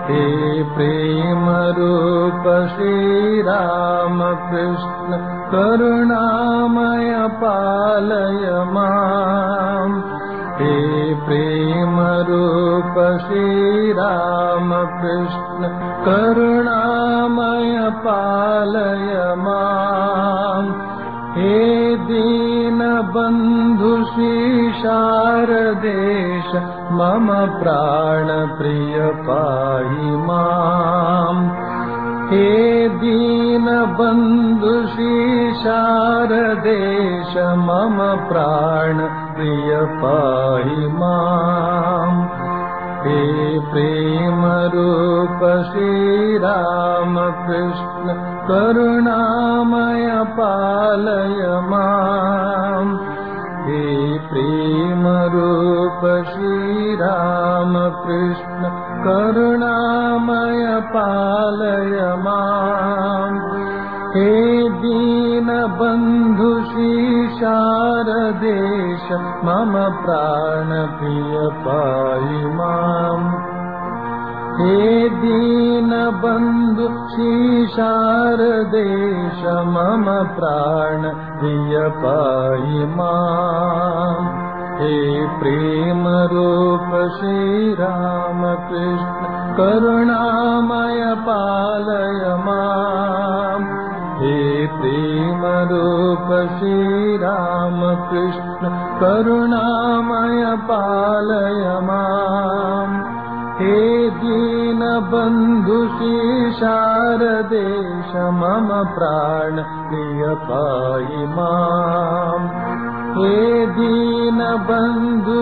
हे प्रेमरूप श्रीरामकृष्ण करुणामय पालय माम् हे प्रेमरूप श्रीरामकृष्ण करुणामय पालय माम् हे दीनबन्धु शारदेश मम प्राणप्रिय पाहि माम् हे दीनबन्धु शारदेश मम प्राणप्रिय पाहि माम् हे प्रेमरूप श्रीरामकृष्ण करुणामय पालय माम् हे प्रेमरूप श्रीरामकृष्ण करुणामय पालय माम् हे दीनबन्धु शारदेश मम प्राणप्रिय पाहि माम् हे दीनबन्धु शारदेश मम प्राणप्रिय पाहि माम् हे प्रेमरूप श्रीरामकृष्ण करुणामय पालय माम् हे प्रेमरूप श्रीरामकृष्ण करुणामय पालय माम् हे दीनबन्धु शारदेश मम प्राण प्रिय पाहि माम् हे दीनबन्धु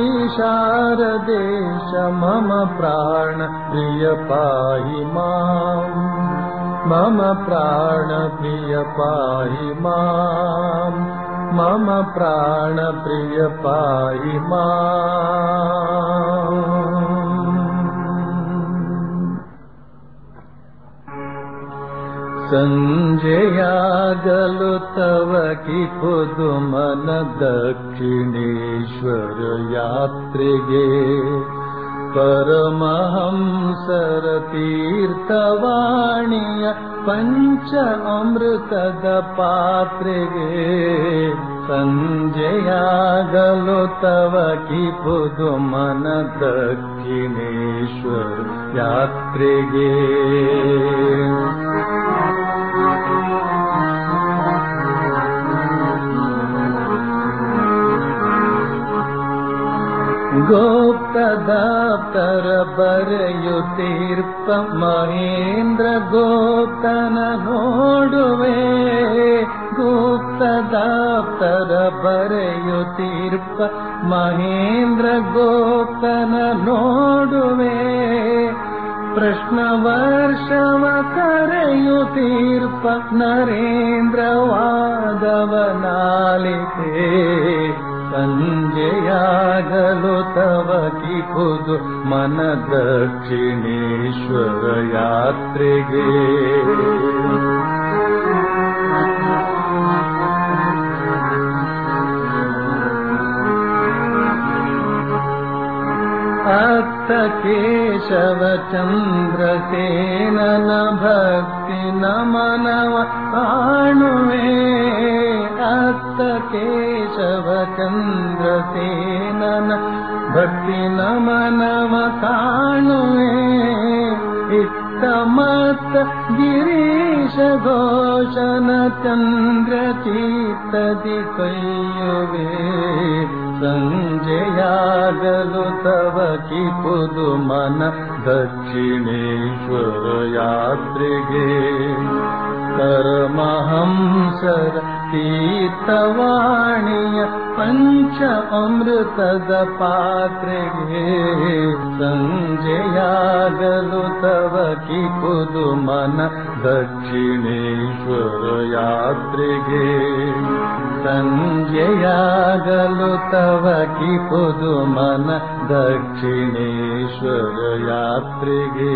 शारदेश मम प्राण प्रिय पाहि माम् मम प्राण प्रिय पाहि माम् मम प्राण प्रिय पाहि माम् ಸಂಜೆಯಾಗಲು ತವ ಕಿಪುದು ಮನ ದಕ್ಷಿಣೇಶ್ವರ ಯಾತ್ರೆಗೆ ಪರಮಹಂಸರ ತೀರ್ಥವಾಣಿಯ ಪಂಚ ಅಮೃತದ ಪಾತ್ರೆಗೆ ಸಂಜೆಯಾಗಲು ತವ ಕಿಪುದು ಮನ ದಕ್ಷಿಣೇಶ್ವರ ಯಾತ್ರೆಗೆ ಗೋಪ್ತದಾಪ್ತರ ಬರೆಯುತ್ತೀರ್ಪ ಮಹೇಂದ್ರ ಗೋಪ್ತನ ನೋಡುವೆ ಗುಪ್ತದಾಪ್ತರ ಬರೆಯುತ್ತೀರ್ಪ ಮಹೇಂದ್ರ ಗೋಪ್ತನ ನೋಡುವೆ ಪ್ರಶ್ನ ವರ್ಷವ ಕರೆಯುತ್ತೀರ್ಪ ನರೇಂದ್ರ ವಾದವನಾಲಿತೆ ಸಂಜೆಯಾಗಲು ತವ ಕಿಪುದು ಮನ ದಕ್ಷಿಣೇಶ್ವರ ಯಾತ್ರೆಗೆ ಅತ್ತ ಕೇಶವ ಚಂದ್ರಸೇನನ ಭಕ್ತಿ ನಮನವ ಕಾಣುವೆ ಅತ್ತ ಕೇಶವ ಚಂದ್ರಸೇನನ ಭಕ್ತಿ ನಮನವ ಕಾಣುವೆ ಇತ್ತ ಮತ್ತ ಗಿರೀಶ ಘೋಷನ ಚಂದ್ರ ಚೀತದಿ ಕೈಯುವೆ ಸಂಜೆಯಾಗಲು ತವ ಕಿಪುದು ಮನ ದಕ್ಷಿಣೇಶ್ವರ ಯಾತ್ರೆಗೆ ಪರಮಹಂಸರ ತೀರ್ಥವಾಣಿಯ ಪಂಚ ಅಮೃತದ ಪಾತ್ರೆಗೆ ಸಂಜೆಯಾಗಲು ತವ ಕಿಪುದು ಮನ ದಕ್ಷಿಣೇಶ್ವರ ಯಾತ್ರೆಗೆ ಸಂಜೆಯಾಗಲು ತವ ಕಿಪುದು ಮನ ದಕ್ಷಿಣೇಶ್ವರ ಯಾತ್ರೆಗೆ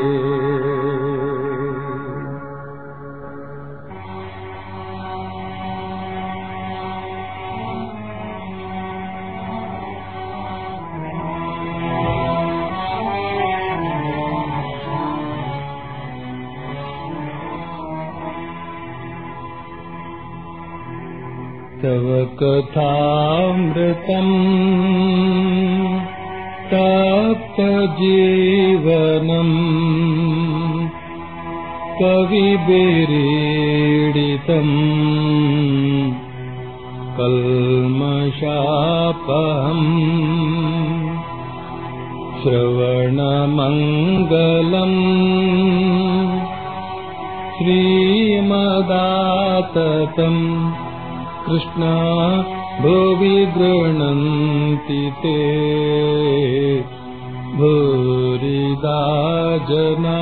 तव कथामृतम् तप्तजीवनम् कविभिरीडितम् कल्मषापहम् श्रवणमङ्गलम् श्रीमदाततम् कृष्णा भुवि गृह्णन्ति ते भूरिदा जना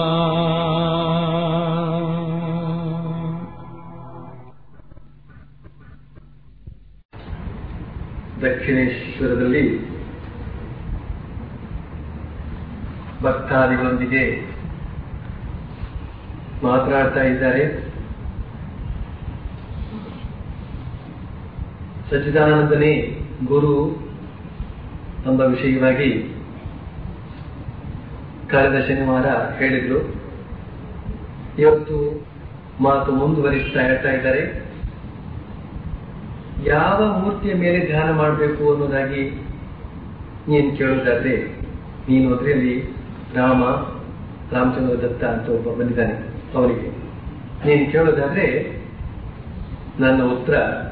ದಕ್ಷಿಣೇಶ್ವರದಲ್ಲಿ ಭಕ್ತಾದಿಗಳೊಂದಿಗೆ ಮಾತನಾಡ್ತಾ ಇದ್ದಾರೆ ಸಚ್ಚಿದಾನಂದನೇ ಗುರು ಎಂಬ ವಿಷಯವಾಗಿ ಕಳೆದ ಶನಿವಾರ ಹೇಳಿದ್ರು ಇವತ್ತು ಮಾತು ಮುಂದುವರಿಸ್ತಾ ಹೇಳ್ತಾ ಇದ್ದಾರೆ ಯಾವ ಮೂರ್ತಿಯ ಮೇಲೆ ಧ್ಯಾನ ಮಾಡಬೇಕು ಅನ್ನೋದಾಗಿ ನೀನು ಕೇಳೋದಾದ್ರೆ ನೀನು ಅದರಲ್ಲಿ ರಾಮ ರಾಮಚಂದ್ರ ದತ್ತ ಅಂತ ಒಬ್ಬ ಬಂದಿದ್ದಾನೆ ಅವನಿಗೆ ನೀನು ಕೇಳೋದಾದ್ರೆ ನನ್ನ ಉತ್ತರ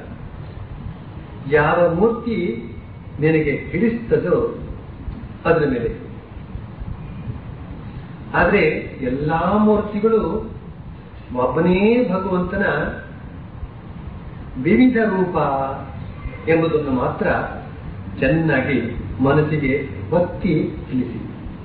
ಯಾವ ಮೂರ್ತಿ ನಿನಗೆ ಹಿಡಿಸ್ತದೋ ಅದರ ಮೇಲೆ ಆದ್ರೆ ಎಲ್ಲಾ ಮೂರ್ತಿಗಳು ಒಬ್ಬನೇ ಭಗವಂತನ ವಿವಿಧ ರೂಪ ಎಂಬುದನ್ನು ಮಾತ್ರ ಚೆನ್ನಾಗಿ ಮನಸ್ಸಿಗೆ ಒತ್ತಿ ತಿಳಿಸಿ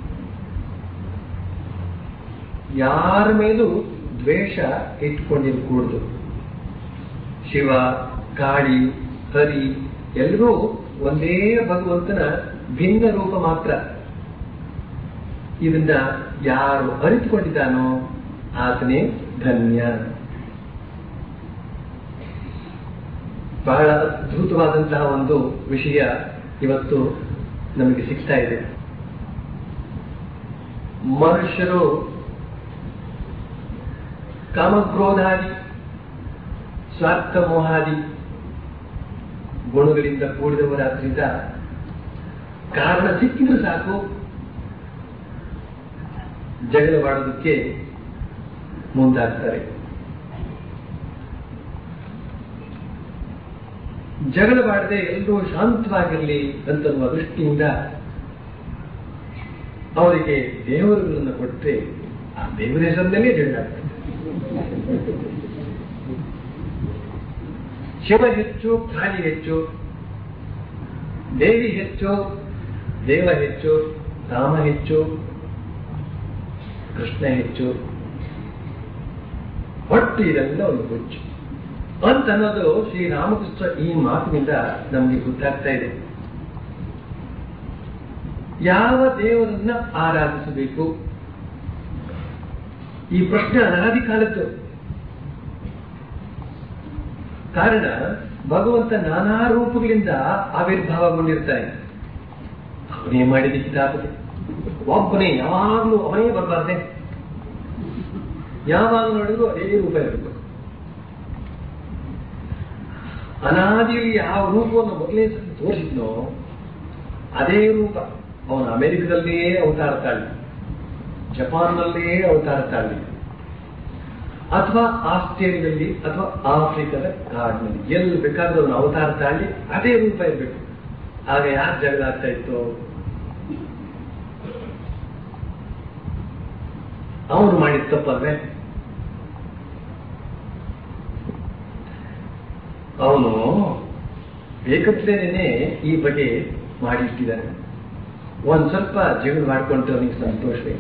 ಯಾರ ಮೇಲೂ ದ್ವೇಷ ಇಟ್ಕೊಂಡಿರಕೂಡದು ಶಿವ ಕಾಳಿ ಹರಿ ಎಲ್ಲರೂ ಒಂದೇ ಭಗವಂತನ ಭಿನ್ನ ರೂಪ ಮಾತ್ರ ಇದನ್ನ ಯಾರು ಅರಿತುಕೊಂಡಿದ್ದಾನೋ ಆತನೇ ಧನ್ಯ ಬಹಳ ಅದ್ಭುತವಾದಂತಹ ಒಂದು ವಿಷಯ ಇವತ್ತು ನಮಗೆ ಸಿಗ್ತಾ ಇದೆ ಮನುಷ್ಯರು ಕಾಮಕ್ರೋಧಾದಿ ಸ್ವಾರ್ಥ ಮೋಹಾದಿ ಗುಣಗಳಿಂದ ಕೂಡಿದವರಾದ್ರಿಂದ ಕಾರಣ ಸಿಕ್ಕಿದ್ರೆ ಸಾಕು ಜಗಳವಾಡೋದಕ್ಕೆ ಮುಂದಾಗ್ತಾರೆ ಜಗಳವಾಡದೆ ಎಲ್ಲರೂ ಶಾಂತವಾಗಿರಲಿ ಅಂತನ್ನುವ ದೃಷ್ಟಿಯಿಂದ ಅವರಿಗೆ ದೇವರುಗಳನ್ನು ಕೊಟ್ಟರೆ ಆ ದೇವರ ಹೆಸರಿನಲ್ಲೇ ಜಗಳ ಆಗ್ತದೆ ಶಿವ ಹೆಚ್ಚು ಕಾಳಿ ಹೆಚ್ಚು ದೇವಿ ಹೆಚ್ಚು ದೇವ ಹೆಚ್ಚು ರಾಮ ಹೆಚ್ಚು ಕೃಷ್ಣ ಹೆಚ್ಚು ಒಟ್ಟು ಇದೆಲ್ಲ ಒಂದು ಹುಚ್ಚು ಅಂತ ಅನ್ನೋದು ಶ್ರೀರಾಮಕೃಷ್ಣ ಈ ಮಾತಿನಿಂದ ನಮಗೆ ಗೊತ್ತಾಗ್ತಾ ಇದೆ ಯಾವ ದೇವರನ್ನ ಆರಾಧಿಸಬೇಕು ಈ ಪ್ರಶ್ನೆ ಅನಾದಿ ಕಾಲದ್ದು ಕಾರಣ ಭಗವಂತ ನಾನಾ ರೂಪಗಳಿಂದ ಆವಿರ್ಭಾವಗೊಂಡಿರ್ತಾನೆ ಅವನೇ ಮಾಡಿದ ಕಿತಾಪತಿ ಒಬ್ಬನೇ ಯಾವಾಗಲೂ ಅವನೇ ಬರಬಾರ್ದೆ ಯಾವಾಗ ನೋಡಿದ್ರು ಅದೇ ರೂಪ ಇರಬೇಕು ಅನಾದಿಯಲ್ಲಿ ಯಾವ ರೂಪವನ್ನು ಮೊದಲೇ ತೋರಿಸಿದ್ನೋ ಅದೇ ರೂಪ ಅವನು ಅಮೆರಿಕದಲ್ಲೇ ಅವತಾರ ತಾಳಿ ಜಪಾನ್ನಲ್ಲೇ ಅವತಾರ ತಾಳಿ ಅಥವಾ ಆಸ್ಟ್ರೇಲಿಯಾದಲ್ಲಿ ಅಥವಾ ಆಫ್ರಿಕಾದ ಕಾಡಿನಲ್ಲಿ ಎಲ್ಲಿ ಬೇಕಾದ್ರೂ ಅವನು ಅವತಾರ ತಾಳಿ ಅದೇ ರೂಪ ಇರಬೇಕು ಆಗ ಯಾಕೆ ಜಗಳ ಆಗ್ತಾ ಇತ್ತು ಅವನು ಮಾಡಿದ ತಪ್ಪಲ್ವೇ ಅವನು ಬೇಕಂತಲೇನೆ ಈ ಬಗ್ಗೆ ಮಾಡಿಟ್ಟಿದ್ದಾನೆ ಒಂದ್ ಸ್ವಲ್ಪ ಜಗಳ ಮಾಡ್ಕೊಂಡ್ರೆ ಅವನಿಗೆ ಸಂತೋಷವೇ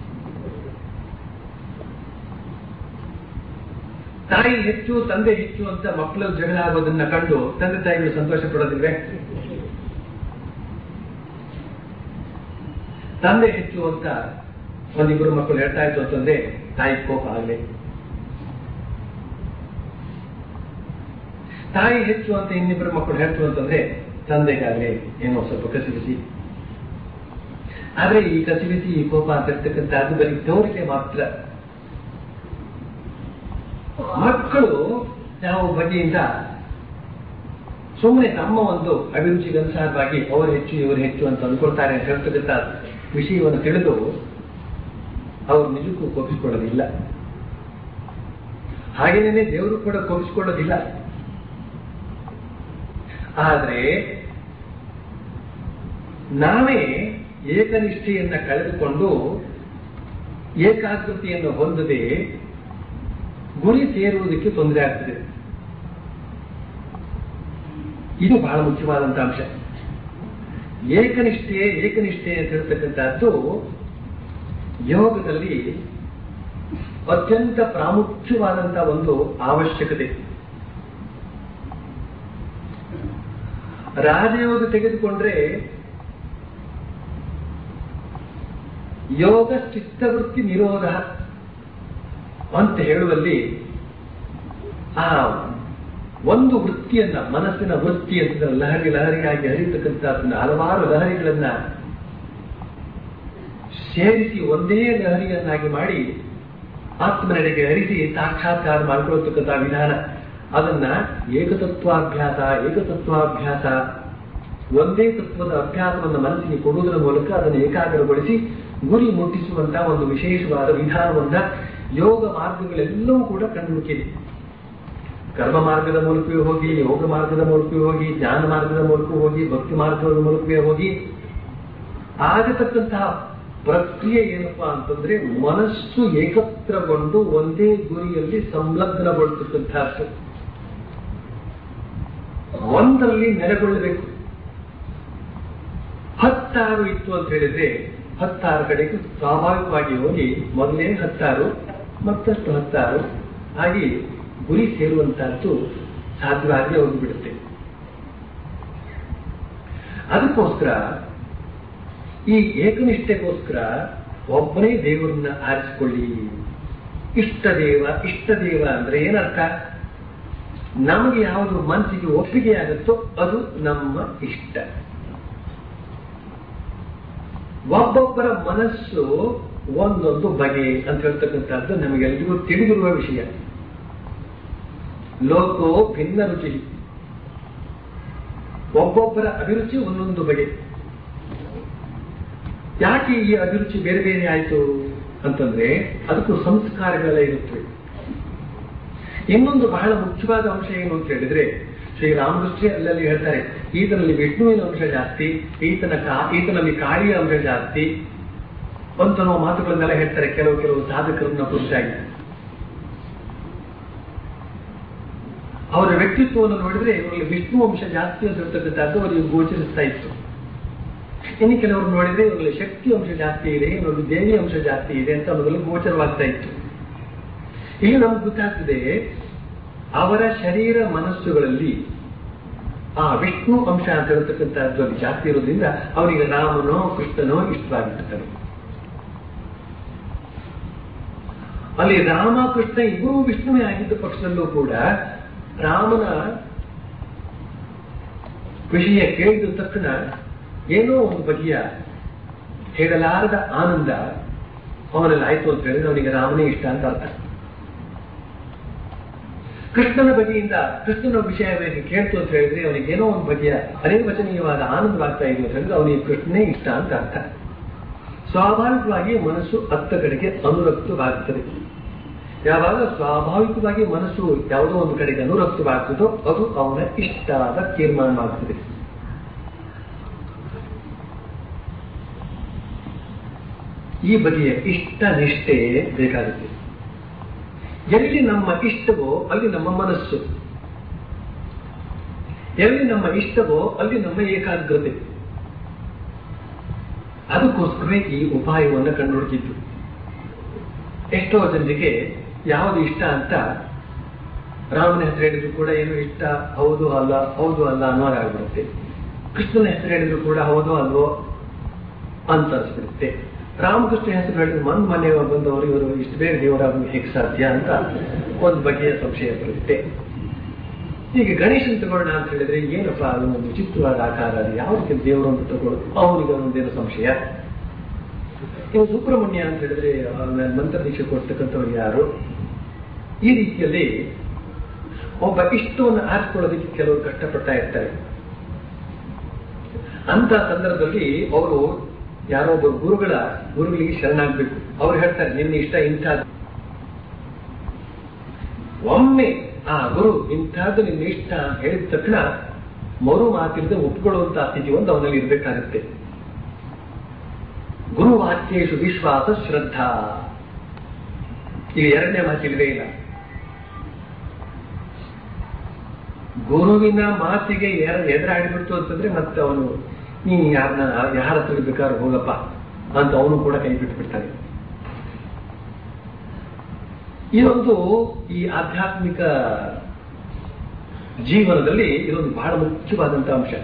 ತಾಯಿ ಹೆಚ್ಚು ತಂದೆ ಹೆಚ್ಚು ಅಂತ ಮಕ್ಕಳು ಜಗಳ ಆಗೋದನ್ನ ಕಂಡು ತಂದೆ ತಾಯಿಗಳು ಸಂತೋಷ ಪಡೋದಿಲ್ವೇ ತಂದೆ ಹೆಚ್ಚು ಅಂತ ಒಂದಿಬ್ಬರು ಮಕ್ಕಳು ಹೇಳ್ತಾ ಇತ್ತು ಅಂತಂದ್ರೆ ತಾಯಿ ಕೋಪ ಆಗಲಿ ತಾಯಿ ಹೆಚ್ಚು ಅಂತ ಇನ್ನಿಬ್ಬರು ಮಕ್ಕಳು ಹೇಳ್ತು ಅಂತಂದ್ರೆ ತಂದೆಗಾಗ್ಲಿ ಏನೋ ಸ್ವಲ್ಪ ಕಸಿಬಿಸಿ ಆದ್ರೆ ಈ ಕಸಿಬಿಸಿ ಈ ಕೋಪ ಅಂತಿರ್ತಕ್ಕಂಥ ಅದು ಬರೀ ತೋರಿಕೆ ಮಾತ್ರ ಮಕ್ಕಳು ಯಾವ ಬಗೆಯಿಂದ ಸುಮ್ಮನೆ ತಮ್ಮ ಒಂದು ಅಭಿರುಚಿಗನುಸಾರವಾಗಿ ಅವರು ಹೆಚ್ಚು ಇವರು ಹೆಚ್ಚು ಅಂತ ಅಂದ್ಕೊಳ್ತಾರೆ ಅಂತ ಹೇಳ್ತಕ್ಕಂಥ ವಿಷಯವನ್ನು ತಿಳಿದು ಅವರು ನಿಜಕ್ಕೂ ಕೋಪಿಸಿಕೊಳ್ಳೋದಿಲ್ಲ ಹಾಗೇನೇ ದೇವರು ಕೂಡ ಕೋಪಿಸಿಕೊಳ್ಳೋದಿಲ್ಲ ಆದರೆ ನಾವೇ ಏಕನಿಷ್ಠೆಯನ್ನ ಕಳೆದುಕೊಂಡು ಏಕಾಗ್ರತೆಯನ್ನು ಹೊಂದದೆ ಗುರಿ ಸೇರುವುದಕ್ಕೆ ತೊಂದರೆ ಆಗ್ತದೆ ಇದು ಬಹಳ ಮುಖ್ಯವಾದಂತ ಅಂಶ ಏಕನಿಷ್ಠೆ ಏಕನಿಷ್ಠೆ ಅಂತ ಹೇಳ್ತಕ್ಕಂಥದ್ದು ಯೋಗದಲ್ಲಿ ಅತ್ಯಂತ ಪ್ರಾಮುಖ್ಯವಾದಂತಹ ಒಂದು ಅವಶ್ಯಕತೆ ರಾಜಯೋಗ ತೆಗೆದುಕೊಂಡ್ರೆ ಯೋಗ ಚಿತ್ತವೃತ್ತಿ ನಿರೋಧ ಅಂತ ಹೇಳುವಲ್ಲಿ ಆ ಒಂದು ವೃತ್ತಿಯನ್ನ ಮನಸ್ಸಿನ ವೃತ್ತಿ ಅಂತ ಲಹರಿ ಲಹರಿಯಾಗಿ ಹರಿತಕ್ಕಂಥದ್ದನ್ನ ಹಲವಾರು ಲಹರಿಗಳನ್ನ ಸೇರಿಸಿ ಒಂದೇ ಲಹರಿಯನ್ನಾಗಿ ಮಾಡಿ ಆತ್ಮನೆಡೆಗೆ ಹರಿಸಿ ಸಾಕ್ಷಾತ್ಕಾರ ಮಾಡಿಕೊಳ್ತಕ್ಕಂಥ ವಿಧಾನ ಅದನ್ನ ಏಕತತ್ವಾಭ್ಯಾಸ ಏಕತತ್ವಾಭ್ಯಾಸ ಒಂದೇ ತತ್ವದ ಅಭ್ಯಾಸವನ್ನು ಮನಸ್ಸಿಗೆ ಕೊಡುವುದರ ಮೂಲಕ ಅದನ್ನು ಏಕಾಗ್ರಗೊಳಿಸಿ ಗುರಿ ಮುಟ್ಟಿಸುವಂತಹ ಒಂದು ವಿಶೇಷವಾದ ವಿಧಾನವನ್ನ ಯೋಗ ಮಾರ್ಗಗಳೆಲ್ಲವೂ ಕೂಡ ಕಂಡುಹುಡುಕಿದೆ ಕರ್ಮ ಮಾರ್ಗದ ಮೂಲಕವೇ ಹೋಗಿ ಯೋಗ ಮಾರ್ಗದ ಮೂಲಕವೇ ಹೋಗಿ ಜ್ಞಾನ ಮಾರ್ಗದ ಮೂಲಕ ಹೋಗಿ ಭಕ್ತಿ ಮಾರ್ಗದ ಮೂಲಕವೇ ಹೋಗಿ ಆಗತಕ್ಕಂತಹ ಪ್ರಕ್ರಿಯೆ ಏನಪ್ಪಾ ಅಂತಂದ್ರೆ ಮನಸ್ಸು ಏಕತ್ರಗೊಂಡು ಒಂದೇ ಗುರಿಯಲ್ಲಿ ಸಂಲಗ್ನಗೊಳ್ತಕ್ಕಂಥದ್ದು ಒಂದರಲ್ಲಿ ನೆಲೆಗೊಳ್ಳಬೇಕು ಹತ್ತಾರು ಇತ್ತು ಅಂತ ಹೇಳಿದ್ರೆ ಹತ್ತಾರು ಕಡೆಗೆ ಸ್ವಾಭಾವಿಕವಾಗಿ ಹೋಗಿ ಮೊದಲೇ ಹತ್ತಾರು ಮತ್ತಷ್ಟು ಹತ್ತಾರು ಹಾಗೆ ಗುರಿ ಸೇರುವಂತಹದ್ದು ಸಾಧ್ಯವಾಗದೆ ಹೋಗಿಬಿಡುತ್ತೆ ಅದಕ್ಕೋಸ್ಕರ ಈ ಏಕನಿಷ್ಠೆಗೋಸ್ಕರ ಒಬ್ಬನೇ ದೇವರನ್ನ ಆರಿಸಿಕೊಳ್ಳಿ ಇಷ್ಟ ದೇವ ಇಷ್ಟ ದೇವ ಅಂದ್ರೆ ಏನರ್ಥ ನಮಗೆ ಯಾವುದು ಮನಸ್ಸಿಗೆ ಒಪ್ಪಿಗೆ ಆಗುತ್ತೋ ಅದು ನಮ್ಮ ಇಷ್ಟ ಒಬ್ಬೊಬ್ಬರ ಮನಸ್ಸು ಒಂದೊಂದು ಬಗೆ ಅಂತ ಹೇಳ್ತಕ್ಕಂಥದ್ದು ನಮಗೆಲ್ಲರಿಗೂ ತಿಳಿದಿರುವ ವಿಷಯ ಲೋಕೋ ಭಿನ್ನ ರುಚಿ ಒಬ್ಬೊಬ್ಬರ ಅಭಿರುಚಿ ಒಂದೊಂದು ಬಗೆ ಯಾಕೆ ಈ ಅಭಿರುಚಿ ಬೇರೆ ಬೇರೆ ಆಯಿತು ಅಂತಂದ್ರೆ ಅದಕ್ಕೂ ಸಂಸ್ಕಾರಗಳೆಲ್ಲ ಇರುತ್ತವೆ ಇನ್ನೊಂದು ಬಹಳ ಮುಖ್ಯವಾದ ಅಂಶ ಏನು ಅಂತ ಹೇಳಿದ್ರೆ ಶ್ರೀರಾಮಕೃಷ್ಣ ಅಲ್ಲಲ್ಲಿ ಹೇಳ್ತಾರೆ ಈತನಲ್ಲಿ ವಿಷ್ಣುವಿನ ಅಂಶ ಜಾಸ್ತಿ ಈತನ ಕಾ ಈತನಲ್ಲಿ ಕಾಳಿಯ ಅಂಶ ಜಾಸ್ತಿ ಅಂತನೋ ಮಾತುಗಳನ್ನೆಲ್ಲ ಹೇಳ್ತಾರೆ ಕೆಲವು ಕೆಲವು ಸಾಧಕರನ್ನ ಕುರಿತಾಗಿ ಅವರ ವ್ಯಕ್ತಿತ್ವವನ್ನು ನೋಡಿದ್ರೆ ಇವರಲ್ಲಿ ವಿಷ್ಣು ಅಂಶ ಜಾಸ್ತಿ ಅಂತ ಹೇಳ್ತಕ್ಕಂಥದ್ದು ಅವರಿಗೆ ಗೋಚರಿಸ್ತಾ ಇತ್ತು ಇನ್ನು ಕೆಲವರು ನೋಡಿದ್ರೆ ಇವರಲ್ಲಿ ಶಕ್ತಿ ಅಂಶ ಜಾಸ್ತಿ ಇದೆ ಇವರಲ್ಲಿ ದೇವಿ ಅಂಶ ಜಾಸ್ತಿ ಇದೆ ಅಂತ ಮೊದಲು ಗೋಚರವಾಗ್ತಾ ಇತ್ತು ಇಲ್ಲಿ ನಮ್ಗೆ ಗೊತ್ತಾಗ್ತದೆ ಅವರ ಶರೀರ ಮನಸ್ಸುಗಳಲ್ಲಿ ಆ ವಿಷ್ಣು ಅಂಶ ಅಂತ ಹೇಳ್ತಕ್ಕಂಥದ್ದು ಅಲ್ಲಿ ಜಾಸ್ತಿ ಇರೋದ್ರಿಂದ ಅವರಿಗೆ ರಾಮನೋ ಕೃಷ್ಣನೋ ಇಷ್ಟವಾಗಿರ್ತಾರೆ ಅಲ್ಲಿ ರಾಮ ಕೃಷ್ಣ ಇಬ್ಬರೂ ವಿಷ್ಣುವೇ ಆಗಿದ್ದ ಪಕ್ಷದಲ್ಲೂ ಕೂಡ ರಾಮನ ವಿಷಯ ಕೇಳಿದ ತಕ್ಷಣ ಏನೋ ಒಂದು ಬಗೆಯ ಹೇಳಲಾರದ ಆನಂದ ಅವನಲ್ಲಿ ಆಯ್ತು ಅಂತ ಹೇಳಿದ್ರೆ ಅವನಿಗೆ ರಾಮನೇ ಇಷ್ಟ ಅಂತ ಅರ್ಥ ಕೃಷ್ಣನ ಬಗೆಯಿಂದ ಕೃಷ್ಣನ ವಿಷಯ ಕೇಳ್ತು ಅಂತ ಹೇಳಿದ್ರೆ ಅವನಿಗೆ ಏನೋ ಒಂದು ಬಗೆಯ ಅನಿರ್ವಚನೀಯವಾದ ಆನಂದವಾಗ್ತಾ ಇದೆ ಅಂತ ಹೇಳಿದ್ರೆ ಅವನಿಗೆ ಕೃಷ್ಣನೇ ಇಷ್ಟ ಅಂತ ಅರ್ಥ ಸ್ವಾಭಾವಿಕವಾಗಿ ಮನಸ್ಸು ಅತ್ತ ಕಡೆಗೆ ಅನುರಕ್ತವಾಗುತ್ತದೆ ಯಾವಾಗ ಸ್ವಾಭಾವಿಕವಾಗಿ ಮನಸ್ಸು ಯಾವುದೋ ಒಂದು ಕಡೆಗೆ ಅನುರಕ್ತವಾಗ್ತದೋ ಅದು ಅವನ ಇಷ್ಟವಾದ ತೀರ್ಮಾನವಾಗುತ್ತದೆ ಈ ಬಗೆಯ ಇಷ್ಟ ನಿಷ್ಠೆ ಬೇಕಾಗುತ್ತೆ ಎಲ್ಲಿ ನಮ್ಮ ಇಷ್ಟವೋ ಅಲ್ಲಿ ನಮ್ಮ ಮನಸ್ಸು ಎಲ್ಲಿ ನಮ್ಮ ಇಷ್ಟವೋ ಅಲ್ಲಿ ನಮ್ಮ ಏಕಾಗ್ರತೆ ಅದಕ್ಕೋಸ್ಕರ ಈ ಉಪಾಯವನ್ನು ಕಂಡುಹುಡುಕಿದ್ದು ಎಷ್ಟೋ ಜನರಿಗೆ ಯಾವುದು ಇಷ್ಟ ಅಂತ ರಾಮನ ಹೆಸರು ಹೇಳಿದ್ರು ಕೂಡ ಏನು ಇಷ್ಟ ಹೌದು ಅಲ್ಲ ಹೌದು ಅಲ್ಲ ಅನ್ನೋದಾಗ್ಬಿಡುತ್ತೆ ಕೃಷ್ಣನ ಹೆಸರು ಹೇಳಿದ್ರು ಕೂಡ ಹೌದು ಅಲ್ವೋ ಅಂತ ಅನ್ಸ್ಬಿಡುತ್ತೆ ರಾಮಕೃಷ್ಣ ಹೆಸರು ಹೇಳಿದ್ರು ಮನ್ ಮನೆ ಬಂದವರು ಇವರು ಇಷ್ಟು ಬೇಗ ದೇವರಾಗ ಹೇಗೆ ಸಾಧ್ಯ ಅಂತ ಒಂದು ಬಗೆಯ ಸಂಶಯ ಬರುತ್ತೆ ಈಗ ಗಣೇಶನ್ ತಗೊಳ್ಳೋಣ ಅಂತ ಹೇಳಿದ್ರೆ ಏನಪ್ಪ ಅದು ಒಂದು ವಿಚಿತ್ರವಾದ ಆಕಾರ ಅದು ಯಾವುದಕ್ಕೆ ದೇವರು ಅಂತ ತಗೊಳ್ಳೋದು ಅವನಿಗೆ ಒಂದೇನೋ ಸಂಶಯ ಇನ್ನು ಸುಬ್ರಹ್ಮಣ್ಯ ಅಂತ ಹೇಳಿದ್ರೆ ಮಂತ್ರ ದೀಕ್ಷೆ ಕೊಡ್ತಕ್ಕಂಥವ್ರು ಯಾರು ಈ ರೀತಿಯಲ್ಲಿ ಒಬ್ಬ ಇಷ್ಟವನ್ನು ಆರಿಸ್ಕೊಳ್ಳೋದಕ್ಕೆ ಕೆಲವರು ಕಷ್ಟಪಡ್ತಾ ಇರ್ತಾರೆ ಅಂತ ಸಂದರ್ಭದಲ್ಲಿ ಅವರು ಯಾರೋ ಒಬ್ಬ ಗುರುಗಳ ಗುರುಗಳಿಗೆ ಶರಣಾಗ್ಬೇಕು ಅವ್ರು ಹೇಳ್ತಾರೆ ನಿನ್ನ ಇಷ್ಟ ಇಂಥ ಒಮ್ಮೆ ಆ ಗುರು ಇಂಥದ್ದು ನಿನ್ನ ಇಷ್ಟ ಹೇಳಿದ ತಕ್ಷಣ ಮರು ಮಾತಿಲ್ಲದೆ ಒಪ್ಕೊಳ್ಳುವಂತ ಸ್ಥಿತಿ ಒಂದು ಅವನಲ್ಲಿ ಇರಬೇಕಾಗುತ್ತೆ ಗುರು ವಾಕ್ಯೇಶು ವಿಶ್ವಾಸ ಶ್ರದ್ಧಾ ಈಗ ಎರಡನೇ ಮಾತಿಲ್ವೇ ಇಲ್ಲ ಗುರುವಿನ ಮಾತಿಗೆ ಎದುರಾಡಿಬಿಡ್ತು ಅಂತಂದ್ರೆ ಮತ್ತೆ ಅವನು ನೀ ಯಾರನ್ನ ಯಾರ ಹತ್ರ ಬೇಕಾದ್ರೂ ಹೋಗಪ್ಪ ಅಂತ ಅವನು ಕೂಡ ಕೈ ಬಿಟ್ಟು ಬಿಡ್ತಾನೆ ಇದೊಂದು ಈ ಆಧ್ಯಾತ್ಮಿಕ ಜೀವನದಲ್ಲಿ ಇದೊಂದು ಬಹಳ ಮುಖ್ಯವಾದಂತ ಅಂಶ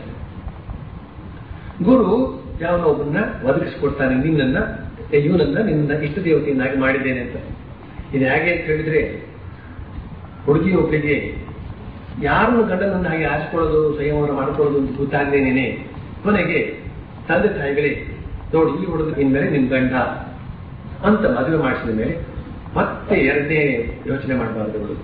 ಗುರು ಯಾವನೋ ಒಬ್ಬನ್ನ ಒದಗಿಸ್ಕೊಡ್ತಾನೆ ನಿನ್ನನ್ನ ಇವನನ್ನ ನಿನ್ನ ಇಷ್ಟ ದೇವತೆಯನ್ನಾಗಿ ಮಾಡಿದ್ದೇನೆ ಅಂತ ಇದು ಹೇಗೆ ಅಂತ ಹೇಳಿದ್ರೆ ಹುಡುಗಿ ಒಬ್ಬಳಿಗೆ ಯಾರನ್ನು ಗಂಡನನ್ನ ಹಾಗೆ ಆರಿಸ್ಕೊಳ್ಳೋದು ಸಂಯಮನ ಮಾಡ್ಕೊಳ್ಳೋದು ಅಂತ ಗೊತ್ತಾಗ್ದೇನೇನೆ ಕೊನೆಗೆ ತಂದೆ ತಾಯಿಗಳೇ ನೋಡಿ ಈ ಹುಡುಗ ಇನ್ಮೇಲೆ ನಿನ್ ಗಂಡ ಅಂತ ಮದುವೆ ಮಾಡಿಸಿದ ಮೇಲೆ ಮತ್ತೆ ಎರಡನೇ ಯೋಚನೆ ಮಾಡಬಾರ್ದು ಹುಡುಗ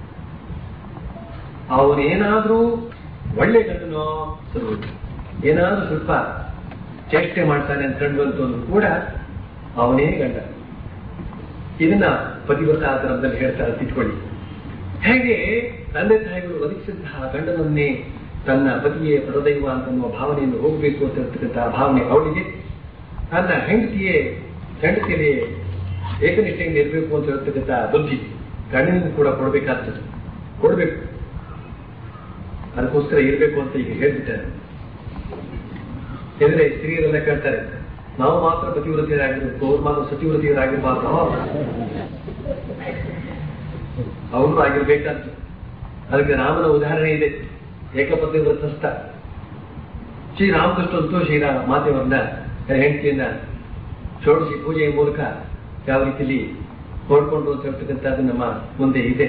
ಅವನೇನಾದ್ರೂ ಒಳ್ಳೆ ಗಂಡನೋ ಸರಿ ಏನಾದ್ರೂ ಸ್ವಲ್ಪ ಚೇಷ್ಟೆ ಮಾಡ್ತಾನೆ ಅಂತ ಕಂಡು ಬಂತು ಅಂದ್ರೂ ಕೂಡ ಅವನೇ ಗಂಡ ಇದನ್ನ ಪತಿವ್ರತ ಆಧಾರದಲ್ಲಿ ಹೇಳ್ತಾರೆ ತಿಳ್ಕೊಳ್ಳಿ ಹೇಗೆ ತಂದೆ ತಾಯಿಗಳು ಒದಗಿಸಿದಂತಹ ಗಂಡನನ್ನೇ ತನ್ನ ಪತಿಯೇ ಪರದೈವ ಅಂತನ್ನುವ ಭಾವನೆಯನ್ನು ಹೋಗಬೇಕು ಅಂತ ಇರ್ತಕ್ಕಂತಹ ಭಾವನೆ ಅವಳಿಗೆ ತನ್ನ ಹೆಂಡತಿಯೇ ಹೆಂಡತಿಯಲ್ಲಿ ಏಕನಿಷ್ಠೆಯಿಂದ ಇರಬೇಕು ಅಂತ ಹೇಳ್ತಕ್ಕಂಥ ಬುದ್ಧಿ ಗಂಡನಿಂದ ಕೂಡ ಕೊಡಬೇಕಾಗ್ತದೆ ಕೊಡ್ಬೇಕು ಅದಕ್ಕೋಸ್ಕರ ಇರಬೇಕು ಅಂತ ಈಗ ಹೇಳ್ಬಿಟ್ಟಾರೆ ಎದುರೆ ಸ್ತ್ರೀಯರೆಲ್ಲ ಕೇಳ್ತಾರೆ ನಾವು ಮಾತ್ರ ಪತಿವ್ರತಿಯರಾಗಿರ್ಬೇಕು ಅವ್ರು ಮಾತ್ರ ಸತಿವ್ರತಿಯರಾಗಿರ್ಬಾರ್ದು ಅವರು ಆಗಿರ್ಬೇಕಂತ ಅದಕ್ಕೆ ರಾಮನ ಉದಾಹರಣೆ ಇದೆ ಏಕಪತ್ನಿ ವ್ರತಸ್ಥ ಶ್ರೀರಾಮಕೃಷ್ಣ ಅಂತೂ ಶ್ರೀರಾಮ ಮಾತೆಯವರನ್ನ ಹೆಂಡತಿಯನ್ನ ಷೋಡಶಿ ಪೂಜೆಯ ಮೂಲಕ ಯಾವ ರೀತಿಯಲ್ಲಿ ನೋಡ್ಕೊಂಡು ಅಂತ ಹೇಳ್ತಕ್ಕಂಥದ್ದು ನಮ್ಮ ಮುಂದೆ ಇದೆ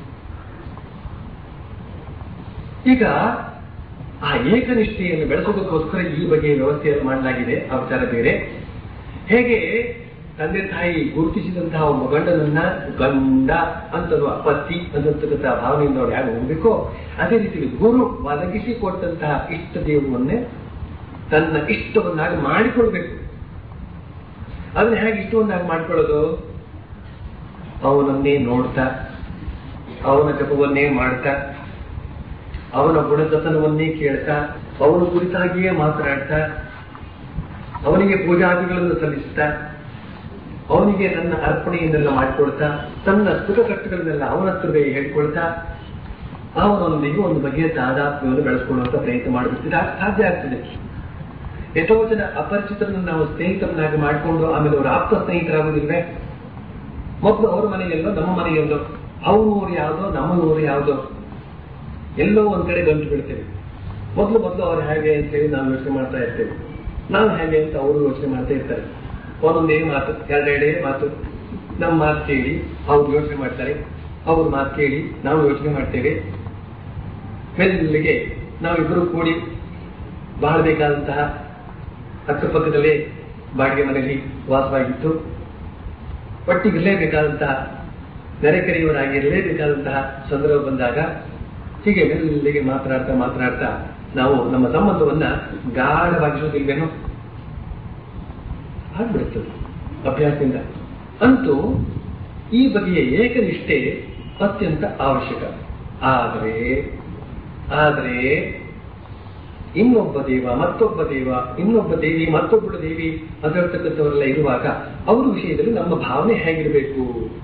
ಈಗ ಆ ಏಕನಿಷ್ಠೆಯನ್ನು ಬೆಳೆಸೋದಕ್ಕೋಸ್ಕರ ಈ ಬಗೆಯ ವ್ಯವಸ್ಥೆಯನ್ನು ಮಾಡಲಾಗಿದೆ ಆ ವಿಚಾರ ಬೇರೆ ಹೇಗೆ ತಂದೆ ತಾಯಿ ಗುರುತಿಸಿದಂತಹ ಒಬ್ಬ ಗಂಡನನ್ನ ಗಂಡ ಅಂತನ್ನುವ ಪತಿ ಅನ್ನತಕ್ಕಂತಹ ಭಾವನೆಯಿಂದ ಅವ್ರು ಹೇಗೆ ಹೋಗ್ಬೇಕೋ ಅದೇ ರೀತಿ ಗುರು ಒದಗಿಸಿ ಕೊಟ್ಟಂತಹ ಇಷ್ಟ ದೇವರನ್ನೇ ತನ್ನ ಇಷ್ಟವನ್ನಾಗಿ ಮಾಡಿಕೊಳ್ಬೇಕು ಅದನ್ನ ಹೇಗೆ ಇಷ್ಟವನ್ನಾಗಿ ಮಾಡ್ಕೊಳ್ಳೋದು ಅವನನ್ನೇ ನೋಡ್ತಾ ಅವನ ಜಪವನ್ನೇ ಮಾಡ್ತಾ ಅವನ ಗುಣಕಥನವನ್ನೇ ಕೇಳ್ತಾ ಅವನ ಕುರಿತಾಗಿಯೇ ಮಾತನಾಡ್ತಾ ಅವನಿಗೆ ಪೂಜಾದಿಗಳನ್ನು ಸಲ್ಲಿಸ್ತಾ ಅವನಿಗೆ ತನ್ನ ಅರ್ಪಣೆಯನ್ನೆಲ್ಲ ಮಾಡಿಕೊಡ್ತಾ ತನ್ನ ಸುಖ ಕಷ್ಟಗಳನ್ನೆಲ್ಲ ಅವನ ಹತ್ರವೇ ಹೇಳ್ಕೊಳ್ತಾ ಅವನೊಂದಿಗೆ ಒಂದು ಬಗೆಯ ತಾದಾತ್ಮ್ಯವನ್ನು ಬೆಳೆಸ್ಕೊಳ್ಳುವಂತ ಪ್ರಯತ್ನ ಮಾಡಬೇಕು ಸಾಧ್ಯ ಆಗ್ತದೆ ಎಷ್ಟೋ ಜನ ಅಪರಿಚಿತರನ್ನು ನಾವು ಸ್ನೇಹಿತರನ್ನಾಗಿ ಮಾಡಿಕೊಂಡು ಆಮೇಲೆ ಅವರು ಆಪ್ತ ಸ್ನೇಹಿತರಾಗುವುದಿಲ್ವೇ ಮೊದಲು ಅವ್ರ ಮನೆಯಲ್ಲೋ ನಮ್ಮ ಮನೆಯಲ್ಲೋ ಅವ್ರ ಊರು ಯಾವುದೋ ನಮ್ಮ ಊರು ಯಾವುದೋ ಎಲ್ಲೋ ಒಂದ್ ಕಡೆ ಗಂಟು ಬಿಡ್ತೇವೆ ಮೊದಲು ಮೊದಲು ಅವ್ರು ಹೇಗೆ ಅಂತ ಹೇಳಿ ನಾವು ಯೋಚನೆ ಮಾಡ್ತಾ ಇರ್ತೇವೆ ನಾವು ಹೇಗೆ ಅಂತ ಅವರು ಯೋಚನೆ ಮಾಡ್ತಾ ಇರ್ತಾರೆ ಒಂದೊಂದೇ ಮಾತು ಎರಡೆರಡೇ ಮಾತು ನಮ್ಮ ಮಾತು ಕೇಳಿ ಅವ್ರು ಯೋಚನೆ ಮಾಡ್ತಾರೆ ಅವ್ರ ಮಾತು ಕೇಳಿ ನಾವು ಯೋಚನೆ ಮಾಡ್ತೇವೆ ಮೆಲ್ಲಿಗೆ ನಾವಿಬ್ಬರು ಕೂಡಿ ಬಾಳಬೇಕಾದಂತಹ ಅಕ್ಕಪಕ್ಕದಲ್ಲೇ ಬಾಡಿಗೆ ಮನೆಯಲ್ಲಿ ವಾಸವಾಗಿತ್ತು ಒಟ್ಟಿಗಿರಲೇಬೇಕಾದಂತಹ ನೆರೆಕರೆಯವರಾಗಿರಲೇಬೇಕಾದಂತಹ ಸಂದರ್ಭ ಬಂದಾಗ ಹೀಗೆ ಮೆಲ್ಲಿಗೆ ಮಾತನಾಡ್ತಾ ಮಾತನಾಡ್ತಾ ನಾವು ನಮ್ಮ ಸಂಬಂಧವನ್ನ ಗಾಢವಾಗಿಸೋದಿಲ್ವೇನೋ ಆಗ್ಬಿಡುತ್ತದೆ ಅಭ್ಯಾಸದಿಂದ ಅಂತೂ ಈ ಬಗೆಯ ಏಕನಿಷ್ಠೆ ಅತ್ಯಂತ ಅವಶ್ಯಕ ಆದರೆ ಆದರೆ ಇನ್ನೊಬ್ಬ ದೇವ ಮತ್ತೊಬ್ಬ ದೇವ ಇನ್ನೊಬ್ಬ ದೇವಿ ಮತ್ತೊಬ್ಬಳು ದೇವಿ ಅಂತ ಹೇಳ್ತಕ್ಕಂಥವರೆಲ್ಲ ಇರುವಾಗ ಅವರ ವಿಷಯದಲ್ಲಿ ನಮ್ಮ ಭಾವನೆ ಹೇಗಿರಬೇಕು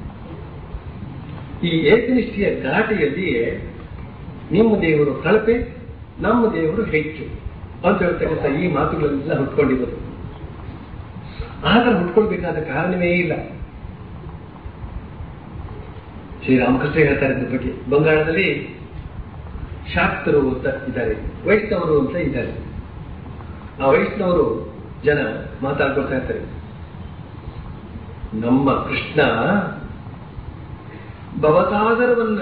ಈ ಏಕನಿಷ್ಠೆಯ ಗಲಾಟೆಯಲ್ಲಿಯೇ ನಿಮ್ಮ ದೇವರು ಕಳಪೆ ನಮ್ಮ ದೇವರು ಹೆಚ್ಚು ಅಂತ ಹೇಳ್ತಕ್ಕಂಥ ಈ ಮಾತುಗಳೆಲ್ಲ ಹುಟ್ಕೊಂಡಿರೋದು ಆಗ ಹುಟ್ಕೊಳ್ಬೇಕಾದ ಕಾರಣವೇ ಇಲ್ಲ ಶ್ರೀರಾಮಕೃಷ್ಣ ಹೇಳ್ತಾರೆ ಇದ್ರ ಬಗ್ಗೆ ಬಂಗಾಳದಲ್ಲಿ ಶಾಕ್ತರು ಅಂತ ಇದ್ದಾರೆ ವೈಷ್ಣವರು ಅಂತ ಇದ್ದಾರೆ ಆ ವೈಷ್ಣವರು ಜನ ಮಾತಾಡ್ಕೊಳ್ತಾ ಇರ್ತಾರೆ ನಮ್ಮ ಕೃಷ್ಣ ಭವಸಾಗರವನ್ನ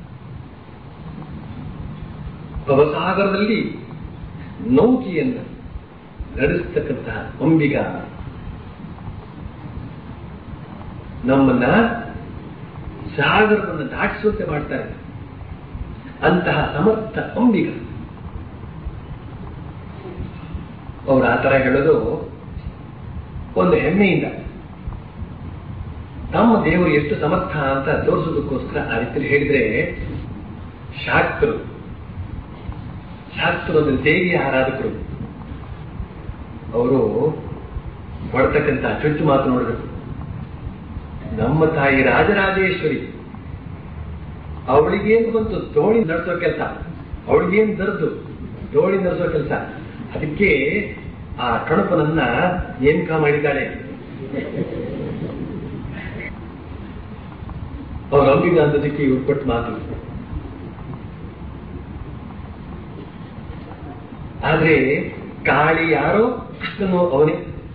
ಭವಸಾಗರದಲ್ಲಿ ನೌಕೆಯನ್ನ ನಡೆಸ್ತಕ್ಕಂತಹ ಅಂಬಿಗ ನಮ್ಮನ್ನ ಸಾಗರವನ್ನು ದಾಟಿಸುವಂತೆ ಮಾಡ್ತಾರೆ ಅಂತಹ ಸಮರ್ಥ ಅಂಬಿಗ ಅವ್ರು ಆ ತರ ಹೇಳೋದು ಒಂದು ಹೆಮ್ಮೆಯಿಂದ ತಮ್ಮ ದೇವರು ಎಷ್ಟು ಸಮರ್ಥ ಅಂತ ತೋರಿಸೋದಕ್ಕೋಸ್ಕರ ಆ ರೀತಿಯಲ್ಲಿ ಹೇಳಿದ್ರೆ ಶಾಕ್ತರು ಶಾಕ್ತರು ಅಂದ್ರೆ ದೇವಿಯ ಆರಾಧಕರು ಅವರು ಹೊಡ್ತಕ್ಕಂಥ ಚುಚ್ಚು ಮಾತು ನೋಡಬೇಕು ನಮ್ಮ ತಾಯಿ ರಾಜರಾಜೇಶ್ವರಿ ಅವಳಿಗೇನು ಬಂತು ದೋಣಿ ನಡೆಸೋ ಕೆಲಸ ಅವಳಿಗೇನು ದರ್ದು ದೋಣಿ ನಡೆಸೋ ಕೆಲಸ ಅದಕ್ಕೆ ಆ ಕಣಪನನ್ನ ನೇಮಕ ಮಾಡಿದ್ದಾಳೆ ಅವ್ರ ಅಂಬಿಗ ಅಂದದಕ್ಕೆ ಇವ್ರು ಕೊಟ್ಟು ಮಾತು ಆದ್ರೆ ಕಾಳಿ ಯಾರೋ ಕೃಷ್ಣನೋ ಅವನೇ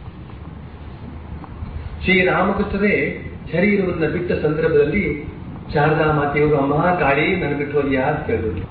ಶ್ರೀರಾಮಕೃಷ್ಣರೇ ಶರೀರವನ್ನ ಬಿಟ್ಟ ಸಂದರ್ಭದಲ್ಲಿ ಶಾರದಾ ಮಾತೆಯವರು ಅಮ್ಮ ಕಾಳಿ ನನ್ನ ಬಿಟ್ಟು ಹೋದ್ಯಾ ಅಂತ ಕೇಳಿದ್ರು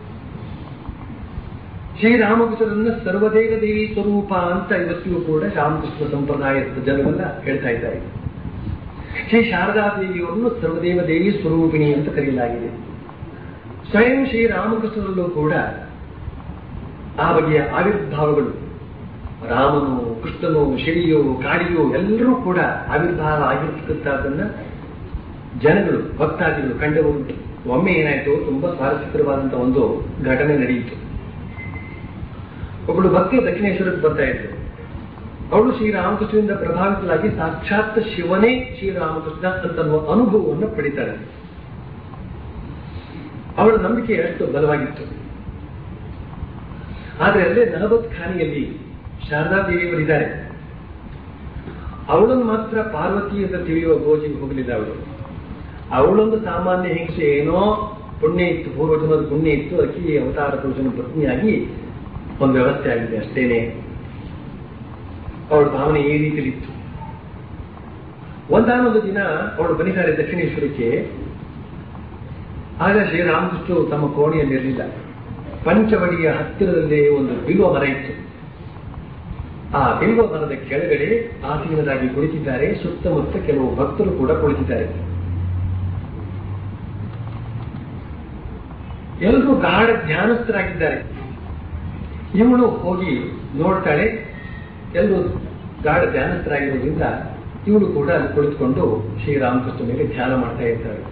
ಶ್ರೀರಾಮಕೃಷ್ಣರನ್ನ ಸರ್ವದೇವ ದೇವಿ ಸ್ವರೂಪ ಅಂತ ಇವತ್ತಿಗೂ ಕೂಡ ರಾಮಕೃಷ್ಣ ಸಂಪ್ರದಾಯದ ಜನರೆಲ್ಲ ಹೇಳ್ತಾ ಇದ್ದಾರೆ ಶ್ರೀ ಶಾರದಾ ದೇವಿಯವರನ್ನು ಸರ್ವದೇವ ದೇವಿ ಸ್ವರೂಪಿಣಿ ಅಂತ ಕರೆಯಲಾಗಿದೆ ಸ್ವಯಂ ಶ್ರೀರಾಮಕೃಷ್ಣರಲ್ಲೂ ಕೂಡ ಆ ಬಗೆಯ ಆವಿರ್ಭಾವಗಳು ರಾಮನು ಕೃಷ್ಣನು ಶಿರಿಯೋ ಕಾಳಿಯೋ ಎಲ್ಲರೂ ಕೂಡ ಆವಿರ್ಭಾವ ಆಗಿರ್ತಕ್ಕಂಥದ್ದನ್ನ ಜನಗಳು ಭಕ್ತಾದಿಗಳು ಕಂಡವುಂಟು ಒಮ್ಮೆ ಏನಾಯ್ತು ತುಂಬಾ ಸ್ವಾರಸ್ಯಕರವಾದಂತಹ ಒಂದು ಘಟನೆ ನಡೆಯಿತು ಒಬ್ಬಳು ಭಕ್ತಿ ದಕ್ಷಿಣೇಶ್ವರಕ್ಕೆ ಬರ್ತಾ ಇದ್ರು ಅವಳು ಶ್ರೀರಾಮಕೃಷ್ಣನಿಂದ ಪ್ರಭಾವಿತರಾಗಿ ಸಾಕ್ಷಾತ್ ಶಿವನೇ ಶ್ರೀರಾಮಕೃಷ್ಣ ಅಂತನ್ನುವ ಅನುಭವವನ್ನು ಪಡಿತಾಳೆ ಅವಳ ನಂಬಿಕೆ ಅಷ್ಟು ಬಲವಾಗಿತ್ತು ಆದ್ರೆ ಅಲ್ಲೇ ನಲವತ್ ಖಾನಿಯಲ್ಲಿ ಶಾರದಾ ದೇವಿಯವರಿದ್ದಾರೆ ಅವಳನ್ನು ಮಾತ್ರ ಪಾರ್ವತಿ ಅಂತ ತಿಳಿಯುವ ಗೋಜಿಗೆ ಹೋಗಲಿಲ್ಲ ಅವಳು ಅವಳೊಂದು ಸಾಮಾನ್ಯ ಹಿಂಸೆ ಏನೋ ಪುಣ್ಯ ಇತ್ತು ಪೂರ್ವಜನದ ಪುಣ್ಯ ಇತ್ತು ಅದಕ್ಕೆ ಈ ಅವತಾರ ಪುರುಷನ ಪತ್ನಿಯಾಗಿ ಒಂದು ವ್ಯವಸ್ಥೆ ಆಗಿದೆ ಅಷ್ಟೇನೆ ಅವಳ ಭಾವನೆ ಈ ರೀತಿಲಿ ಇತ್ತು ಒಂದಾನೊಂದು ದಿನ ಅವಳು ಬಂದಿದ್ದಾರೆ ದಕ್ಷಿಣೇಶ್ವರಕ್ಕೆ ಆಗ ಶ್ರೀರಾಮಕೃಷ್ಣರು ತಮ್ಮ ಕೋಣೆಯಲ್ಲಿರಲಿಲ್ಲ ಪಂಚವಡಿಯ ಹತ್ತಿರದಲ್ಲೇ ಒಂದು ಬಿಲ್ವ ಮರ ಇತ್ತು ಆ ಬಿಲ್ವ ಮರದ ಕೆಳಗಡೆ ಆಸೀನರಾಗಿ ಕುಳಿತಿದ್ದಾರೆ ಸುತ್ತಮುತ್ತ ಕೆಲವು ಭಕ್ತರು ಕೂಡ ಕುಳಿತಿದ್ದಾರೆ ಎಲ್ಲರೂ ಗಾಢ ಧ್ಯಾನಸ್ಥರಾಗಿದ್ದಾರೆ ಇವಳು ಹೋಗಿ ನೋಡ್ತಾಳೆ ಎಲ್ಲರೂ ಗಾಢ ಧ್ಯಾನಸ್ಥರಾಗಿರೋದ್ರಿಂದ ಇವಳು ಕೂಡ ಅಲ್ಲಿ ಕುಳಿತುಕೊಂಡು ಶ್ರೀರಾಮಕೃಷ್ಣ ಮೇಲೆ ಧ್ಯಾನ ಮಾಡ್ತಾ ಇರ್ತಾಳೆ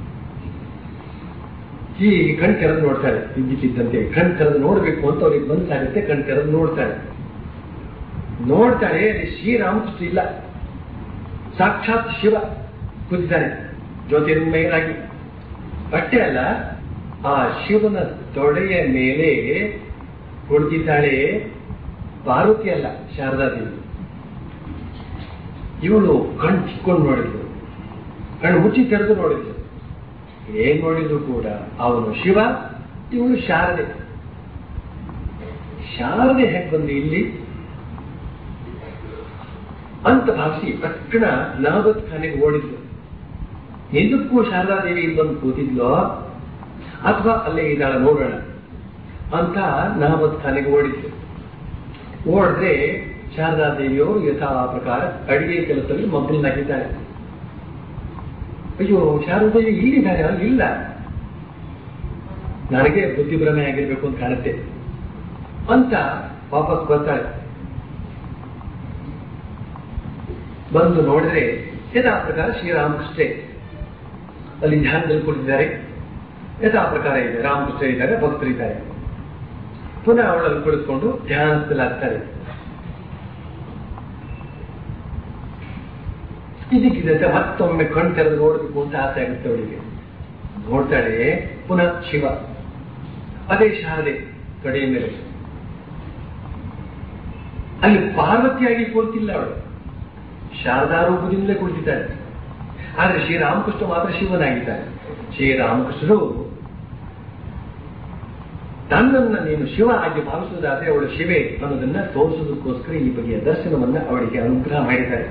ಈ ಕಣ್ ತೆರೆದು ನೋಡ್ತಾಳೆ ಇದ್ದಕ್ಕಿದ್ದಂತೆ ಕಣ್ ತೆರೆದು ನೋಡ್ಬೇಕು ಅಂತ ಅವ್ರಿಗೆ ಮನಸ್ಸಾಗುತ್ತೆ ಕಣ್ ತೆರೆದು ನೋಡ್ತಾಳೆ ನೋಡ್ತಾಳೆ ಅಲ್ಲಿ ಶ್ರೀರಾಮಕೃಷ್ಣ ಇಲ್ಲ ಸಾಕ್ಷಾತ್ ಶಿವ ಕೂತಿದ್ದಾನೆ ಜ್ಯೋತಿರ್ಮಯರಾಗಿ ಅಷ್ಟೇ ಅಲ್ಲ ಆ ಶಿವನ ತೊಡೆಯ ಮೇಲೆ ಕುಳಿತಿದ್ದಾಳೆ ಪಾರ್ವತಿ ಅಲ್ಲ ಶಾರದಾದೇವಿ ಇವಳು ಕಣ್ ಚಿಕ್ಕೊಂಡು ನೋಡಿದ್ಲು ಕಣ್ಣು ಮುಚ್ಚಿ ತೆರೆದು ನೋಡಿದ್ಲು ಏನ್ ನೋಡಿದ್ರು ಕೂಡ ಅವನು ಶಿವ ಇವಳು ಶಾರದೆ ಶಾರದೆ ಹೇಗೆ ಬಂದು ಇಲ್ಲಿ ಅಂತ ಭಾವಿಸಿ ತಕ್ಷಣ ನವಬತ್ ಖಾನೆಗೆ ಓಡಿದ್ಲು ನಿಜಕ್ಕೂ ಶಾರದಾದೇವಿ ಇಲ್ಲಿ ಬಂದು ಕೂತಿದ್ಲೋ ಅಥವಾ ಅಲ್ಲೇ ಇದ್ದಾಳ ನೋಡೋಣ ಅಂತ ನವಬತ್ ಖಾನೆಗೆ ಓಡಿದ್ಲು ಓಡಿದ್ರೆ ಶಾರದಾದೇವಿಯವರು ಯಥಾ ಪ್ರಕಾರ ಅಡಿಗೆ ಕೆಲಸದಲ್ಲಿ ಮಗ್ನನಾಗಿದ್ದಾರೆ ಅಯ್ಯೋ ಶಾರದಾದೇವಿ ಇಲ್ಲಿದ್ದಾರೆ ಅಲ್ಲಿ ಇಲ್ಲ ನನಗೆ ಬುದ್ಧಿಭ್ರಮೆ ಆಗಿರ್ಬೇಕು ಅಂತ ಕಾಣುತ್ತೆ ಅಂತ ವಾಪಸ್ ಬರ್ತಾಳೆ ಬಂದು ನೋಡಿದ್ರೆ ಯಥಾ ಪ್ರಕಾರ ಶ್ರೀರಾಮಕೃಷ್ಣ ಅಲ್ಲಿ ಧ್ಯಾನದಲ್ಲಿ ಕುಳಿತಿದ್ದಾರೆ ಯಥಾ ಪ್ರಕಾರ ಇದೆ ರಾಮಕೃಷ್ಣ ಇದ್ದಾರೆ ಭಕ್ತರಿದ್ದಾರೆ ಪುನಃ ಅವಳಲ್ಲಿ ಕುಳಿತುಕೊಂಡು ಧ್ಯಾನದಲ್ಲಾಗ್ತಾರೆ ಇದಕ್ಕಿದಂತೆ ಮತ್ತೊಮ್ಮೆ ಕಣ್ ತೆರೆದು ನೋಡಬೇಕು ಅಂತ ಆಸೆ ಆಗುತ್ತೆ ಅವಳಿಗೆ ನೋಡ್ತಾಳೆ ಪುನಃ ಶಿವ ಅದೇ ಶಾರದೆ ತೊಡೆಯ ಮೇಲೆ ಅಲ್ಲಿ ಪಾರ್ವತಿಯಾಗಿ ಕುಳಿತಿಲ್ಲ ಅವಳು ಶಾರದಾ ರೂಪದಿಂದಲೇ ಕುಳಿತಿದ್ದಾಳೆ ಆದ್ರೆ ಶ್ರೀರಾಮಕೃಷ್ಣ ಮಾತ್ರ ಶಿವನಾಗಿದ್ದಾನೆ ಶ್ರೀರಾಮಕೃಷ್ಣರು ತನ್ನನ್ನ ನೀನು ಶಿವ ಆಗಿ ಭಾವಿಸುವುದಾದ್ರೆ ಅವಳು ಶಿವೆ ಅನ್ನೋದನ್ನ ತೋರಿಸೋದಕ್ಕೋಸ್ಕರ ಈ ಬಗೆಯ ದರ್ಶನವನ್ನ ಅವಳಿಗೆ ಅನುಗ್ರಹ ಮಾಡಿದ್ದಾರೆ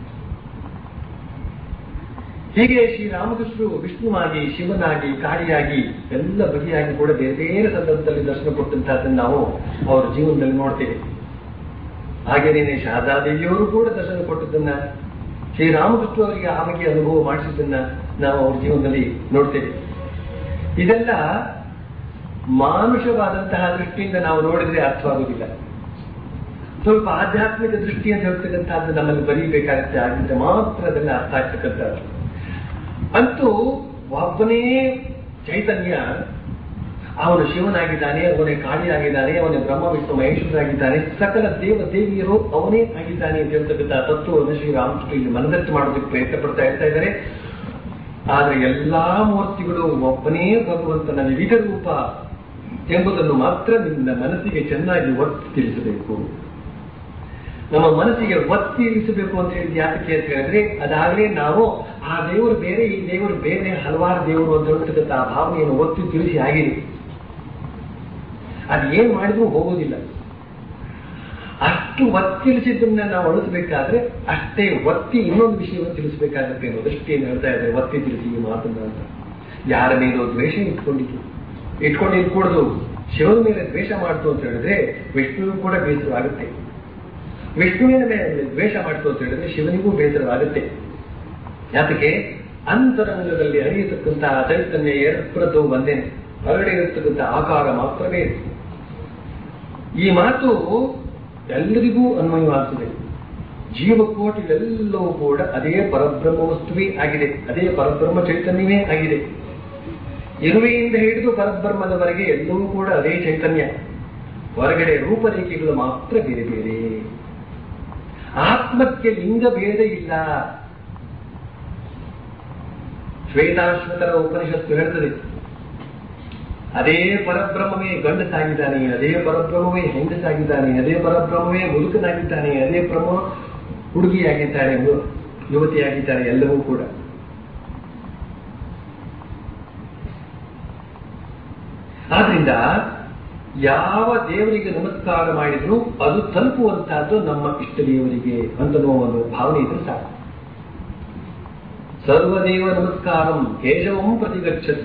ಹೀಗೆ ಶ್ರೀರಾಮಕೃಷ್ಣರು ವಿಷ್ಣುವಾಗಿ ಶಿವನಾಗಿ ಕಾಳಿಯಾಗಿ ಎಲ್ಲ ಬಗೆಯಾಗಿ ಕೂಡ ಬೇರೆ ಬೇರೆ ಸಂದರ್ಭದಲ್ಲಿ ದರ್ಶನ ಕೊಟ್ಟಂತಹದ್ದನ್ನು ನಾವು ಅವರ ಜೀವನದಲ್ಲಿ ನೋಡ್ತೇವೆ ಹಾಗೇನೇನೆ ಶಾರದಾದೇವಿಯವರು ಕೂಡ ದರ್ಶನ ಕೊಟ್ಟದ್ದನ್ನ ಶ್ರೀರಾಮಕೃಷ್ಣ ಅವರಿಗೆ ಆ ಬಗೆಯ ಅನುಭವ ಮಾಡಿಸಿದ್ದನ್ನ ನಾವು ಅವ್ರ ಜೀವನದಲ್ಲಿ ನೋಡ್ತೇವೆ ಇದೆಲ್ಲ ಮಾನುಷವಾದಂತಹ ದೃಷ್ಟಿಯಿಂದ ನಾವು ನೋಡಿದ್ರೆ ಅರ್ಥವಾಗುವುದಿಲ್ಲ ಸ್ವಲ್ಪ ಆಧ್ಯಾತ್ಮಿಕ ದೃಷ್ಟಿ ಅಂತ ಹೇಳ್ತಕ್ಕಂಥದ್ದು ನಮ್ಮಲ್ಲಿ ಬರೀಬೇಕಾಗತ್ತೆ ಆಗಿದ್ರೆ ಮಾತ್ರ ಅದನ್ನ ಅರ್ಥ ಆಗ್ತಕ್ಕಂಥದ್ದು ಅಂತೂ ಒಬ್ಬನೇ ಚೈತನ್ಯ ಅವನು ಶಿವನಾಗಿದ್ದಾನೆ ಅವನೇ ಕಾಳಿಯಾಗಿದ್ದಾನೆ ಅವನೇ ಬ್ರಹ್ಮ ವಿಷ್ಣು ಮಹೇಶ್ವರಾಗಿದ್ದಾನೆ ಸಕಲ ದೇವ ದೇವಿಯರು ಅವನೇ ಆಗಿದ್ದಾನೆ ಅಂತ ಹೇಳ್ತಕ್ಕಂಥ ತತ್ವವನ್ನು ಶ್ರೀರಾಮಕೃಷ್ಣ ಇಲ್ಲಿ ಮನದಟ್ಟು ಮಾಡೋದಕ್ಕೆ ಪ್ರಯತ್ನ ಪಡ್ತಾ ಹೇಳ್ತಾ ಇದ್ದಾರೆ ಆದ್ರೆ ಎಲ್ಲಾ ಮೂರ್ತಿಗಳು ಒಬ್ಬನೇ ಭಗವಂತನ ವಿವಿಧ ರೂಪ ಎಂಬುದನ್ನು ಮಾತ್ರ ನಿನ್ನ ಮನಸ್ಸಿಗೆ ಚೆನ್ನಾಗಿ ಒತ್ತಿ ತಿಳಿಸಬೇಕು ನಮ್ಮ ಮನಸ್ಸಿಗೆ ಒತ್ತಿ ಇರಿಸಬೇಕು ಅಂತ ಹೇಳಿದ್ ಯಾತಕ್ಕೆ ಅಂತ ಹೇಳಿದ್ರೆ ಅದಾಗಲೇ ನಾವು ಆ ದೇವರು ಬೇರೆ ಈ ದೇವರು ಬೇರೆ ಹಲವಾರು ದೇವರು ಅಂತ ಹೇಳ್ತಕ್ಕಂಥ ಆ ಭಾವನೆಯನ್ನು ಒತ್ತಿ ತಿಳಿಸಿ ಆಗಿದೆ ಅದು ಏನ್ ಮಾಡಿದ್ರೂ ಹೋಗೋದಿಲ್ಲ ಅಷ್ಟು ಒತ್ತಿಳಿಸಿದ್ದನ್ನ ನಾವು ಅಳಿಸಬೇಕಾದ್ರೆ ಅಷ್ಟೇ ಒತ್ತಿ ಇನ್ನೊಂದು ವಿಷಯವನ್ನು ತಿಳಿಸಬೇಕಾಗತ್ತೆ ಅನ್ನೋ ದೃಷ್ಟಿಯನ್ನು ಹೇಳ್ತಾ ಇದ್ದಾರೆ ಒತ್ತಿ ತಿಳಿಸಿ ಈ ಮಾತನ್ನ ಅಂತ ಯಾರ ಮೇಲೋ ದ್ವೇಷ ಇಟ್ಕೊಂಡಿದ್ದು ಇಟ್ಕೊಂಡಿರ್ಕೂಡದು ಶಿವನ ಮೇಲೆ ದ್ವೇಷ ಮಾಡ್ತು ಅಂತ ಹೇಳಿದ್ರೆ ವಿಷ್ಣುವಿಗೂ ಕೂಡ ಬೇಸರವಾಗುತ್ತೆ ವಿಷ್ಣುವಿನ ಮೇಲೆ ದ್ವೇಷ ಮಾಡ್ತು ಅಂತ ಹೇಳಿದ್ರೆ ಶಿವನಿಗೂ ಬೇಸರವಾಗುತ್ತೆ ಯಾತಕ್ಕೆ ಅಂತರಂಗದಲ್ಲಿ ಹರಿಯತಕ್ಕಂತಹ ಚೈತನ್ಯ ಏರ್ಪಡದು ಒಂದೇನೆ ಹೊರಗಡೆ ಇರತಕ್ಕಂಥ ಆಕಾರ ಮಾತ್ರವೇ ಇದೆ. ಈ ಮಾತು ಎಲ್ಲರಿಗೂ ಅನ್ವಯವಾಗ್ತದೆ ಜೀವಕೋಟಿಗಳೆಲ್ಲವೂ ಕೂಡ ಅದೇ ಪರಬ್ರಹ್ಮ ವಸ್ತುವೇ ಆಗಿದೆ ಅದೇ ಪರಬ್ರಹ್ಮ ಚೈತನ್ಯವೇ ಆಗಿದೆ ಇರುವೆಯಿಂದ ಹಿಡಿದು ಪರಬ್ರಹ್ಮದವರೆಗೆ ಎಲ್ಲವೂ ಕೂಡ ಅದೇ ಚೈತನ್ಯ ಹೊರಗಡೆ ರೂಪರೇಖೆಗಳು ಮಾತ್ರ ಬೇರೆ ಬೇರೆ ಆತ್ಮಕ್ಕೆ ಲಿಂಗ ಭೇದ ಇಲ್ಲ ಶ್ವೇತಾಶ್ವತರ ಉಪನಿಷತ್ತು ಹೇಳ್ತದೆ ಅದೇ ಪರಬ್ರಹ್ಮವೇ ಗಂಡಸಾಗಿದ್ದಾನೆ ಅದೇ ಪರಬ್ರಹ್ಮವೇ ಹೆಂಗಸಾಗಿದ್ದಾನೆ ಅದೇ ಪರಬ್ರಹ್ಮವೇ ಮುದುಕನಾಗಿದ್ದಾನೆ ಅದೇ ಬ್ರಹ್ಮ ಹುಡುಗಿಯಾಗಿದ್ದಾನೆ ಮು- ಯುವತಿಯಾಗಿದ್ದಾನೆ ಎಲ್ಲವೂ ಕೂಡ ಆದ್ರಿಂದ ಯಾವ ದೇವರಿಗೆ ನಮಸ್ಕಾರ ಮಾಡಿದ್ರು ಅದು ತಲುಪುವಂತಹದ್ದು ನಮ್ಮ ಇಷ್ಟ ದೇವರಿಗೆ ಅಂತನ್ನುವ ಒಂದು ಭಾವನೆ ಇದ್ರೆ ಸಾಕು ಸರ್ವದೇವ ನಮಸ್ಕಾರಂ ಕೇಶವಂ ಪ್ರತಿಗಚ್ಚತಿ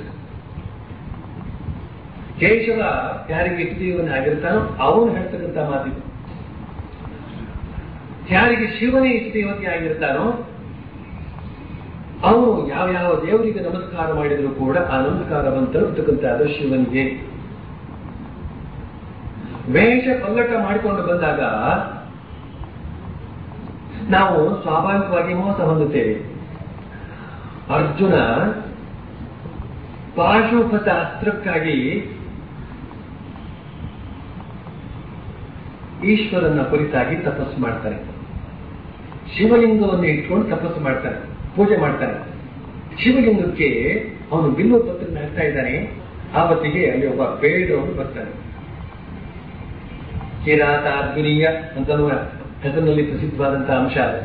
ಕೇಶವ ಯಾರಿಗೆ ಇಷ್ಟದೇವನ ಆಗಿರ್ತಾನೋ ಅವನು ಹೇಳ್ತಕ್ಕಂಥ ಮಾತಿದು ಯಾರಿಗೆ ಶಿವನೇ ಇಷ್ಟದೇವತೆ ಆಗಿರ್ತಾನೋ ಅವನು ಯಾವ ಯಾವ ದೇವರಿಗೆ ನಮಸ್ಕಾರ ಮಾಡಿದ್ರು ಕೂಡ ಆ ನಮಸ್ಕಾರವನ್ನು ತಲುಪತಕ್ಕಂಥದ್ದು ಶಿವನಿಗೆ ವೇಷ ಪಲ್ಲಟ ಮಾಡಿಕೊಂಡು ಬಂದಾಗ ನಾವು ಸ್ವಾಭಾವಿಕವಾಗಿ ಮೋಸ ಹೊಂದುತ್ತೇವೆ ಅರ್ಜುನ ಪಾಶುಪತ ಅಸ್ತ್ರಕ್ಕಾಗಿ ಈಶ್ವರನ ಕುರಿತಾಗಿ ತಪಸ್ಸು ಮಾಡ್ತಾನೆ ಶಿವಲಿಂಗವನ್ನು ಇಟ್ಕೊಂಡು ತಪಸ್ಸು ಮಾಡ್ತಾನೆ ಪೂಜೆ ಮಾಡ್ತಾನೆ ಶಿವಲಿಂಗಕ್ಕೆ ಅವನು ಬಿಲ್ವ ಪತ್ರ ಹಾಕ್ತಾ ಇದ್ದಾನೆ ಆವತ್ತಿಗೆ ಅಲ್ಲಿ ಒಬ್ಬ ಬೇಡವನು ಬರ್ತಾನೆ ಕಿರಾತ ಅರ್ಜುನೀಯ ಅಂತನ್ನುವ ಹೆಸರಿನಲ್ಲಿ ಪ್ರಸಿದ್ಧವಾದಂತಹ ಅಂಶ ಅದು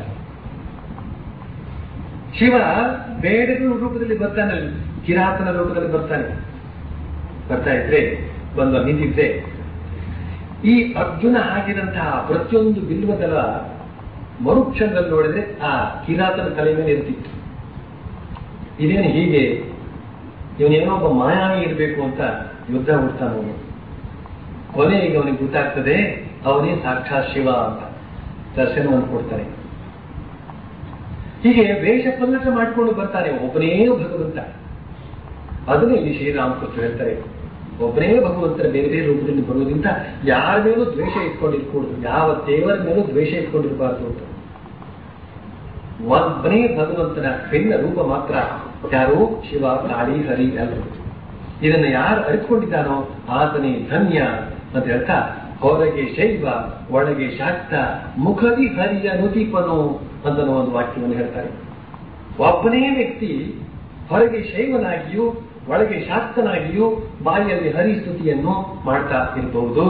ಶಿವ ಬೇಡರ ರೂಪದಲ್ಲಿ ಬರ್ತಾನೆ ಅಲ್ಲಿ ಕಿರಾತನ ರೂಪದಲ್ಲಿ ಬರ್ತಾನೆ ಬರ್ತಾ ಇದ್ರೆ ಬಂದು ನಿಂತಿದ್ರೆ ಈ ಅರ್ಜುನ ಹಾಕಿದಂತಹ ಪ್ರತಿಯೊಂದು ಬಿಲ್ವದಲ ಮರುಕ್ಷಣದಲ್ಲಿ ನೋಡಿದ್ರೆ ಆ ಕಿರಾತನ ತಲೆ ಮೇಲೆ ಇರ್ತಿತ್ತು ಇದೇನು ಹೀಗೆ ಇವನೇನೋ ಒಬ್ಬ ಮಾಯಾವಿ ಇರಬೇಕು ಅಂತ ಯುದ್ಧ ಹುಡ್ತಾನ ಅವನು ಕೊನೆಗೆ ಅವನಿಗೆ ಗೊತ್ತಾಗ್ತದೆ ಅವನೇ ಸಾಕ್ಷಾತ್ ಶಿವ ಅಂತ ದರ್ಶನವನ್ನು ಕೊಡ್ತಾನೆ ಹೀಗೆ ವೇಷ ಪಲ್ಲಟ ಮಾಡಿಕೊಂಡು ಬರ್ತಾನೆ ಒಬ್ಬನೇ ಭಗವಂತ ಅದನ್ನೇ ಇಲ್ಲಿ ಶ್ರೀರಾಮಕೃಷ್ಣ ಹೇಳ್ತಾರೆ ಒಬ್ಬನೇ ಭಗವಂತರ ಬೇರೆ ಬೇರೆ ರೂಪದಲ್ಲಿ ಬರುವುದರಿಂದ ಯಾರ ಮೇಲೂ ದ್ವೇಷ ಇಟ್ಕೊಂಡಿರ್ಕೂಡದು ಯಾವ ದೇವರ ಮೇಲೂ ದ್ವೇಷ ಇಟ್ಕೊಂಡಿರಬಾರ್ದು ಅಂತ ಒಬ್ಬನೇ ಭಗವಂತನ ಭಿನ್ನ ರೂಪ ಮಾತ್ರ ಯಾರು ಶಿವ ಕಾಳಿ ಹರಿ ಎಲ್ಲರು ಇದನ್ನ ಯಾರು ಅರಿತುಕೊಂಡಿದ್ದಾನೋ ಆತನೇ ಧನ್ಯ ಅಂತ ಹೇಳ್ತಾ ಹೊರಗೆ ಶೈವ ಒಳಗೆ ಶಾಕ್ತ ಮುಖದಿ ಹರಿಯ ನುತಿಪನು ಅಂತ ಒಂದು ವಾಕ್ಯವನ್ನು ಹೇಳ್ತಾರೆ ಒಬ್ಬನೇ ವ್ಯಕ್ತಿ ಹೊರಗೆ ಶೈವನಾಗಿಯೂ ಒಳಗೆ ಶಾಕ್ತನಾಗಿಯೂ ಬಾಯಿಯಲ್ಲಿ ಹರಿಸ್ತುತಿಯನ್ನು ಮಾಡ್ತಾ ಇರಬಹುದು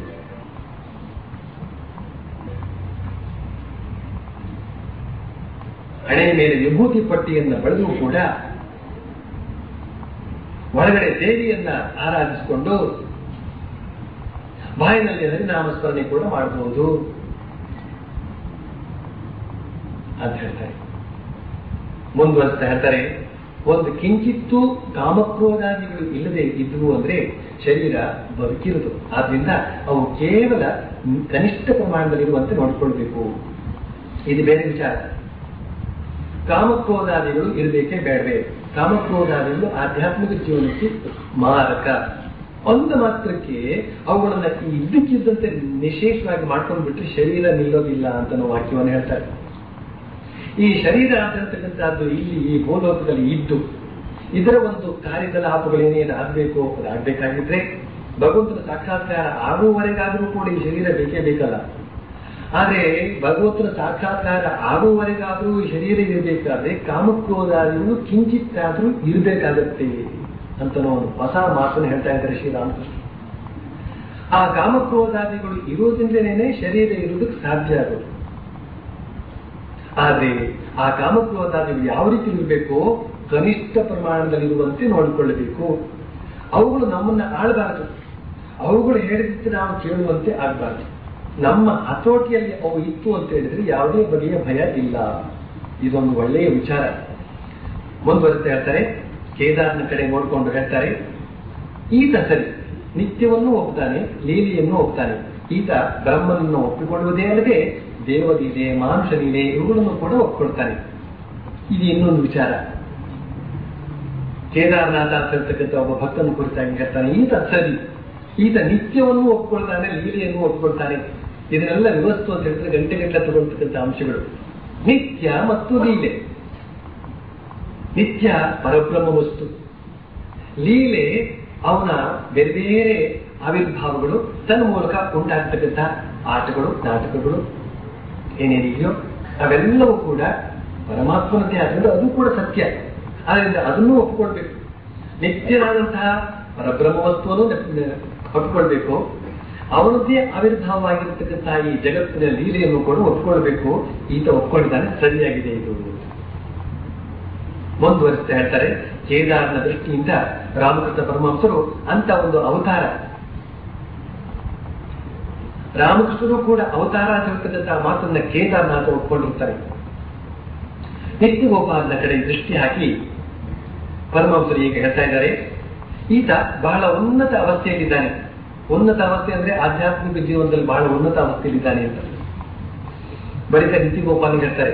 ಹಣೆಯ ಮೇಲೆ ವಿಭೂತಿ ಪಟ್ಟಿಯನ್ನ ಬಳಿದು ಕೂಡ ಒಳಗಡೆ ದೇವಿಯನ್ನ ಆರಾಧಿಸಿಕೊಂಡು ಬಾಯಿನಲ್ಲಿ ಹರಿನಾಮ ಸ್ಮರಣೆ ಕೂಡ ಮಾಡಬಹುದು ಅಂತ ಹೇಳ್ತಾರೆ ಮುಂದುವರಿಸ್ತಾ ಹೇಳ್ತಾರೆ ಒಂದು ಕಿಂಚಿತ್ತೂ ಕಾಮಕ್ರೋಧಾದಿಗಳು ಇಲ್ಲದೆ ಇದ್ವು ಅಂದ್ರೆ ಶರೀರ ಬದುಕಿರುವುದು ಆದ್ರಿಂದ ಅವು ಕೇವಲ ಕನಿಷ್ಠ ಪ್ರಮಾಣದಲ್ಲಿರುವಂತೆ ನೋಡಿಕೊಳ್ಬೇಕು ಇದು ಬೇರೆ ವಿಚಾರ ಕಾಮಕ್ರೋಧಾದಿಗಳು ಇರಬೇಕೇ ಬೇಡವೇ ಕಾಮಕ್ರೋಧಾದಿಗಳು ಆಧ್ಯಾತ್ಮಿಕ ಜೀವನಕ್ಕೆ ಮಾರಕ ಒಂದು ಮಾತ್ರಕ್ಕೆ ಅವುಗಳನ್ನ ಈ ಇದ್ದಕ್ಕಿದ್ದಂತೆ ನಿಶೇಷವಾಗಿ ಮಾಡ್ಕೊಂಡು ಬಿಟ್ರೆ ಶರೀರ ನಿಲ್ಲೋದಿಲ್ಲ ಅಂತ ನಾವು ವಾಕ್ಯವನ್ನು ಹೇಳ್ತಾರೆ ಈ ಶರೀರ ಆಗಿರ್ತಕ್ಕಂಥದ್ದು ಇಲ್ಲಿ ಈ ಭೂಲೋಕದಲ್ಲಿ ಇದ್ದು ಇದರ ಒಂದು ಕಾರ್ಯಕಲಾಪಗಳೇನೇನು ಆಗಬೇಕು ಅದು ಆಗ್ಬೇಕಾಗಿದ್ರೆ ಭಗವಂತನ ಸಾಕ್ಷಾತ್ಕಾರ ಆಗುವವರೆಗಾದರೂ ಕೂಡ ಈ ಶರೀರ ಬೇಕೇ ಬೇಕಲ್ಲ ಆದ್ರೆ ಭಗವಂತನ ಸಾಕ್ಷಾತ್ಕಾರ ಆಗುವವರೆಗಾದರೂ ಈ ಶರೀರ ಇರಬೇಕಾದ್ರೆ ಕಾಮಕ್ರೋಧಾದಿಗಳು ಕಿಂಚಿತ್ತಾದ್ರೂ ಇರಬೇಕಾಗತ್ತೆ ಅಂತ ನಾವು ಒಂದು ಹೊಸ ಮಾತನ್ನು ಹೇಳ್ತಾ ಇದ್ದಾರೆ ಶ್ರೀರಾಮಕೃಷ್ಣ ಆ ಕಾಮಕ್ರೋಧಾದಿಗಳು ಇರೋದ್ರಿಂದಲೇ ಶರೀರ ಇರುವುದಕ್ಕೆ ಸಾಧ್ಯ ಆಗೋದು ಆದ್ರೆ ಆ ಕಾಮಕ್ರೋಧಾದಿಗಳು ಯಾವ ರೀತಿ ಇರಬೇಕು ಕನಿಷ್ಠ ಪ್ರಮಾಣದಲ್ಲಿರುವಂತೆ ನೋಡಿಕೊಳ್ಳಬೇಕು ಅವುಗಳು ನಮ್ಮನ್ನ ಆಳಬಾರದು ಅವುಗಳು ಹೇಳಿದಂತೆ ನಾವು ಕೇಳುವಂತೆ ಆಗಬಾರದು ನಮ್ಮ ಹತೋಟಿಯಲ್ಲಿ ಅವು ಇತ್ತು ಅಂತ ಹೇಳಿದ್ರೆ ಯಾವುದೇ ಬಗೆಯ ಭಯ ಇಲ್ಲ ಇದೊಂದು ಒಳ್ಳೆಯ ವಿಚಾರ ಮುಂದುವರಿಸ್ತಾ ಹೇಳ್ತಾರೆ ಕೇದಾರನ ಕಡೆ ನೋಡಿಕೊಂಡು ಹೇಳ್ತಾರೆ ಈತ ಸರಿ ನಿತ್ಯವನ್ನು ಒಪ್ತಾನೆ ಲೀಲೆಯನ್ನು ಒಪ್ತಾನೆ ಈತ ಬ್ರಹ್ಮನನ್ನು ಒಪ್ಪಿಕೊಳ್ಳುವುದೇ ಅಲ್ಲದೆ ದೇವಲೀಲೆ ಮಾನುಷ ಲೀಲೆ ಇವುಗಳನ್ನು ಕೂಡ ಒಪ್ಕೊಳ್ತಾನೆ ಇದು ಇನ್ನೊಂದು ವಿಚಾರ ಕೇದಾರನಾಥ ಅಂತ ಹೇಳ್ತಕ್ಕಂಥ ಒಬ್ಬ ಭಕ್ತನ ಕುರಿತಾಗಿ ಹೇಳ್ತಾನೆ ಈತ ಸರಿ ಈತ ನಿತ್ಯವನ್ನು ಒಪ್ಕೊಳ್ತಾನೆ ಲೀಲೆಯನ್ನು ಒಪ್ಕೊಳ್ತಾನೆ ಇದನ್ನೆಲ್ಲ ವ್ಯವಸ್ತು ಅಂತ ಹೇಳಿದ್ರೆ ಗಂಟೆ ಗಂಟೆ ತಗೊಳ್ತಕ್ಕಂಥ ಅಂಶಗಳು ನಿತ್ಯ ಮತ್ತು ಲೀಲೆ ನಿತ್ಯ ಪರಬ್ರಹ್ಮ ವಸ್ತು ಲೀಲೆ ಅವನ ಬೇರೆ ಬೇರೆ ಆವಿರ್ಭಾವಗಳು ತನ್ನ ಮೂಲಕ ಉಂಟಾಗ್ತಕ್ಕಂಥ ಆಟಗಳು ನಾಟಕಗಳು ಏನೇನಿದೆಯೋ ಅವೆಲ್ಲವೂ ಕೂಡ ಪರಮಾತ್ಮನದೇ ಆದ್ರಿಂದ ಅದು ಕೂಡ ಸತ್ಯ ಆದ್ರಿಂದ ಅದನ್ನು ಒಪ್ಪಿಕೊಳ್ಬೇಕು ನಿತ್ಯನಾದಂತಹ ಪರಬ್ರಹ್ಮ ವಸ್ತುವನ್ನು ಒಪ್ಪಿಕೊಳ್ಬೇಕು ಅವನದ್ದೇ ಆವಿರ್ಭಾವವಾಗಿರ್ತಕ್ಕಂತಹ ಈ ಜಗತ್ತಿನ ಲೀಲೆಯನ್ನು ಕೂಡ ಒಪ್ಪಿಕೊಳ್ಬೇಕು ಈತ ಒಪ್ಕೊಂಡಿದ್ದಾನೆ ಸರಿಯಾಗಿದೆ ಇದು ಮುಂದುವರಿಸ್ತಾ ಹೇಳ್ತಾರೆ ಕೇದಾರನ ದೃಷ್ಟಿಯಿಂದ ರಾಮಕೃಷ್ಣ ಪರಮಹಂಸರು ಅಂತ ಒಂದು ಅವತಾರ ರಾಮಕೃಷ್ಣರು ಕೂಡ ಅವತಾರ ಅಂತ ಹೇಳ್ತಕ್ಕಂತಹ ಮಾತನ್ನ ಕೇದಾರನಾಥ ಒಪ್ಕೊಂಡಿರ್ತಾರೆ ನಿತ್ಯ ಗೋಪಾಲನ ಕಡೆ ದೃಷ್ಟಿ ಹಾಕಿ ಪರಮಹಂಸರು ಈಗ ಹೇಳ್ತಾ ಇದ್ದಾರೆ ಈತ ಬಹಳ ಉನ್ನತ ಅವಸ್ಥೆಯಲ್ಲಿದ್ದಾನೆ ಉನ್ನತ ಅವಸ್ಥೆ ಅಂದ್ರೆ ಆಧ್ಯಾತ್ಮಿಕ ಜೀವನದಲ್ಲಿ ಬಹಳ ಉನ್ನತ ಅವಸ್ಥೆಯಲ್ಲಿದ್ದಾನೆ ಅಂತ ಬಳಿಕ ನಿತ್ಯ ಗೋಪಾಲನ್ ಹೇಳ್ತಾರೆ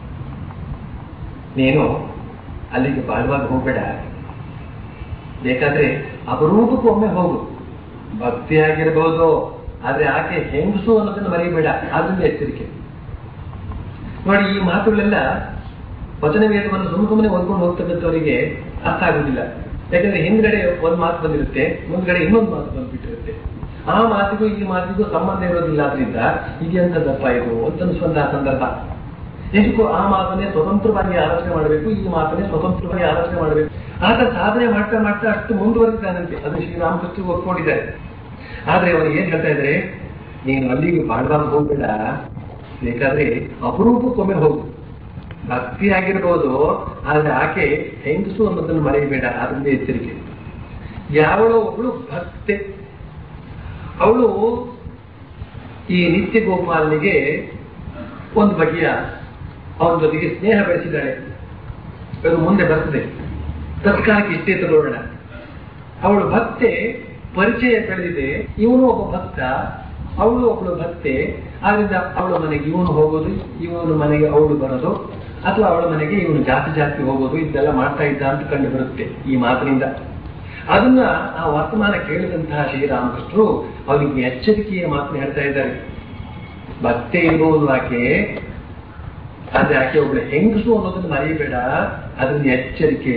ನೀನು ಅಲ್ಲಿಗೆ ಬಾಳುವಾಗ ಹೋಗ್ಬೇಡ ಬೇಕಾದ್ರೆ ಅಪರೂಪಕ್ಕೊಮ್ಮೆ ಹೋಗು ಭಕ್ತಿ ಆಗಿರಬಹುದು ಆದ್ರೆ ಆಕೆ ಹೆಂಗಸು ಅನ್ನೋದನ್ನ ಮರೆಯಬೇಡ ಆದ್ರಿಂದ ಎಚ್ಚರಿಕೆ ನೋಡಿ ಈ ಮಾತುಗಳೆಲ್ಲ ವಚನ ವೇದವನ್ನು ಸುಮ್ಮ ಸುಮ್ಮನೆ ಓದ್ಕೊಂಡು ಹೋಗ್ತಕ್ಕಂಥವರಿಗೆ ಅರ್ಥ ಆಗುದಿಲ್ಲ ಯಾಕಂದ್ರೆ ಹಿಂದ್ಗಡೆ ಒಂದ್ ಮಾತು ಬಂದಿರುತ್ತೆ ಮುಂದ್ಗಡೆ ಇನ್ನೊಂದು ಮಾತು ಬಂದ್ಬಿಟ್ಟಿರುತ್ತೆ ಆ ಮಾತಿಗೂ ಈ ಮಾತಿಗೂ ಸಂಬಂಧ ಇರೋದಿಲ್ಲ ಆದ್ರಿಂದ ಇದೆಂತದಪ್ಪ ಇದು ಅಂತ ಅನ್ಸುವಂತಹ ಸಂದರ್ಭ ನಿಜಕ್ಕೂ ಆ ಮಾತನ್ನೇ ಸ್ವತಂತ್ರವಾಗಿ ಆಲೋಚನೆ ಮಾಡಬೇಕು ಈ ಮಾತನ್ನೇ ಸ್ವತಂತ್ರವಾಗಿ ಆಲೋಚನೆ ಮಾಡಬೇಕು ಆತ ಸಾಧನೆ ಮಾಡ್ತಾ ಮಾಡ್ತಾ ಅಷ್ಟು ಮುಂದುವರೆದಿದ್ದಾನಂತೆ ಅದು ಶ್ರೀರಾಮಕೃಷ್ಣ ಒಪ್ಕೊಂಡಿದ್ದಾರೆ ಆದ್ರೆ ಅವರು ಏನ್ ಹೇಳ್ತಾ ಇದ್ದಾರೆ ನೀನು ಅಲ್ಲಿಗೆ ಬಾಳ್ವಾಗ ಹೋಗ್ಬೇಡ ಬೇಕಾದ್ರೆ ಅಪರೂಪಕ್ಕೊಮ್ಮೆ ಹೋಗು ಭಕ್ತಿ ಆಗಿರ್ಬೋದು ಆದ್ರೆ ಆಕೆ ಹೆಂಗಸು ಅನ್ನೋದನ್ನು ಮರೆಯಬೇಡ ಅದರಿಂದ ಎಚ್ಚರಿಕೆ ಯಾವಳೋ ಒಬ್ಳು ಭಕ್ತೆ ಅವಳು ಈ ನಿತ್ಯ ಗೋಪಾಲನಿಗೆ ಒಂದು ಬಗೆಯ ಅವನ ಜೊತೆಗೆ ಸ್ನೇಹ ಬೆಳೆಸಿದ್ದಾಳೆ ಅದು ಮುಂದೆ ಬರ್ತದೆ ತತ್ಕಾಲಕ್ಕೆ ಇಷ್ಟೇ ತಗೊಳ್ಳೋಣ ಅವಳು ಭಕ್ತೆ ಪರಿಚಯ ಬೆಳೆದಿದೆ ಇವನು ಒಬ್ಬ ಭಕ್ತ ಅವಳು ಒಬ್ಬಳು ಭಕ್ತೆ ಆದ್ರಿಂದ ಅವಳ ಮನೆಗೆ ಇವನು ಹೋಗೋದು ಇವನು ಮನೆಗೆ ಅವಳು ಬರೋದು ಅಥವಾ ಅವಳ ಮನೆಗೆ ಇವನು ಜಾತಿ ಜಾತಿ ಹೋಗೋದು ಇದೆಲ್ಲ ಮಾಡ್ತಾ ಇದ್ದ ಅಂತ ಕಂಡು ಬರುತ್ತೆ ಈ ಮಾತಿನಿಂದ ಅದನ್ನ ಆ ವರ್ತಮಾನ ಕೇಳಿದಂತಹ ಶ್ರೀರಾಮಕೃಷ್ಣರು ಅವನಿಗೆ ಎಚ್ಚರಿಕೆಯ ಮಾತನ್ನ ಹೇಳ್ತಾ ಇದ್ದಾರೆ ಭಕ್ತೆ ಇರಬಹುದು ಆಕೆ ಆದ್ರೆ ಆಕೆ ಒಬ್ಬಳು ಹೆಂಗಸು ಅನ್ನೋದನ್ನ ಮರೆಯಬೇಡ ಅದರಿಂದ ಎಚ್ಚರಿಕೆ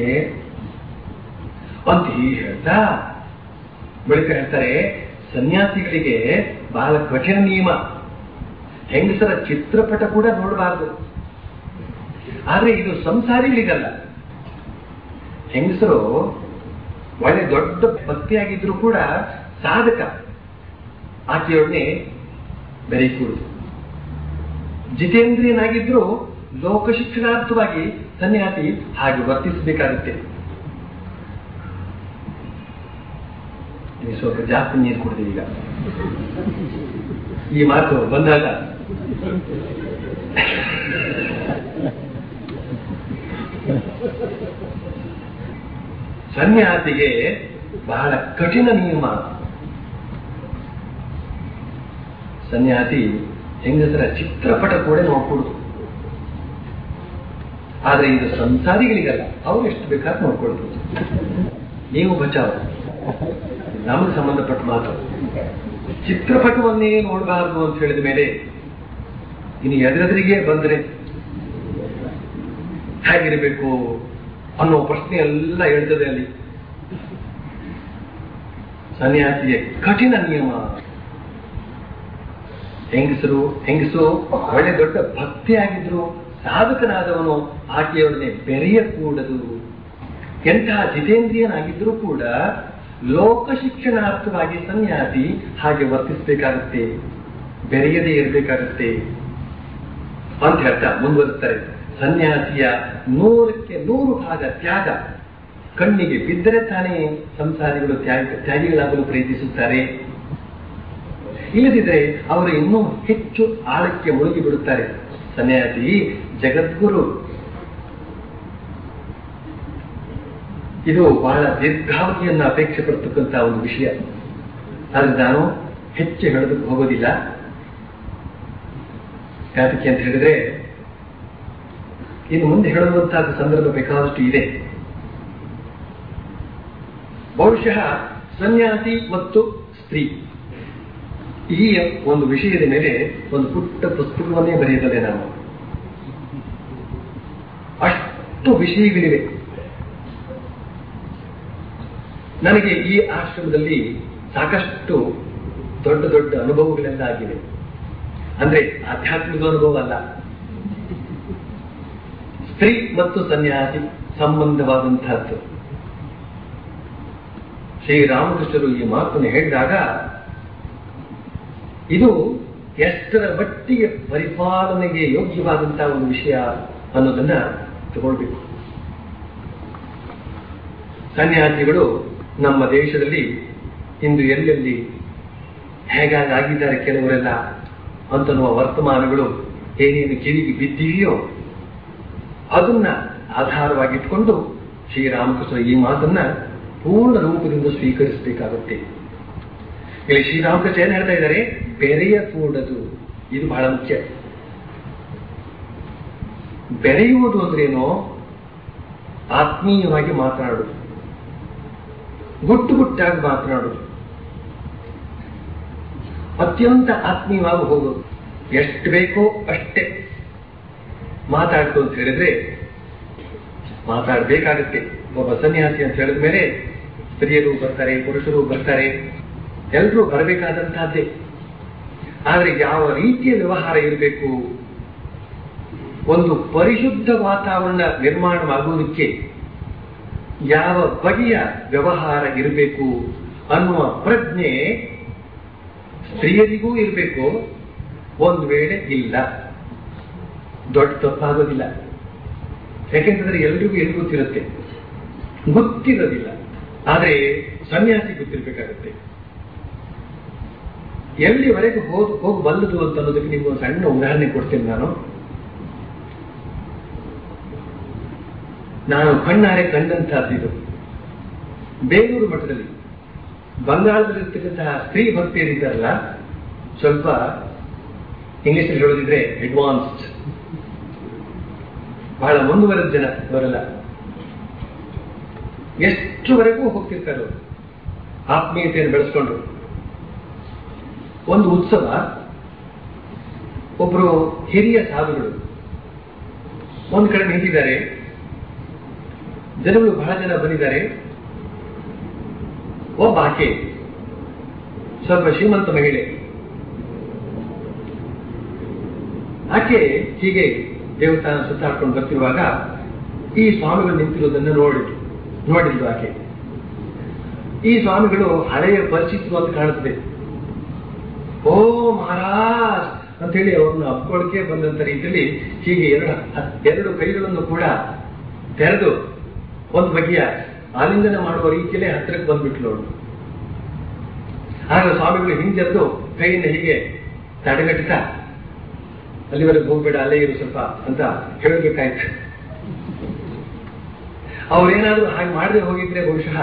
ಅಂತ ಹೀಗೆ ಹೇಳ್ತಾ ಬಳಿಕ ಹೇಳ್ತಾರೆ ಸನ್ಯಾಸಿಗಳಿಗೆ ಬಹಳ ಕಠಿಣ ನಿಯಮ ಹೆಂಗಸರ ಚಿತ್ರಪಟ ಕೂಡ ನೋಡಬಾರದು ಆದ್ರೆ ಇದು ಸಂಸಾರಿಗಳಿಗಲ್ಲ ಹೆಂಗಸರು ಒಳ್ಳೆ ದೊಡ್ಡ ಭಕ್ತಿಯಾಗಿದ್ರು ಕೂಡ ಸಾಧಕ ಆಕೆಯೊಡನೆ ಬೆರೆಯಕೂಡುದು ಜಿತೇಂದ್ರಿಯನಾಗಿದ್ರು ಲೋಕ ಶಿಕ್ಷಣಾರ್ಥವಾಗಿ ಸನ್ಯಾಸಿ ಹಾಗೆ ವರ್ತಿಸಬೇಕಾಗುತ್ತೆ ಸ್ವಲ್ಪ ಜಾಸ್ತಿ ನೀರು ಕುಡಿದೆ ಈಗ ಈ ಮಾತು ಬಂದಾಗ ಸನ್ಯಾಸಿಗೆ ಬಹಳ ಕಠಿಣ ನಿಯಮ ಸನ್ಯಾಸಿ ಹೆಂಗಸರ ಚಿತ್ರಪಟ ಕೂಡ ನೋಡ್ಕೊಡುದು ಆದ್ರೆ ಇದು ಸಂಸಾರಿಗಳಿಗಲ್ಲ ಅವ್ರು ಎಷ್ಟು ಬೇಕಾದ್ರೆ ನೋಡ್ಕೊಳ್ಬೋದು ನೀವು ಬಚಾವ್ ನಮಗೆ ಸಂಬಂಧಪಟ್ಟ ಮಾತು ಚಿತ್ರಪಟವನ್ನೇ ನೋಡಬಾರದು ಅಂತ ಹೇಳಿದ ಮೇಲೆ ಇನ್ನು ಎದುರೆದುರಿಗೆ ಬಂದ್ರೆ ಹೇಗಿರಬೇಕು ಅನ್ನೋ ಪ್ರಶ್ನೆ ಎಲ್ಲ ಹೇಳ್ತದೆ ಅಲ್ಲಿ ಸನ್ಯಾಸಿಯ ಕಠಿಣ ನಿಯಮ ಹೆಂಗಸರು ಹೆಂಗಸು ಒಳ್ಳೆ ದೊಡ್ಡ ಭಕ್ತಿ ಆಗಿದ್ರು ಸಾಧಕನಾದವನು ಆಕೆಯೊಡನೆ ಬೆರೆಯಕೂಡದು ಎಂತಹ ಜಿತೇಂದ್ರಿಯನಾಗಿದ್ರೂ ಕೂಡ ಲೋಕ ಶಿಕ್ಷಣಾರ್ಥವಾಗಿ ಸನ್ಯಾಸಿ ಹಾಗೆ ವರ್ತಿಸಬೇಕಾಗುತ್ತೆ ಬೆರೆಯದೇ ಇರಬೇಕಾಗುತ್ತೆ ಅಂತ ಹೇಳ್ತಾ ಮುಂದುವರಿಸ್ತಾರೆ ಸನ್ಯಾಸಿಯ ನೂರಕ್ಕೆ ನೂರು ಭಾಗ ತ್ಯಾಗ ಕಣ್ಣಿಗೆ ಬಿದ್ದರೆ ತಾನೇ ಸಂಸಾರಿಗಳು ತ್ಯಾಗ ತ್ಯಾಗಿಗಳಾಗಲು ಪ್ರಯತ್ನಿಸುತ್ತಾರೆ ಇಲ್ಲದಿದ್ದರೆ ಅವರು ಇನ್ನೂ ಹೆಚ್ಚು ಆಳಕ್ಕೆ ಮುಳುಗಿ ಬಿಡುತ್ತಾರೆ ಸನ್ಯಾಸಿ ಜಗದ್ಗುರು ಇದು ಬಹಳ ದೀರ್ಘಾವಧಿಯನ್ನು ಅಪೇಕ್ಷೆ ಪಡ್ತಕ್ಕಂಥ ಒಂದು ವಿಷಯ ಆದ್ರೆ ನಾನು ಹೆಚ್ಚು ಹೇಳೋದಕ್ಕೆ ಹೋಗೋದಿಲ್ಲ ಯಾತಕ್ಕೆ ಅಂತ ಹೇಳಿದ್ರೆ ಇನ್ನು ಮುಂದೆ ಹೇಳುವಂತಹ ಸಂದರ್ಭ ಬೇಕಾದಷ್ಟು ಇದೆ ಬಹುಶಃ ಸನ್ಯಾಸಿ ಮತ್ತು ಸ್ತ್ರೀ ಈ ಒಂದು ವಿಷಯದ ಮೇಲೆ ಒಂದು ಪುಟ್ಟ ಪುಸ್ತಕವನ್ನೇ ಬರೆಯಬಲ್ಲೆ ನಾನು ಅಷ್ಟು ವಿಷಯಗಳಿವೆ ನನಗೆ ಈ ಆಶ್ರಮದಲ್ಲಿ ಸಾಕಷ್ಟು ದೊಡ್ಡ ದೊಡ್ಡ ಅನುಭವಗಳೆಲ್ಲ ಆಗಿವೆ ಅಂದ್ರೆ ಆಧ್ಯಾತ್ಮಿಕ ಅನುಭವ ಅಲ್ಲ ಸ್ತ್ರೀ ಮತ್ತು ಸನ್ಯಾಸಿ ಸಂಬಂಧವಾದಂತಹದ್ದು ಶ್ರೀರಾಮಕೃಷ್ಣರು ಈ ಮಾತನ್ನು ಹೇಳಿದಾಗ ಇದು ಎಷ್ಟರ ಮಟ್ಟಿಗೆ ಪರಿಪಾಲನೆಗೆ ಯೋಗ್ಯವಾದಂತಹ ಒಂದು ವಿಷಯ ಅನ್ನೋದನ್ನ ತಗೊಳ್ಬೇಕು ಸನ್ಯಾಸಿಗಳು ನಮ್ಮ ದೇಶದಲ್ಲಿ ಇಂದು ಎಲ್ಲೆಲ್ಲಿ ಹೇಗಾಗಿದ್ದಾರೆ ಕೆಲವರೆಲ್ಲ ಅಂತನ್ನುವ ವರ್ತಮಾನಗಳು ಏನೇನು ಕಿವಿಗೆ ಬಿದ್ದಿವೆಯೋ ಅದನ್ನ ಆಧಾರವಾಗಿಟ್ಕೊಂಡು ಶ್ರೀರಾಮಕೃಷ್ಣ ಈ ಮಾತನ್ನ ಪೂರ್ಣ ರೂಪದಿಂದ ಸ್ವೀಕರಿಸಬೇಕಾಗುತ್ತೆ ಇಲ್ಲಿ ಶ್ರೀರಾಮಕೃಷ್ಣ ಏನ್ ಹೇಳ್ತಾ ಇದ್ದಾರೆ ಬೆರೆಯ ಕೂಡದು ಇದು ಬಹಳ ಮುಖ್ಯ ಬೆರೆಯುವುದು ಅಂದ್ರೇನು ಆತ್ಮೀಯವಾಗಿ ಮಾತನಾಡುವುದು ಗುಟ್ಟು ಗುಟ್ಟಾಗಿ ಮಾತನಾಡುವುದು ಅತ್ಯಂತ ಆತ್ಮೀಯವಾಗಿ ಹೋಗೋದು ಎಷ್ಟು ಬೇಕೋ ಅಷ್ಟೇ ಮಾತಾಡ್ತು ಅಂತ ಹೇಳಿದ್ರೆ ಮಾತಾಡಬೇಕಾಗುತ್ತೆ ಒಬ್ಬ ಸನ್ಯಾಸಿ ಅಂತ ಹೇಳಿದ ಮೇಲೆ ಸ್ತ್ರೀಯರು ಬರ್ತಾರೆ ಪುರುಷರು ಬರ್ತಾರೆ ಎಲ್ಲರೂ ಬರಬೇಕಾದಂತಹದ್ದೇ ಆದ್ರೆ ಯಾವ ರೀತಿಯ ವ್ಯವಹಾರ ಇರಬೇಕು ಒಂದು ಪರಿಶುದ್ಧ ವಾತಾವರಣ ನಿರ್ಮಾಣವಾಗುವುದಕ್ಕೆ ಯಾವ ಬಗೆಯ ವ್ಯವಹಾರ ಇರಬೇಕು ಅನ್ನುವ ಪ್ರಜ್ಞೆ ಸ್ತ್ರೀಯರಿಗೂ ಇರಬೇಕು ಒಂದು ವೇಳೆ ಇಲ್ಲ ದೊಡ್ಡ ತಪ್ಪಾಗೋದಿಲ್ಲ ಯಾಕೆಂತಂದ್ರೆ ಎಲ್ರಿಗೂ ಏನು ಗೊತ್ತಿರುತ್ತೆ ಗೊತ್ತಿರೋದಿಲ್ಲ ಆದ್ರೆ ಸನ್ಯಾಸಿ ಗೊತ್ತಿರ್ಬೇಕಾಗತ್ತೆ ಎಲ್ಲಿವರೆಗೂ ಹೋದ್ ಹೋಗಿ ಬಲ್ಲದು ಅಂತ ಅನ್ನೋದಕ್ಕೆ ನಿಮ್ಗೆ ಒಂದು ಸಣ್ಣ ಉದಾಹರಣೆ ಕೊಡ್ತೇನೆ ನಾನು ನಾನು ಕಣ್ಣಾರೆ ಕಂಡಂತಹದ್ದು ಇದು ಬೇಲೂರು ಮಠದಲ್ಲಿ ಬಂಗಾಳದಲ್ಲಿರ್ತಕ್ಕಂತಹ ಸ್ತ್ರೀ ಭಕ್ತಿಯರಿದ್ದಾರಲ್ಲ ಸ್ವಲ್ಪ ಇಂಗ್ಲಿಷ್ ಹೇಳೋದಿದ್ರೆ ಅಡ್ವಾನ್ಸ್ಡ್ ಬಹಳ ಮುಂದುವರೆದ ಜನ ಅವರೆಲ್ಲ ಎಷ್ಟುವರೆಗೂ ಹೋಗ್ತಿರ್ತಾರೆ ಅವರು ಆತ್ಮೀಯತೆಯನ್ನು ಬೆಳೆಸ್ಕೊಂಡು ಒಂದು ಉತ್ಸವ ಒಬ್ರು ಹಿರಿಯ ಸಾಧುಗಳು ಒಂದು ಕಡೆ ನಿಂತಿದ್ದಾರೆ ಜನಗಳು ಬಹಳ ಜನ ಬಂದಿದ್ದಾರೆ ಒಬ್ಬ ಆಕೆ ಸ್ವಲ್ಪ ಶ್ರೀಮಂತ ಮಹಿಳೆ ಆಕೆ ಹೀಗೆ ದೇವಸ್ಥಾನ ಸುತ್ತಾಡ್ಕೊಂಡು ಬರ್ತಿರುವಾಗ ಈ ಸ್ವಾಮಿಗಳು ನಿಂತಿರೋದನ್ನು ನೋಡಿದ್ರು ನೋಡಿದ್ರು ಆಕೆ ಈ ಸ್ವಾಮಿಗಳು ಹಳೆಯ ಪರಿಚಿತರು ಅಂತ ಕಾಣುತ್ತದೆ ಓ ಮಹಾರಾಜ್ ಅಂತೇಳಿ ಅವ್ರನ್ನ ಅಪ್ಕೊಳ್ಳಕ್ಕೆ ಬಂದಂತ ರೀತಿಯಲ್ಲಿ ಹೀಗೆ ಎರಡು ಎರಡು ಕೈಗಳನ್ನು ಕೂಡ ತೆರೆದು ಒಂದು ಬಗೆಯ ಆಲಿಂಗನ ಮಾಡುವ ರೀತಿಯಲ್ಲೇ ಹತ್ತಿರಕ್ಕೆ ಬಂದ್ಬಿಟ್ಲು ಅವಳು ಆಗ ಸ್ವಾಮಿಗಳು ಹಿಂಜರಿದು ಕೈಯಿಂದ ಹೀಗೆ ತಡೆಗಟ್ಟುತ್ತಾ ಅಲ್ಲಿವರೆಗೆ ಹೋಗ್ಬೇಡ ಅಲ್ಲೇ ಇರು ಸ್ವಲ್ಪ ಅಂತ ಹೇಳಬೇಕಾಯ್ತು ಅವ್ರೇನಾದ್ರೂ ಹಾಗೆ ಮಾಡದೆ ಹೋಗಿದ್ರೆ ಬಹುಶಃ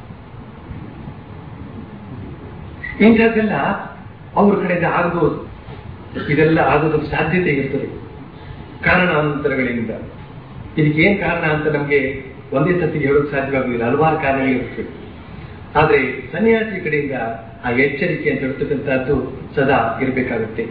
ಇಂಥದ್ದೆಲ್ಲ ಅವ್ರ ಕಡೆಯಿಂದ ಆಗಬಹುದು ಇದೆಲ್ಲ ಆಗೋದಕ್ಕೆ ಸಾಧ್ಯತೆ ಇರ್ತದೆ ಕಾರಣಾಂತರಗಳಿಂದ ಇದಕ್ಕೆ ಏನ್ ಕಾರಣ ಅಂತ ನಮಗೆ ಒಂದೇ ಸತಿಗೆ ಹೇಳೋಕೆ ಸಾಧ್ಯವಾಗುವುದಿಲ್ಲ ಹಲವಾರು ಕಾರಣಗಳಿರ್ತವೆ ಆದರೆ ಸನ್ಯಾಸಿ ಕಡೆಯಿಂದ ಆ ಎಚ್ಚರಿಕೆ ಅಂತ ಹೇಳ್ತಕ್ಕಂಥದ್ದು ಸದಾ ಇರಬೇಕಾಗುತ್ತೆ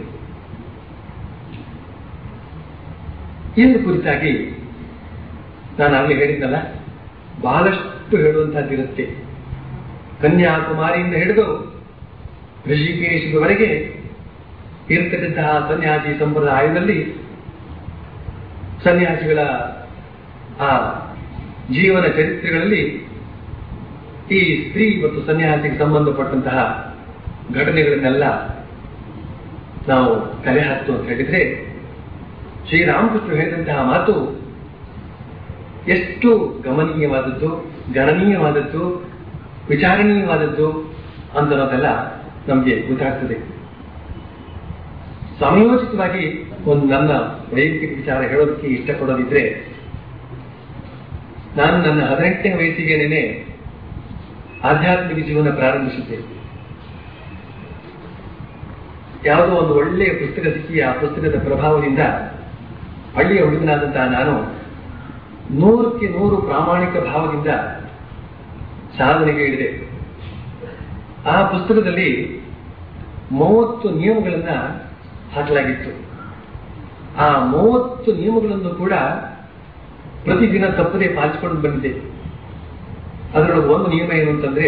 ಇನ್ನು ಕುರಿತಾಗಿ ನಾನು ಆಗಲೇ ಹೇಳಿದ್ನಲ್ಲ ಬಹಳಷ್ಟು ಹೇಳುವಂತಹದ್ದಿರುತ್ತೆ ಕನ್ಯಾಕುಮಾರಿಯಿಂದ ಹಿಡಿದು ಋಷಿಕೇಶದವರೆಗೆ ಇರತಕ್ಕಂತಹ ಸನ್ಯಾಸಿ ಸಂಪ್ರದಾಯದಲ್ಲಿ ಸನ್ಯಾಸಿಗಳ ಆ ಜೀವನ ಚರಿತ್ರೆಗಳಲ್ಲಿ ಈ ಸ್ತ್ರೀ ಮತ್ತು ಸನ್ಯಾಸಿಗೆ ಸಂಬಂಧಪಟ್ಟಂತಹ ಘಟನೆಗಳನ್ನೆಲ್ಲ ನಾವು ಕಲೆ ಹಾಕ್ತು ಅಂತ ಹೇಳಿದ್ರೆ ಶ್ರೀರಾಮಕೃಷ್ಣ ಹೇಳಿದಂತಹ ಮಾತು ಎಷ್ಟು ಗಮನೀಯವಾದದ್ದು ಗಣನೀಯವಾದದ್ದು ವಿಚಾರಣೀಯವಾದದ್ದು ಅಂತನ್ನೋದೆಲ್ಲ ನಮಗೆ ಗೊತ್ತಾಗ್ತದೆ ಸಮಯೋಚಿತವಾಗಿ ಒಂದು ನನ್ನ ವೈಯಕ್ತಿಕ ವಿಚಾರ ಹೇಳೋದಕ್ಕೆ ಇಷ್ಟಪಡೋದಿದ್ರೆ ನಾನು ನನ್ನ ಹದಿನೆಂಟನೇ ವಯಸ್ಸಿಗೆನೇ ಆಧ್ಯಾತ್ಮಿಕ ಜೀವನ ಪ್ರಾರಂಭಿಸಿದ್ದೆ ಯಾವುದೋ ಒಂದು ಒಳ್ಳೆಯ ಪುಸ್ತಕ ಸಿಕ್ಕಿ ಆ ಪುಸ್ತಕದ ಪ್ರಭಾವದಿಂದ ಹಳ್ಳಿಯ ಹುಡುಗನಾದಂತಹ ನಾನು ನೂರಕ್ಕೆ ನೂರು ಪ್ರಾಮಾಣಿಕ ಭಾವದಿಂದ ಸಾಧನೆಗೆ ಇಳಿದೆ ಆ ಪುಸ್ತಕದಲ್ಲಿ ಮೂವತ್ತು ನಿಯಮಗಳನ್ನ ಹಾಕಲಾಗಿತ್ತು ಆ ಮೂವತ್ತು ನಿಯಮಗಳನ್ನು ಕೂಡ ಪ್ರತಿದಿನ ತಪ್ಪದೆ ಪಾಲಿಸಿಕೊಂಡು ಬಂದಿದೆ ಅದರೊಳಗೆ ಒಂದು ನಿಯಮ ಏನು ಅಂತಂದ್ರೆ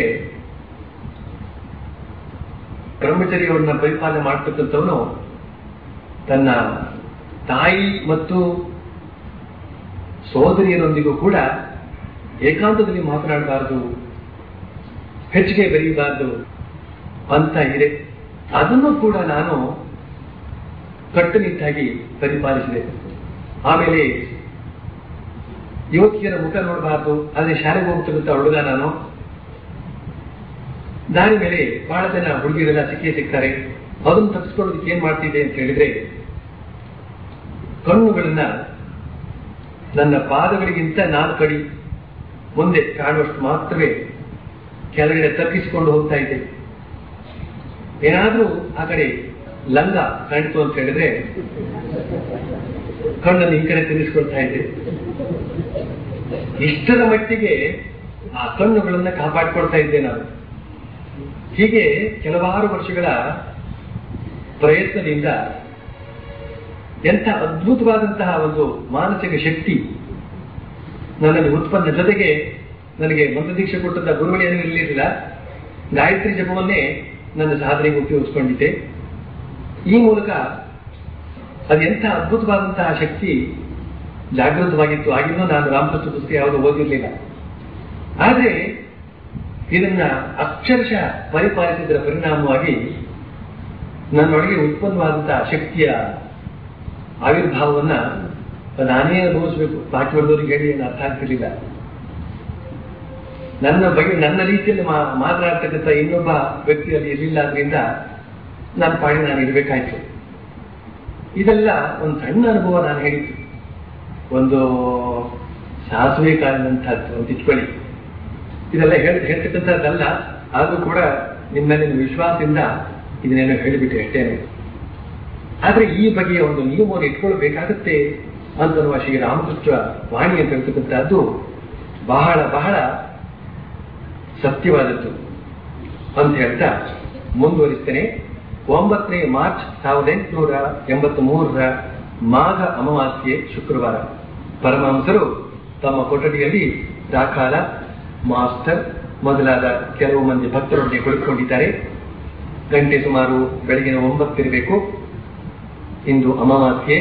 ಬ್ರಹ್ಮಚರ್ಯವನ್ನ ಪರಿಪಾಲನೆ ಮಾಡ್ತಕ್ಕಂಥವನು ತನ್ನ ತಾಯಿ ಮತ್ತು ಸೋದರಿಯರೊಂದಿಗೂ ಕೂಡ ಏಕಾಂತದಲ್ಲಿ ಮಾತನಾಡಬಾರದು ಹೆಚ್ಚಿಗೆ ಬೆರೆಯಬಾರದು ಅಂತ ಇದೆ ಅದನ್ನು ಕೂಡ ನಾನು ಕಟ್ಟುನಿಟ್ಟಾಗಿ ಪರಿಪಾಲಿಸಿದೆ ಆಮೇಲೆ ಯುವತಿಯರ ಮುಖ ನೋಡಬಾರ್ದು ಆದ್ರೆ ಶಾಲೆಗೆ ಹೋಗ್ತಕ್ಕಂಥ ಹುಡುಗ ನಾನು ದಾರಿ ಮೇಲೆ ಬಹಳ ಜನ ಹುಡುಗಿಯರೆಲ್ಲ ಸಿಕ್ಕೇ ಸಿಗ್ತಾರೆ ಅದನ್ನು ತಪ್ಪಿಸ್ಕೊಳ್ಳೋದಕ್ಕೆ ಏನ್ ಮಾಡ್ತಿದ್ದೆ ಅಂತ ಹೇಳಿದ್ರೆ ಕಣ್ಣುಗಳನ್ನ ನನ್ನ ಪಾದಗಳಿಗಿಂತ ನಾಲ್ಕು ಅಡಿ ಮುಂದೆ ಕಾಣುವಷ್ಟು ಮಾತ್ರವೇ ಕೆಳಗಡೆ ತಪ್ಪಿಸಿಕೊಂಡು ಹೋಗ್ತಾ ಇದ್ದೆ ಏನಾದ್ರೂ ಆ ಕಡೆ ಲಂಗ ಕಾಣಿತು ಅಂತ ಹೇಳಿದ್ರೆ ಕಣ್ಣನ್ನು ಈ ಕಡೆ ತಿನ್ನಿಸ್ಕೊಳ್ತಾ ಇದ್ದೆ ಇಷ್ಟರ ಮಟ್ಟಿಗೆ ಆ ಕಣ್ಣುಗಳನ್ನ ಕಾಪಾಡಿಕೊಳ್ತಾ ಇದ್ದೆ ನಾನು ಹೀಗೆ ಕೆಲವಾರು ವರ್ಷಗಳ ಪ್ರಯತ್ನದಿಂದ ಎಂಥ ಅದ್ಭುತವಾದಂತಹ ಒಂದು ಮಾನಸಿಕ ಶಕ್ತಿ ನನ್ನಲ್ಲಿ ಉತ್ಪನ್ನ ಜೊತೆಗೆ ನನಗೆ ಮಂತ್ರದೀಕ್ಷೆ ಕೊಟ್ಟಂತ ಗುರುಗಳು ಏನೂ ಇರಲಿಲ್ಲ ಗಾಯತ್ರಿ ಜಪವನ್ನೇ ನನ್ನ ಸಾಧನೆಗೆ ಉಪಯೋಗಿಸ್ಕೊಂಡಿದ್ದೆ ಈ ಮೂಲಕ ಅದೆಂಥ ಅದ್ಭುತವಾದಂತಹ ಶಕ್ತಿ ಜಾಗೃತವಾಗಿತ್ತು ಆಗಿನ್ನೂ ನಾನು ರಾಮಕೃಷ್ಣ ಪುಸ್ತಕ ಯಾವುದು ಓದಿರಲಿಲ್ಲ ಆದರೆ ಇದನ್ನ ಅಕ್ಷರಶಃ ಪರಿಪಾಲಿಸಿದರ ಪರಿಣಾಮವಾಗಿ ನನ್ನೊಳಗೆ ಉತ್ಪನ್ನವಾದಂತಹ ಶಕ್ತಿಯ ಆವಿರ್ಭಾವವನ್ನ ನಾನೇ ಅನುಭವಿಸಬೇಕು ಬಾಕಿ ಹೊಡೆದವರಿಗೆ ಹೇಳಿ ಏನು ಅರ್ಥ ಆಗ್ತಿರ್ಲಿಲ್ಲ ನನ್ನ ಬಗ್ಗೆ ನನ್ನ ರೀತಿಯಲ್ಲಿ ಮಾ- ಮಾತನಾಡ್ತಕ್ಕಂಥ ಇನ್ನೊಬ್ಬ ವ್ಯಕ್ತಿ ಅಲ್ಲಿ ಇರಲಿಲ್ಲ ಆದ್ರಿಂದ ನನ್ನ ಪಾಡಿ ನಾನು ಇರಬೇಕಾಯ್ತು ಇದೆಲ್ಲ ಒಂದು ಸಣ್ಣ ಅನುಭವ ನಾನು ಹೇಳಿದ್ದು ಒಂದು ಸಾಸುವೆ ಕಾಲಿನಂತಹದ್ದು ಒಂದು ಇಟ್ಕೊಳ್ಳಿ ಇದೆಲ್ಲ ಹೇಳ್ ಹೇಳ್ತಕ್ಕಂಥದ್ದಲ್ಲ ಆದ್ರೂ ಕೂಡ ನಿಮ್ಮ ಮೇಲಿನ ವಿಶ್ವಾಸದಿಂದ ಇದನ್ನೇನೋ ಹೇಳಿಬಿಟ್ಟು ಅಷ್ಟೇನೆ ಆದ್ರೆ ಈ ಬಗೆಯ ಒಂದು ನಿಯಮವನ್ನು ಇಟ್ಕೊಳ್ಬೇಕಾಗತ್ತೆ ಅಂತನ್ನುವ ಶ್ರೀ ರಾಮಕೃಷ್ಣ ವಾಣಿ ಅಂತ ಹೇಳ್ತಕ್ಕಂಥದ್ದು ಬಹಳ ಬಹಳ ಸತ್ಯವಾದದ್ದು ಅಂತ ಹೇಳ್ತಾ ಮುಂದುವರಿಸ್ತೇನೆ ಒಂಬತ್ತನೇ ಮಾರ್ಚ್ ಸಾವಿರದ ಎಂಟುನೂರ ಎಂಬತ್ತ್ ಮೂರರ ಮಾಘ ಅಮಾವಾಸ್ಯೆ ಶುಕ್ರವಾರ ಪರಮಹಂಸರು ತಮ್ಮ ಕೊಠಡಿಯಲ್ಲಿ ದಾಖಾಲ ಮಾಸ್ಟರ್ ಮೊದಲಾದ ಕೆಲವು ಮಂದಿ ಭಕ್ತರೊಂದಿಗೆ ಕುಳಿತುಕೊಂಡಿದ್ದಾರೆ ಗಂಟೆ ಸುಮಾರು ಬೆಳಗಿನ ಒಂಬತ್ತಿರಬೇಕು ಇಂದು ಅಮಾವಾಸ್ಯೆ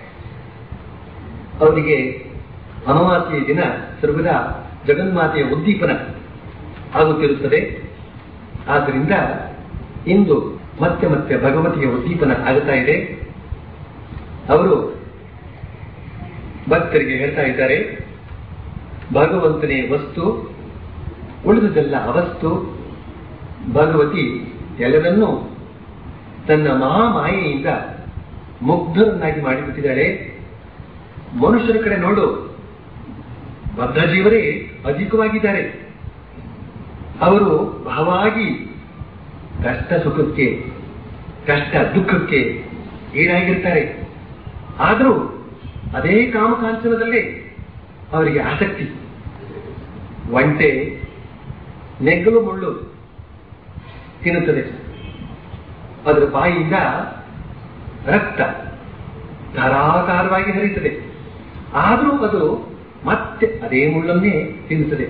ಅವರಿಗೆ ಅಮಾವಾಸ್ಯೆಯ ದಿನ ಸರ್ವದಾ ಜಗನ್ಮಾತೆಯ ಉದ್ದೀಪನ ಆಗುತ್ತಿರುತ್ತದೆ ಆದ್ದರಿಂದ ಇಂದು ಮತ್ತೆ ಮತ್ತೆ ಭಗವತಿಯ ಉದ್ದೀಪನ ಆಗುತ್ತಾ ಇದೆ ಅವರು ಭಕ್ತರಿಗೆ ಹೇಳ್ತಾ ಇದ್ದಾರೆ ಭಗವಂತನೇ ವಸ್ತು ಉಳಿದುದೆಲ್ಲ ಅವಸ್ತು ಭಗವತಿ ಎಲ್ಲರನ್ನೂ ತನ್ನ ಮಹಾಮಾಯೆಯಿಂದ ಮುಗ್ಧರನ್ನಾಗಿ ಮಾಡಿಬಿಟ್ಟಿದ್ದಾಳೆ ಮನುಷ್ಯರ ಕಡೆ ನೋಡು ಬದ್ಧ ಜೀವರೇ ಅಧಿಕವಾಗಿದ್ದಾರೆ ಅವರು ಬಹವಾಗಿ ಕಷ್ಟ ಸುಖಕ್ಕೆ ಕಷ್ಟ ದುಃಖಕ್ಕೆ ಈಡಾಗಿರ್ತಾರೆ ಆದರೂ ಅದೇ ಕಾಮಕಾಂಚನದಲ್ಲೇ ಅವರಿಗೆ ಆಸಕ್ತಿ ಒಂಟೆ ನೆಗ್ಗಲು ಮುಳ್ಳು ತಿನ್ನುತ್ತದೆ ಅದರ ಬಾಯಿಯಿಂದ ರಕ್ತ ಧಾರಾಕಾರವಾಗಿ ಹರಿಯುತ್ತದೆ ಆದರೂ ಅದು ಮತ್ತೆ ಅದೇ ಮುಳ್ಳನ್ನೇ ತಿನ್ನುತ್ತದೆ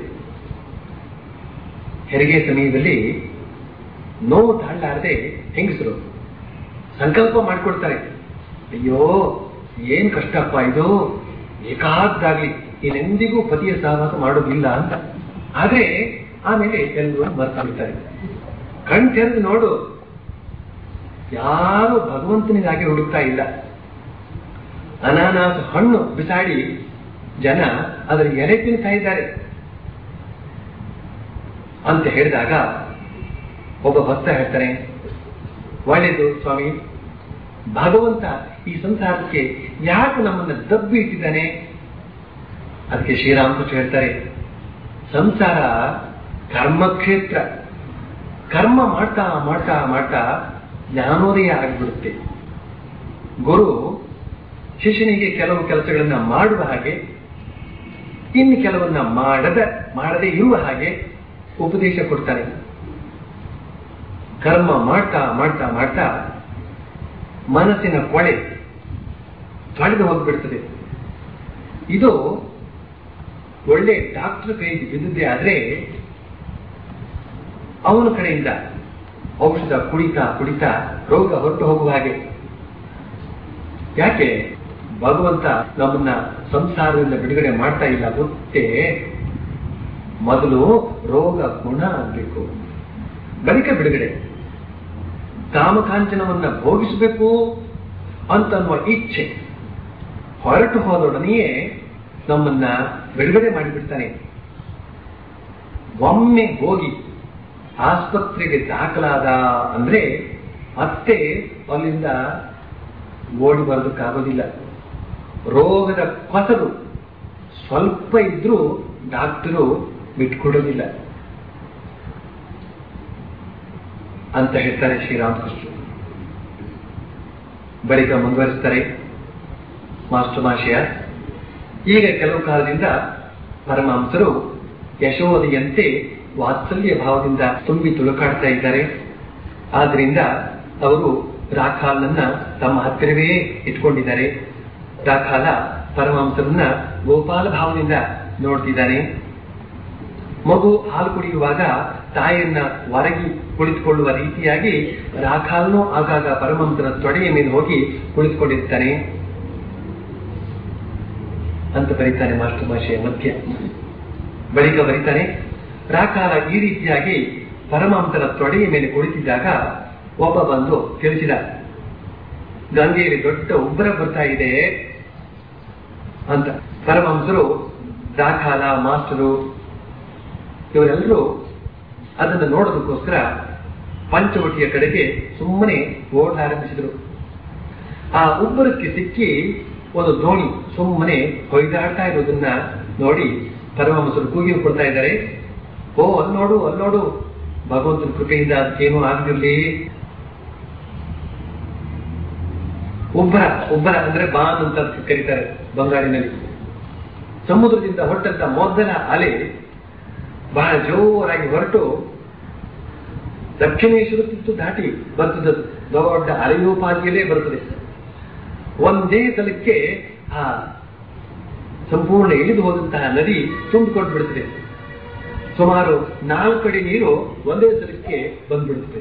ಹೆರಿಗೆ ಸಮಯದಲ್ಲಿ ನೋವು ತಾಳಲಾರದೆ ಹೆಂಗಸರು ಸಂಕಲ್ಪ ಮಾಡಿಕೊಡ್ತಾರೆ ಅಯ್ಯೋ ಏನ್ ಕಷ್ಟಪ್ಪ ಇದು ಏಕಾದ್ದಾಗ್ಲಿ ಇನ್ನೆಂದಿಗೂ ಪತಿಯ ಸಹವಾಸ ಮಾಡೋದಿಲ್ಲ ಅಂತ ಆದ್ರೆ ಆಮೇಲೆ ಎಲ್ಲರೂ ಮರ್ತು ಬಿಡ್ತಾರೆ ಕಣ್ ತೆರೆದು ನೋಡು ಯಾರು ಭಗವಂತನಿಗಾಗಿ ಹುಡುಕ್ತಾ ಇಲ್ಲ ಅನಾನಾಸ ಹಣ್ಣು ಬಿಸಾಡಿ ಜನ ಅದರ ಎಲೆ ತಿಂತಾ ಇದ್ದಾರೆ ಅಂತ ಹೇಳಿದಾಗ ಒಬ್ಬ ಭಕ್ತ ಹೇಳ್ತಾನೆ ಒಳ್ಳೆಯದು ಸ್ವಾಮಿ ಭಗವಂತ ಈ ಸಂಸಾರಕ್ಕೆ ಯಾಕೆ ನಮ್ಮನ್ನ ದಬ್ಬಿ ಇಟ್ಟಿದ್ದಾನೆ ಅದಕ್ಕೆ ಶ್ರೀರಾಮಕೃಷ್ಣ ಹೇಳ್ತಾರೆ ಸಂಸಾರ ಕರ್ಮಕ್ಷೇತ್ರ ಕರ್ಮ ಮಾಡ್ತಾ ಮಾಡ್ತಾ ಮಾಡ್ತಾ ಜ್ಞಾನೋದಯ ಆಗಿಬಿಡುತ್ತೆ ಗುರು ಶಿಷ್ಯನಿಗೆ ಕೆಲವು ಕೆಲಸಗಳನ್ನ ಮಾಡುವ ಹಾಗೆ ಇನ್ನು ಕೆಲವನ್ನ ಮಾಡದ ಮಾಡದೆ ಇರುವ ಹಾಗೆ ಉಪದೇಶ ಕೊಡ್ತಾನೆ ಕರ್ಮ ಮಾಡ್ತಾ ಮಾಡ್ತಾ ಮಾಡ್ತಾ ಮನಸ್ಸಿನ ಕೊಳೆ ತೊಳೆದು ಹೋಗ್ಬಿಡ್ತದೆ ಇದು ಒಳ್ಳೆ ಡಾಕ್ಟರ್ ಕೈಗೆ ಬಿದ್ದಿದ್ದೆ ಆದ್ರೆ ಅವನ ಕಡೆಯಿಂದ ಔಷಧ ಕುಡಿತಾ ಕುಡಿತಾ ರೋಗ ಹೊರಟು ಹೋಗುವ ಹಾಗೆ ಯಾಕೆ ಭಗವಂತ ನಮ್ಮನ್ನ ಸಂಸಾರದಿಂದ ಬಿಡುಗಡೆ ಮಾಡ್ತಾ ಇಲ್ಲ ಗೊತ್ತೇ ಮೊದಲು ರೋಗ ಗುಣ ಆಗಬೇಕು ಬಳಿಕ ಬಿಡುಗಡೆ ಕಾಮಕಾಂಚನವನ್ನ ಭೋಗಿಸಬೇಕು ಅಂತನ್ನುವ ಇಚ್ಛೆ ಹೊರಟು ಹೋದೊಡನೆಯೇ ನಮ್ಮನ್ನ ಬಿಡುಗಡೆ ಮಾಡಿಬಿಡ್ತಾನೆ ಒಮ್ಮೆ ಹೋಗಿ ಆಸ್ಪತ್ರೆಗೆ ದಾಖಲಾದ ಅಂದ್ರೆ ಮತ್ತೆ ಅಲ್ಲಿಂದ ಓಡಿ ಬರೋದಕ್ಕಾಗೋದಿಲ್ಲ ರೋಗದ ಕೊಸರು ಸ್ವಲ್ಪ ಇದ್ರೂ ಡಾಕ್ಟರು ಬಿಟ್ಕೊಡೋದಿಲ್ಲ ಅಂತ ಹೇಳ್ತಾರೆ ಶ್ರೀರಾಮಕೃಷ್ಣ ಬಳಿಕ ಮುಂದುವರಿಸ್ತಾರೆ ಮಾಸ್ಟರ್ ಮಾಶಯ ಈಗ ಕೆಲವು ಕಾಲದಿಂದ ಪರಮಹಂಸರು ಯಶೋದೆಯಂತೆ ವಾತ್ಸಲ್ಯ ಭಾವದಿಂದ ತುಂಬಿ ತುಳುಕಾಡ್ತಾ ಇದ್ದಾರೆ ಆದ್ರಿಂದ ಅವರು ರಾಖಾಲನ್ನ ತಮ್ಮ ಹತ್ತಿರವೇ ಇಟ್ಕೊಂಡಿದ್ದಾರೆ ರಾಖಾಲ ಪರಮಹಂಸರನ್ನ ಗೋಪಾಲ ಭಾವದಿಂದ ನೋಡ್ತಿದ್ದಾನೆ ಮಗು ಹಾಲು ಕುಡಿಯುವಾಗ ತಾಯಿಯನ್ನ ಹೊರಗಿ ಕುಳಿತುಕೊಳ್ಳುವ ರೀತಿಯಾಗಿ ರಾಖಾಲ್ನೂ ಆಗಾಗ ಪರಮಹಂಸರ ತೊಡೆಯ ಮೇಲೆ ಹೋಗಿ ಕುಳಿತುಕೊಂಡಿರ್ತಾನೆ ಅಂತ ಬರೀತಾನೆ ಮಾಸ್ಟರ್ ಭಾಷೆಯ ಮಧ್ಯ ಬಳಿಕ ಬರೀತಾನೆ ರಾಕಾಲ ಈ ರೀತಿಯಾಗಿ ಪರಮಹಂಸರ ತೊಡೆಯ ಮೇಲೆ ಕುಳಿತಿದ್ದಾಗ ಒಬ್ಬ ಬಂದು ತಿಳಿಸಿದ ಗಂಗೆಯಲ್ಲಿ ದೊಡ್ಡ ಉಬ್ಬರ ಬರ್ತಾ ಇದೆ ಅಂತ ಪರಮಹಂಸರು ರಾಖಾಲ ಮಾಸ್ಟರು ಇವರೆಲ್ಲರೂ ಅದನ್ನು ನೋಡೋದಕ್ಕೋಸ್ಕರ ಪಂಚವಟಿಯ ಕಡೆಗೆ ಸುಮ್ಮನೆ ಓಡಲಾರಂಭಿಸಿದರು ಆ ಉಬ್ಬರಕ್ಕೆ ಸಿಕ್ಕಿ ಒಂದು ದೋಣಿ ಸುಮ್ಮನೆ ಹೊಯ್ದಾಡ್ತಾ ಇರೋದನ್ನ ನೋಡಿ ಪರಮಹಂಸರು ಕೂಗಿ ಕೊಡ್ತಾ ಇದ್ದಾರೆ ಓ ಅಲ್ಲಿ ನೋಡು ಅಲ್ಲಿ ನೋಡು ಭಗವಂತನ ಕೃಪೆಯಿಂದ ಅದಕ್ಕೇನೂ ಆಗದಿರ್ಲಿ ಉಬ್ಬರ ಉಬ್ಬರ ಅಂದ್ರೆ ಬಾನ್ ಅಂತ ಅದಕ್ಕೆ ಕರೀತಾರೆ ಬಂಗಾಳಿನಲ್ಲಿ ಸಮುದ್ರದಿಂದ ಹೊಟ್ಟಂತ ಮೊದಲ ಅಲೆ ಬಹಳ ಜೋರಾಗಿ ಹೊರಟು ದಕ್ಷಿಣೇಶ್ವರ ತಿತ್ತು ದಾಟಿ ಬರ್ತದೆ ಅದು. ದೊಡ್ಡ ಅಲೆಯೋಪಾದಿಯಲ್ಲೇ ಬರುತ್ತದೆ ಒಂದೇ ಸಲಕ್ಕೆ ಆ ಸಂಪೂರ್ಣ ಇಳಿದು ಹೋದಂತಹ ನದಿ ತುಂಬಿಕೊಂಡು ಬಿಡುತ್ತದೆ ಸುಮಾರು ನಾಲ್ಕಡಿ ನೀರು ಒಂದೇ ಸಲಕ್ಕೆ ಬಂದ್ಬಿಡುತ್ತದೆ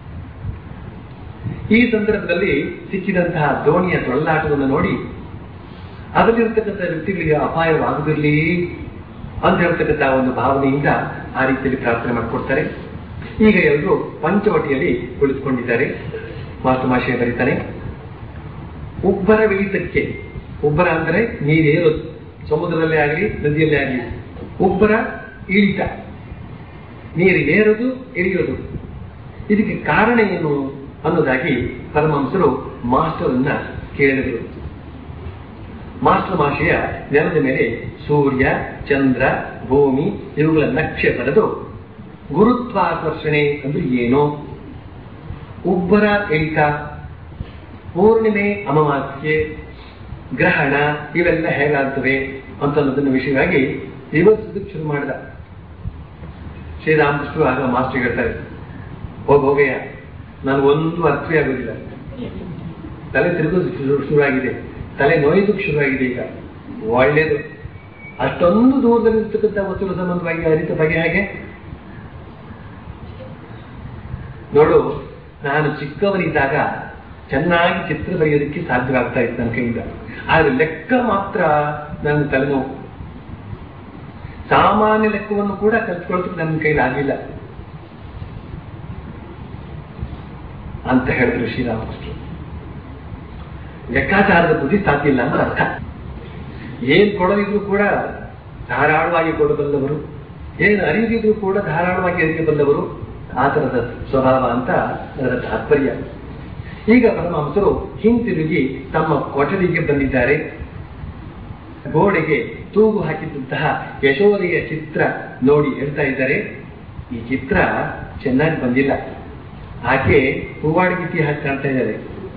ಈ ಸಂದರ್ಭದಲ್ಲಿ ಸಿಕ್ಕಿದಂತಹ ದೋಣಿಯ ತೊಳ್ಳಾಟವನ್ನು ನೋಡಿ ಅದರಲ್ಲಿರ್ತಕ್ಕಂಥ ವ್ಯಕ್ತಿಗಳಿಗೆ ಅಪಾಯವಾಗುದಿರಲಿ ಅಂತ ಹೇಳ್ತಕ್ಕಂಥ ಒಂದು ಭಾವನೆಯಿಂದ ಆ ರೀತಿಯಲ್ಲಿ ಪ್ರಾರ್ಥನೆ ಮಾಡಿಕೊಡ್ತಾರೆ ಈಗ ಎಲ್ಲರೂ ಪಂಚವಟಿಯಲ್ಲಿ ಕುಳಿತುಕೊಂಡಿದ್ದಾರೆ ಮಾತುಮಾಶಯ ಬರೀತಾನೆ ಉಬ್ಬರ ಇಳಿತಕ್ಕೆ ಉಬ್ಬರ ಅಂದ್ರೆ ನೀರೇರೋದು ಸಮುದ್ರದಲ್ಲೇ ಆಗಲಿ ನದಿಯಲ್ಲೇ ಆಗಲಿ ಉಬ್ಬರ ಇಳಿತ ನೀರು ಏರೋದು ಇಳಿಯೋದು ಇದಕ್ಕೆ ಕಾರಣ ಏನು ಅನ್ನೋದಾಗಿ ಪರಮಹಂಸರು ಮಾಸ್ಟರ್ ಅನ್ನ ಕೇಳಿದರು ಮಾಸ್ಟರ್ ಮಾಶಯ ನೆಲದ ಮೇಲೆ ಸೂರ್ಯ ಚಂದ್ರ ಭೂಮಿ ಇವುಗಳ ನಕ್ಷೆ ಬರೆದು ಗುರುತ್ವಾಕರ್ಷಣೆ ಅಂದ್ರೆ ಏನು ಉಬ್ಬರ ಇಳಿತ ಪೂರ್ಣಿಮೆ ಅಮಾವಾಸ್ಯೆ ಗ್ರಹಣ ಇವೆಲ್ಲ ಹೇಗಾಗ್ತವೆ ಅಂತ ಅನ್ನೋದನ್ನ ವಿಷಯವಾಗಿ ವಿವರಿಸೋದಕ್ಕೆ ಶುರು ಮಾಡಿದ ಶ್ರೀರಾಮಕೃಷ್ಣರು ಆಗ ಮಾಸ್ಟರ್ ಹೇಳ್ತಾರೆ ಹೋಗ್ ಹೋಗಯ್ಯ ನನಗೊಂದು ಅರ್ಥವೇ ಆಗೋದಿಲ್ಲ ತಲೆ ತಿರುಗೋದು ಶುರು ಶುರುವಾಗಿದೆ ತಲೆ ನೋಯೋದಕ್ಕೆ ಶುರುವಾಗಿದೆ ಈಗ ಒಳ್ಳೇದು ಅಷ್ಟೊಂದು ದೂರದಲ್ಲಿರ್ತಕ್ಕಂಥ ವಸ್ತುಗಳ ಸಂಬಂಧವಾಗಿ ಅರಿತ ಬಗೆ ಹಾಗೆ ನೋಡು ನಾನು ಚಿಕ್ಕವನಿದ್ದಾಗ ಚೆನ್ನಾಗಿ ಚಿತ್ರ ಬರೆಯೋದಕ್ಕೆ ಸಾಧ್ಯವಾಗ್ತಾ ಇತ್ತು ನನ್ನ ಕೈಯಿಂದ ಆದ್ರೆ ಲೆಕ್ಕ ಮಾತ್ರ ನನ್ನ ತಲೆನೋವು ಸಾಮಾನ್ಯ ಲೆಕ್ಕವನ್ನು ಕೂಡ ಕಲ್ತ್ಕೊಳ್ಳೋದಕ್ಕೆ ನನ್ನ ಕೈಲಿ ಆಗಲಿಲ್ಲ ಅಂತ ಹೇಳಿದ್ರು ಶ್ರೀರಾಮಕೃಷ್ಣ ಲೆಕ್ಕಾಚಾರದ ಬುದ್ಧಿ ಸಾಧ್ಯ ಇಲ್ಲ ಅಂತ ಅರ್ಥ ಏನ್ ಕೊಡದಿದ್ರು ಕೂಡ ಧಾರಾಳವಾಗಿ ಕೊಡಬಲ್ಲವರು ಏನು ಅರಿದಿದ್ರು ಕೂಡ ಧಾರಾಳವಾಗಿ ಅರಿಯಬಲ್ಲವರು ಆ ತರದ ಸ್ವಭಾವ ಅಂತ ಅದರ ತಾತ್ಪರ್ಯ ಈಗ ಪರಮಹಂಸರು ಹಿಂತಿರುಗಿ ತಮ್ಮ ಕೊಠಡಿಗೆ ಬಂದಿದ್ದಾರೆ ಗೋಡೆಗೆ ತೂಗು ಹಾಕಿದ್ದಂತಹ ಯಶೋದೆಯ ಚಿತ್ರ ನೋಡಿ ಹೇಳ್ತಾ ಇದ್ದಾರೆ ಈ ಚಿತ್ರ ಚೆನ್ನಾಗಿ ಬಂದಿಲ್ಲ ಆಕೆ ಹೂವಾಡಗಿತ್ತಿ ಹಾಕಿ ಕಾಣ್ತಾ ಇದ್ದಾರೆ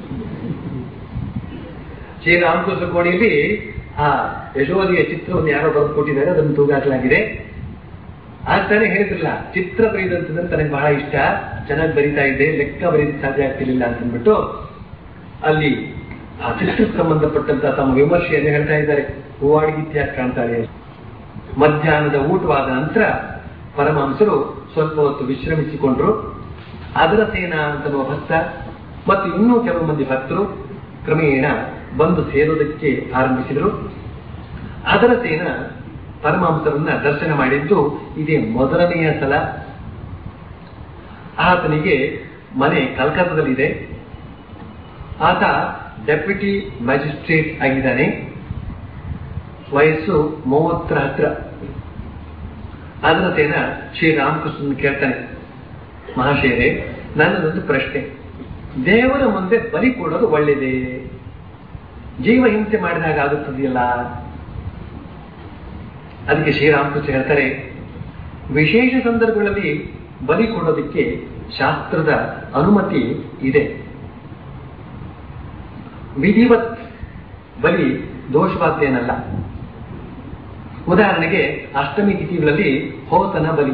ಶ್ರೀರಾಮಕೃಷ್ಣ ಕೋಣೆಯಲ್ಲಿ ಆ ಯಶೋದೆಯ ಚಿತ್ರವನ್ನು ಯಾರೋ ಬರೆದು ಕೊಟ್ಟಿದ್ದಾರೆ ಅದನ್ನು ತೂಗಾಕಲಾಗಿದೆ ಆಗ ತಾನೇ ಹೇಳಿದ್ರಲ್ಲ ಚಿತ್ರ ಬರೆಯುದಂತಂದ್ರೆ ತನಗೆ ಬಹಳ ಇಷ್ಟ ಚೆನ್ನಾಗಿ ಬರಿತಾ ಇದ್ದೆ ಲೆಕ್ಕ ಬರೀಲಿಕ್ಕೆ ಸಾಧ್ಯ ಆಗ್ತಿರ್ಲಿಲ್ಲ ಅಂತ ಅಂದ್ಬಿಟ್ಟು ಅಲ್ಲಿ ಆ ಚಿತ್ರಕ್ಕೆ ಸಂಬಂಧಪಟ್ಟಂತ ತಮ್ಮ ವಿಮರ್ಶೆಯನ್ನು ಹೇಳ್ತಾ ಇದ್ದಾರೆ ಹೂವಾಡಿಗಿತ್ಯ ಕಾಣ್ತಾಳೆ ಮಧ್ಯಾಹ್ನದ ಊಟವಾದ ನಂತರ ಪರಮಹಂಸರು ಸ್ವಲ್ಪ ಹೊತ್ತು ವಿಶ್ರಮಿಸಿಕೊಂಡ್ರು ಅದರ ಸೇನ ಅಂತನ್ನುವ ಭಕ್ತ ಮತ್ತು ಇನ್ನೂ ಕೆಲವು ಮಂದಿ ಭಕ್ತರು ಕ್ರಮೇಣ ಬಂದು ಸೇರೋದಕ್ಕೆ ಆರಂಭಿಸಿದರು ಅದರ ಸೇನ ಪರಮಹಂಸರನ್ನ ದರ್ಶನ ಮಾಡಿದ್ದು ಇದೇ ಮೊದಲನೆಯ ಸಲ ಆತನಿಗೆ ಮನೆ ಕಲ್ಕತ್ತಾದಲ್ಲಿದೆ ಆತ ಡೆಪ್ಯೂಟಿ ಮ್ಯಾಜಿಸ್ಟ್ರೇಟ್ ಆಗಿದ್ದಾನೆ ವಯಸ್ಸು ಮೂವತ್ತರ ಹತ್ರ ಅದರ ಸೇನ ಶ್ರೀರಾಮಕೃಷ್ಣನ್ ಕೇಳ್ತಾನೆ ಮಹಾಶಯರೇ ನನ್ನದೊಂದು ಪ್ರಶ್ನೆ ದೇವರ ಮುಂದೆ ಬಲಿ ಕೊಡೋದು ಒಳ್ಳೆಯದೇ ಜೀವ ಹಿಂಸೆ ಮಾಡಿದಾಗ ಆಗುತ್ತದೆಯಲ್ಲ ಅದಕ್ಕೆ ಶ್ರೀರಾಮಕೃಷ್ಣ ಹೇಳ್ತಾರೆ ವಿಶೇಷ ಸಂದರ್ಭಗಳಲ್ಲಿ ಬಲಿ ಕೊಡೋದಕ್ಕೆ ಶಾಸ್ತ್ರದ ಅನುಮತಿ ಇದೆ ವಿಧಿವತ್ ಬಲಿ ದೋಷವಾದ್ದೇನಲ್ಲ ಉದಾಹರಣೆಗೆ ಅಷ್ಟಮಿ ತಿಥಿಗಳಲ್ಲಿ ಹೋತನ ಬಲಿ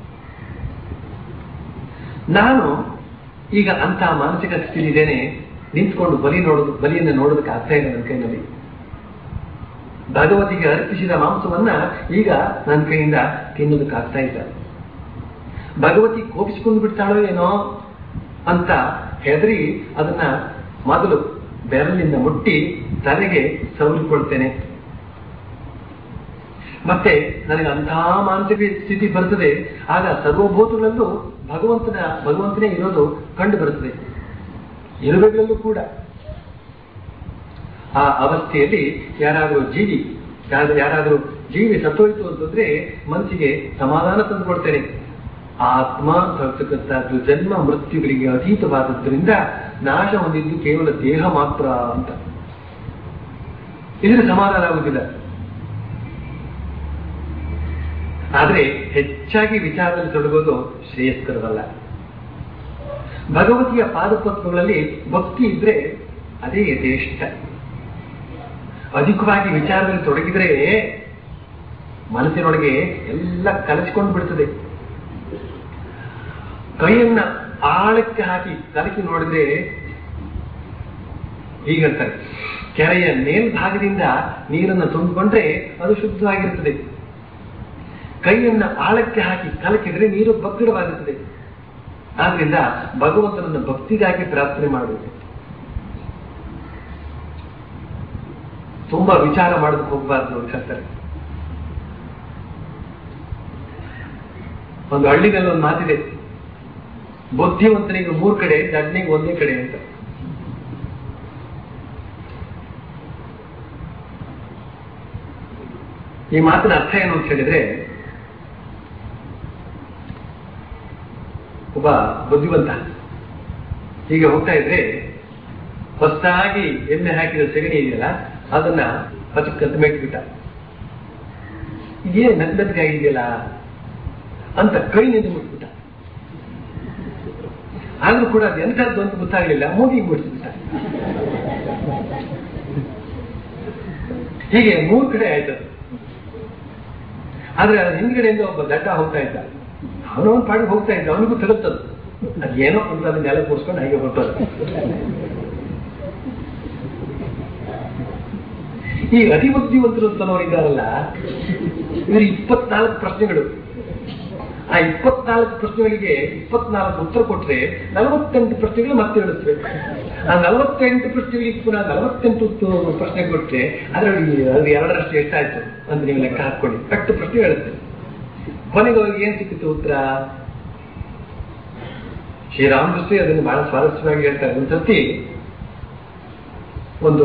ನಾನು ಈಗ ಅಂತ ಮಾನಸಿಕ ಸ್ಥಿತಿಲಿದ್ದೇನೆ ನಿಂತ್ಕೊಂಡು ಬಲಿ ನೋಡೋದು ಬಲಿಯನ್ನು ನೋಡೋದಕ್ಕೆ ಆಗ್ತಾ ಇಲ್ಲ ನನ್ನ ಕೈನಲ್ಲಿ ಭಗವತಿಗೆ ಅರ್ಪಿಸಿದ ಮಾಂಸವನ್ನ ಈಗ ನನ್ನ ಕೈಯಿಂದ ತಿನ್ನೋದಕ್ಕೆ ಆಗ್ತಾ ಇಲ್ಲ ಭಗವತಿ ಕೋಪಿಸಿಕೊಂಡು ಬಿಡ್ತಾಳೋ ಏನೋ ಅಂತ ಹೆದರಿ ಅದನ್ನ ಮೊದಲು ಬೆರಳಿನಿಂದ ಮುಟ್ಟಿ ತಲೆಗೆ ಸವರಿಕೊಳ್ತೇನೆ ಮತ್ತೆ ನನಗೆ ಅಂತಹ ಮಾನಸಿಕ ಸ್ಥಿತಿ ಬರ್ತದೆ ಆಗ ಸರ್ವಭೂತಗಳಲ್ಲೂ ಭಗವಂತನ ಭಗವಂತನೇ ಇರೋದು ಕಂಡು ಬರುತ್ತದೆ ಇರುವೆಗಳಲ್ಲೂ ಕೂಡ ಆ ಅವಸ್ಥೆಯಲ್ಲಿ ಯಾರಾದರೂ ಜೀವಿ ಯಾರಾದ್ರೂ ಯಾರಾದರೂ ಜೀವಿ ಸತ್ತೋಯ್ತು ಅಂತಂದ್ರೆ ಮನಸ್ಸಿಗೆ ಸಮಾಧಾನ ತಂದು ಕೊಡ್ತೇನೆ ಆತ್ಮ ತರ್ತಕ್ಕಂಥದ್ದು ಜನ್ಮ ಮೃತ್ಯುಗಳಿಗೆ ಅತೀತವಾದದ್ದರಿಂದ ನಾಶ ಹೊಂದಿದ್ದು ಕೇವಲ ದೇಹ ಮಾತ್ರ ಅಂತ ಇದರ ಸಮಾಧಾನ ಆಗುತ್ತಿಲ್ಲ ಆದ್ರೆ ಹೆಚ್ಚಾಗಿ ವಿಚಾರದಲ್ಲಿ ತೊಡಗೋದು ಶ್ರೇಯಸ್ಕರವಲ್ಲ ಭಗವತಿಯ ಪಾದಪದ್ಮಗಳಲ್ಲಿ ಭಕ್ತಿ ಇದ್ರೆ ಅದೇ ಯಥೇಷ್ಟ ಅಧಿಕವಾಗಿ ವಿಚಾರದಲ್ಲಿ ತೊಡಗಿದ್ರೆ ಮನಸ್ಸಿನೊಳಗೆ ಎಲ್ಲ ಕಲಚಿಕೊಂಡು ಬಿಡ್ತದೆ ಕೈಯನ್ನ ಆಳಕ್ಕೆ ಹಾಕಿ ಕಲಕಿ ನೋಡಿದ್ರೆ ಹೀಗಂತಾರೆ ಕೆರೆಯ ಮೇಲ್ಭಾಗದಿಂದ ನೀರನ್ನು ತುಂಬಿಕೊಂಡ್ರೆ ಅದು ಶುದ್ಧವಾಗಿರುತ್ತದೆ ಕೈಯನ್ನ ಆಳಕ್ಕೆ ಹಾಕಿ ಕಲಕಿದ್ರೆ ನೀರು ಬಗ್ಗಡವಾಗುತ್ತದೆ ಆದ್ರಿಂದ ಭಗವಂತನನ್ನು ಭಕ್ತಿಗಾಗಿ ಪ್ರಾರ್ಥನೆ ಮಾಡಬೇಕು ತುಂಬಾ ವಿಚಾರ ಮಾಡೋದಕ್ಕೆ ಹೋಗಬಾರ್ದು ಅಂತ ಹೇಳ್ತಾರೆ ಒಂದು ಹಳ್ಳಿನಲ್ಲಿ ಒಂದು ಮಾತಿದೆ ಬುದ್ಧಿವಂತನಿಗೆ ಮೂರ್ ಕಡೆ ದಡ್ನಿಗೆ ಒಂದೇ ಕಡೆ ಅಂತ ಈ ಮಾತಿನ ಅರ್ಥ ಏನು ಅಂತ ಹೇಳಿದ್ರೆ ಒಬ್ಬ ಬುದ್ಧಿವಂತ ಹೀಗೆ ಹೋಗ್ತಾ ಇದ್ರೆ ಹೊಸದಾಗಿ ಎಣ್ಣೆ ಹಾಕಿದ ಸೆಗಣಿ ಇದೆಯಲ್ಲ ಅದನ್ನ ಹಚಕ್ಕಂತ ಮೆಟ್ಬಿಟ್ಟ ಇದೇ ನಗ್ನದ್ಗಾಗಿದೆಯಲ್ಲ ಅಂತ ಕೈನಿಂದ ಮುಟ್ಬಿಟ್ಟ ಆದ್ರೂ ಕೂಡ ಅದು ಎಂಥದ್ದು ಅಂತ ಗೊತ್ತಾಗ್ಲಿಲ್ಲ ಮೂಗಿಗೆ ಮುಟ್ಬಿಟ್ಟ ಹೀಗೆ ಮೂರು ಕಡೆ ಆಯ್ತದು ಆದ್ರೆ ಅದ್ರ ಹಿಂದ್ಗಡೆಯಿಂದ ಒಬ್ಬ ದಡ್ಡ ಹೋಗ್ತಾ ಇದ್ದ ಅವನವನ್ ಪಾಡಿಗೆ ಹೋಗ್ತಾ ಇದ್ದ ಅವನಿಗೂ ತಲುಪ್ತದ ಅದೇನೋ ಅಂತ ಅಲ್ಲಿ ನೆಲ ಕೂರಿಸ್ಕೊಂಡು ಹಾಗೆ ಹೊರಟದ ಈ ಅತಿ ಬುದ್ಧಿವಂತರು ಅಂತನವರಿದ್ದಾರಲ್ಲ ಇವರು ಇಪ್ಪತ್ನಾಲ್ಕು ಪ್ರಶ್ನೆಗಳು ಆ ಇಪ್ಪತ್ನಾಲ್ಕು ಪ್ರಶ್ನೆಗಳಿಗೆ ಇಪ್ಪತ್ನಾಲ್ಕು ಉತ್ತರ ಕೊಟ್ರೆ ನಲವತ್ತೆಂಟು ಪ್ರಶ್ನೆಗಳು ಮತ್ತೆ ಇಡುತ್ತವೆ ಆ ನಲವತ್ತೆಂಟು ಪ್ರಶ್ನೆಗಳಿಗೆ ಪುನಃ ನಲವತ್ತೆಂಟು ಉತ್ತ- ಪ್ರಶ್ನೆ ಕೊಟ್ರೆ ಅದರಲ್ಲಿ ಅದು ಎರಡರಷ್ಟು ಎಷ್ಟಾಯ್ತು ಅಂತ ನೀವು ಲೆಕ್ಕ ಹಾಕೊಳ್ಳಿ ಕಟ್ಟು ಪ್ರಶ್ನೆ ಹೇಳುತ್ತೆ ಕೊನೆಗೆ ಅವ್ರಿಗೆ ಏನ್ ಸಿಕ್ಕಿತು ಉತ್ತರ ಶ್ರೀರಾಮಕೃಷ್ಣ ಅದನ್ನು ಬಹಳ ಸ್ವಾರಸ್ಯವಾಗಿ ಹೇಳ್ತಾರೆ ಒಂದು ಸರ್ತಿ ಒಂದು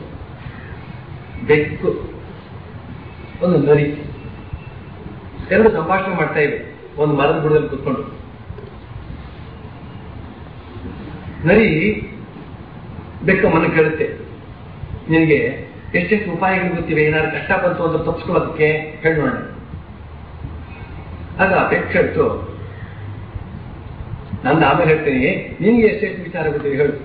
ಬೆಕ್ಕು ಒಂದು ನರಿ ಎರಡು ಸಂಭಾಷಣೆ ಮಾಡ್ತಾ ಇವೆ ಒಂದು ಮರದ ಬುಡದಲ್ಲಿ ಕುತ್ಕೊಂಡು ನರಿ ಬೆಕ್ಕಮ್ಮನ್ನು ಕೇಳುತ್ತೆ ನಿನಗೆ ಎಷ್ಟೆಷ್ಟು ಉಪಾಯಗಳು ಗೊತ್ತಿವೆ ಏನಾದ್ರು ಕಷ್ಟ ಬಂತು ಅಂತ ತಪ್ಪಿಸ್ಕೊಳ್ಳೋದಕ್ಕೆ ಹೇಳಿ ನೋಡೋಣ ಆಗ ಬೆಕ್ಕು ಹೇಳ್ತು ನಂದು ಆಮೇಲೆ ಹೇಳ್ತೀನಿ ನಿನ್ಗೆ ಎಷ್ಟೆಷ್ಟು ವಿಚಾರ ಗೊತ್ತಿವೆ ಹೇಳು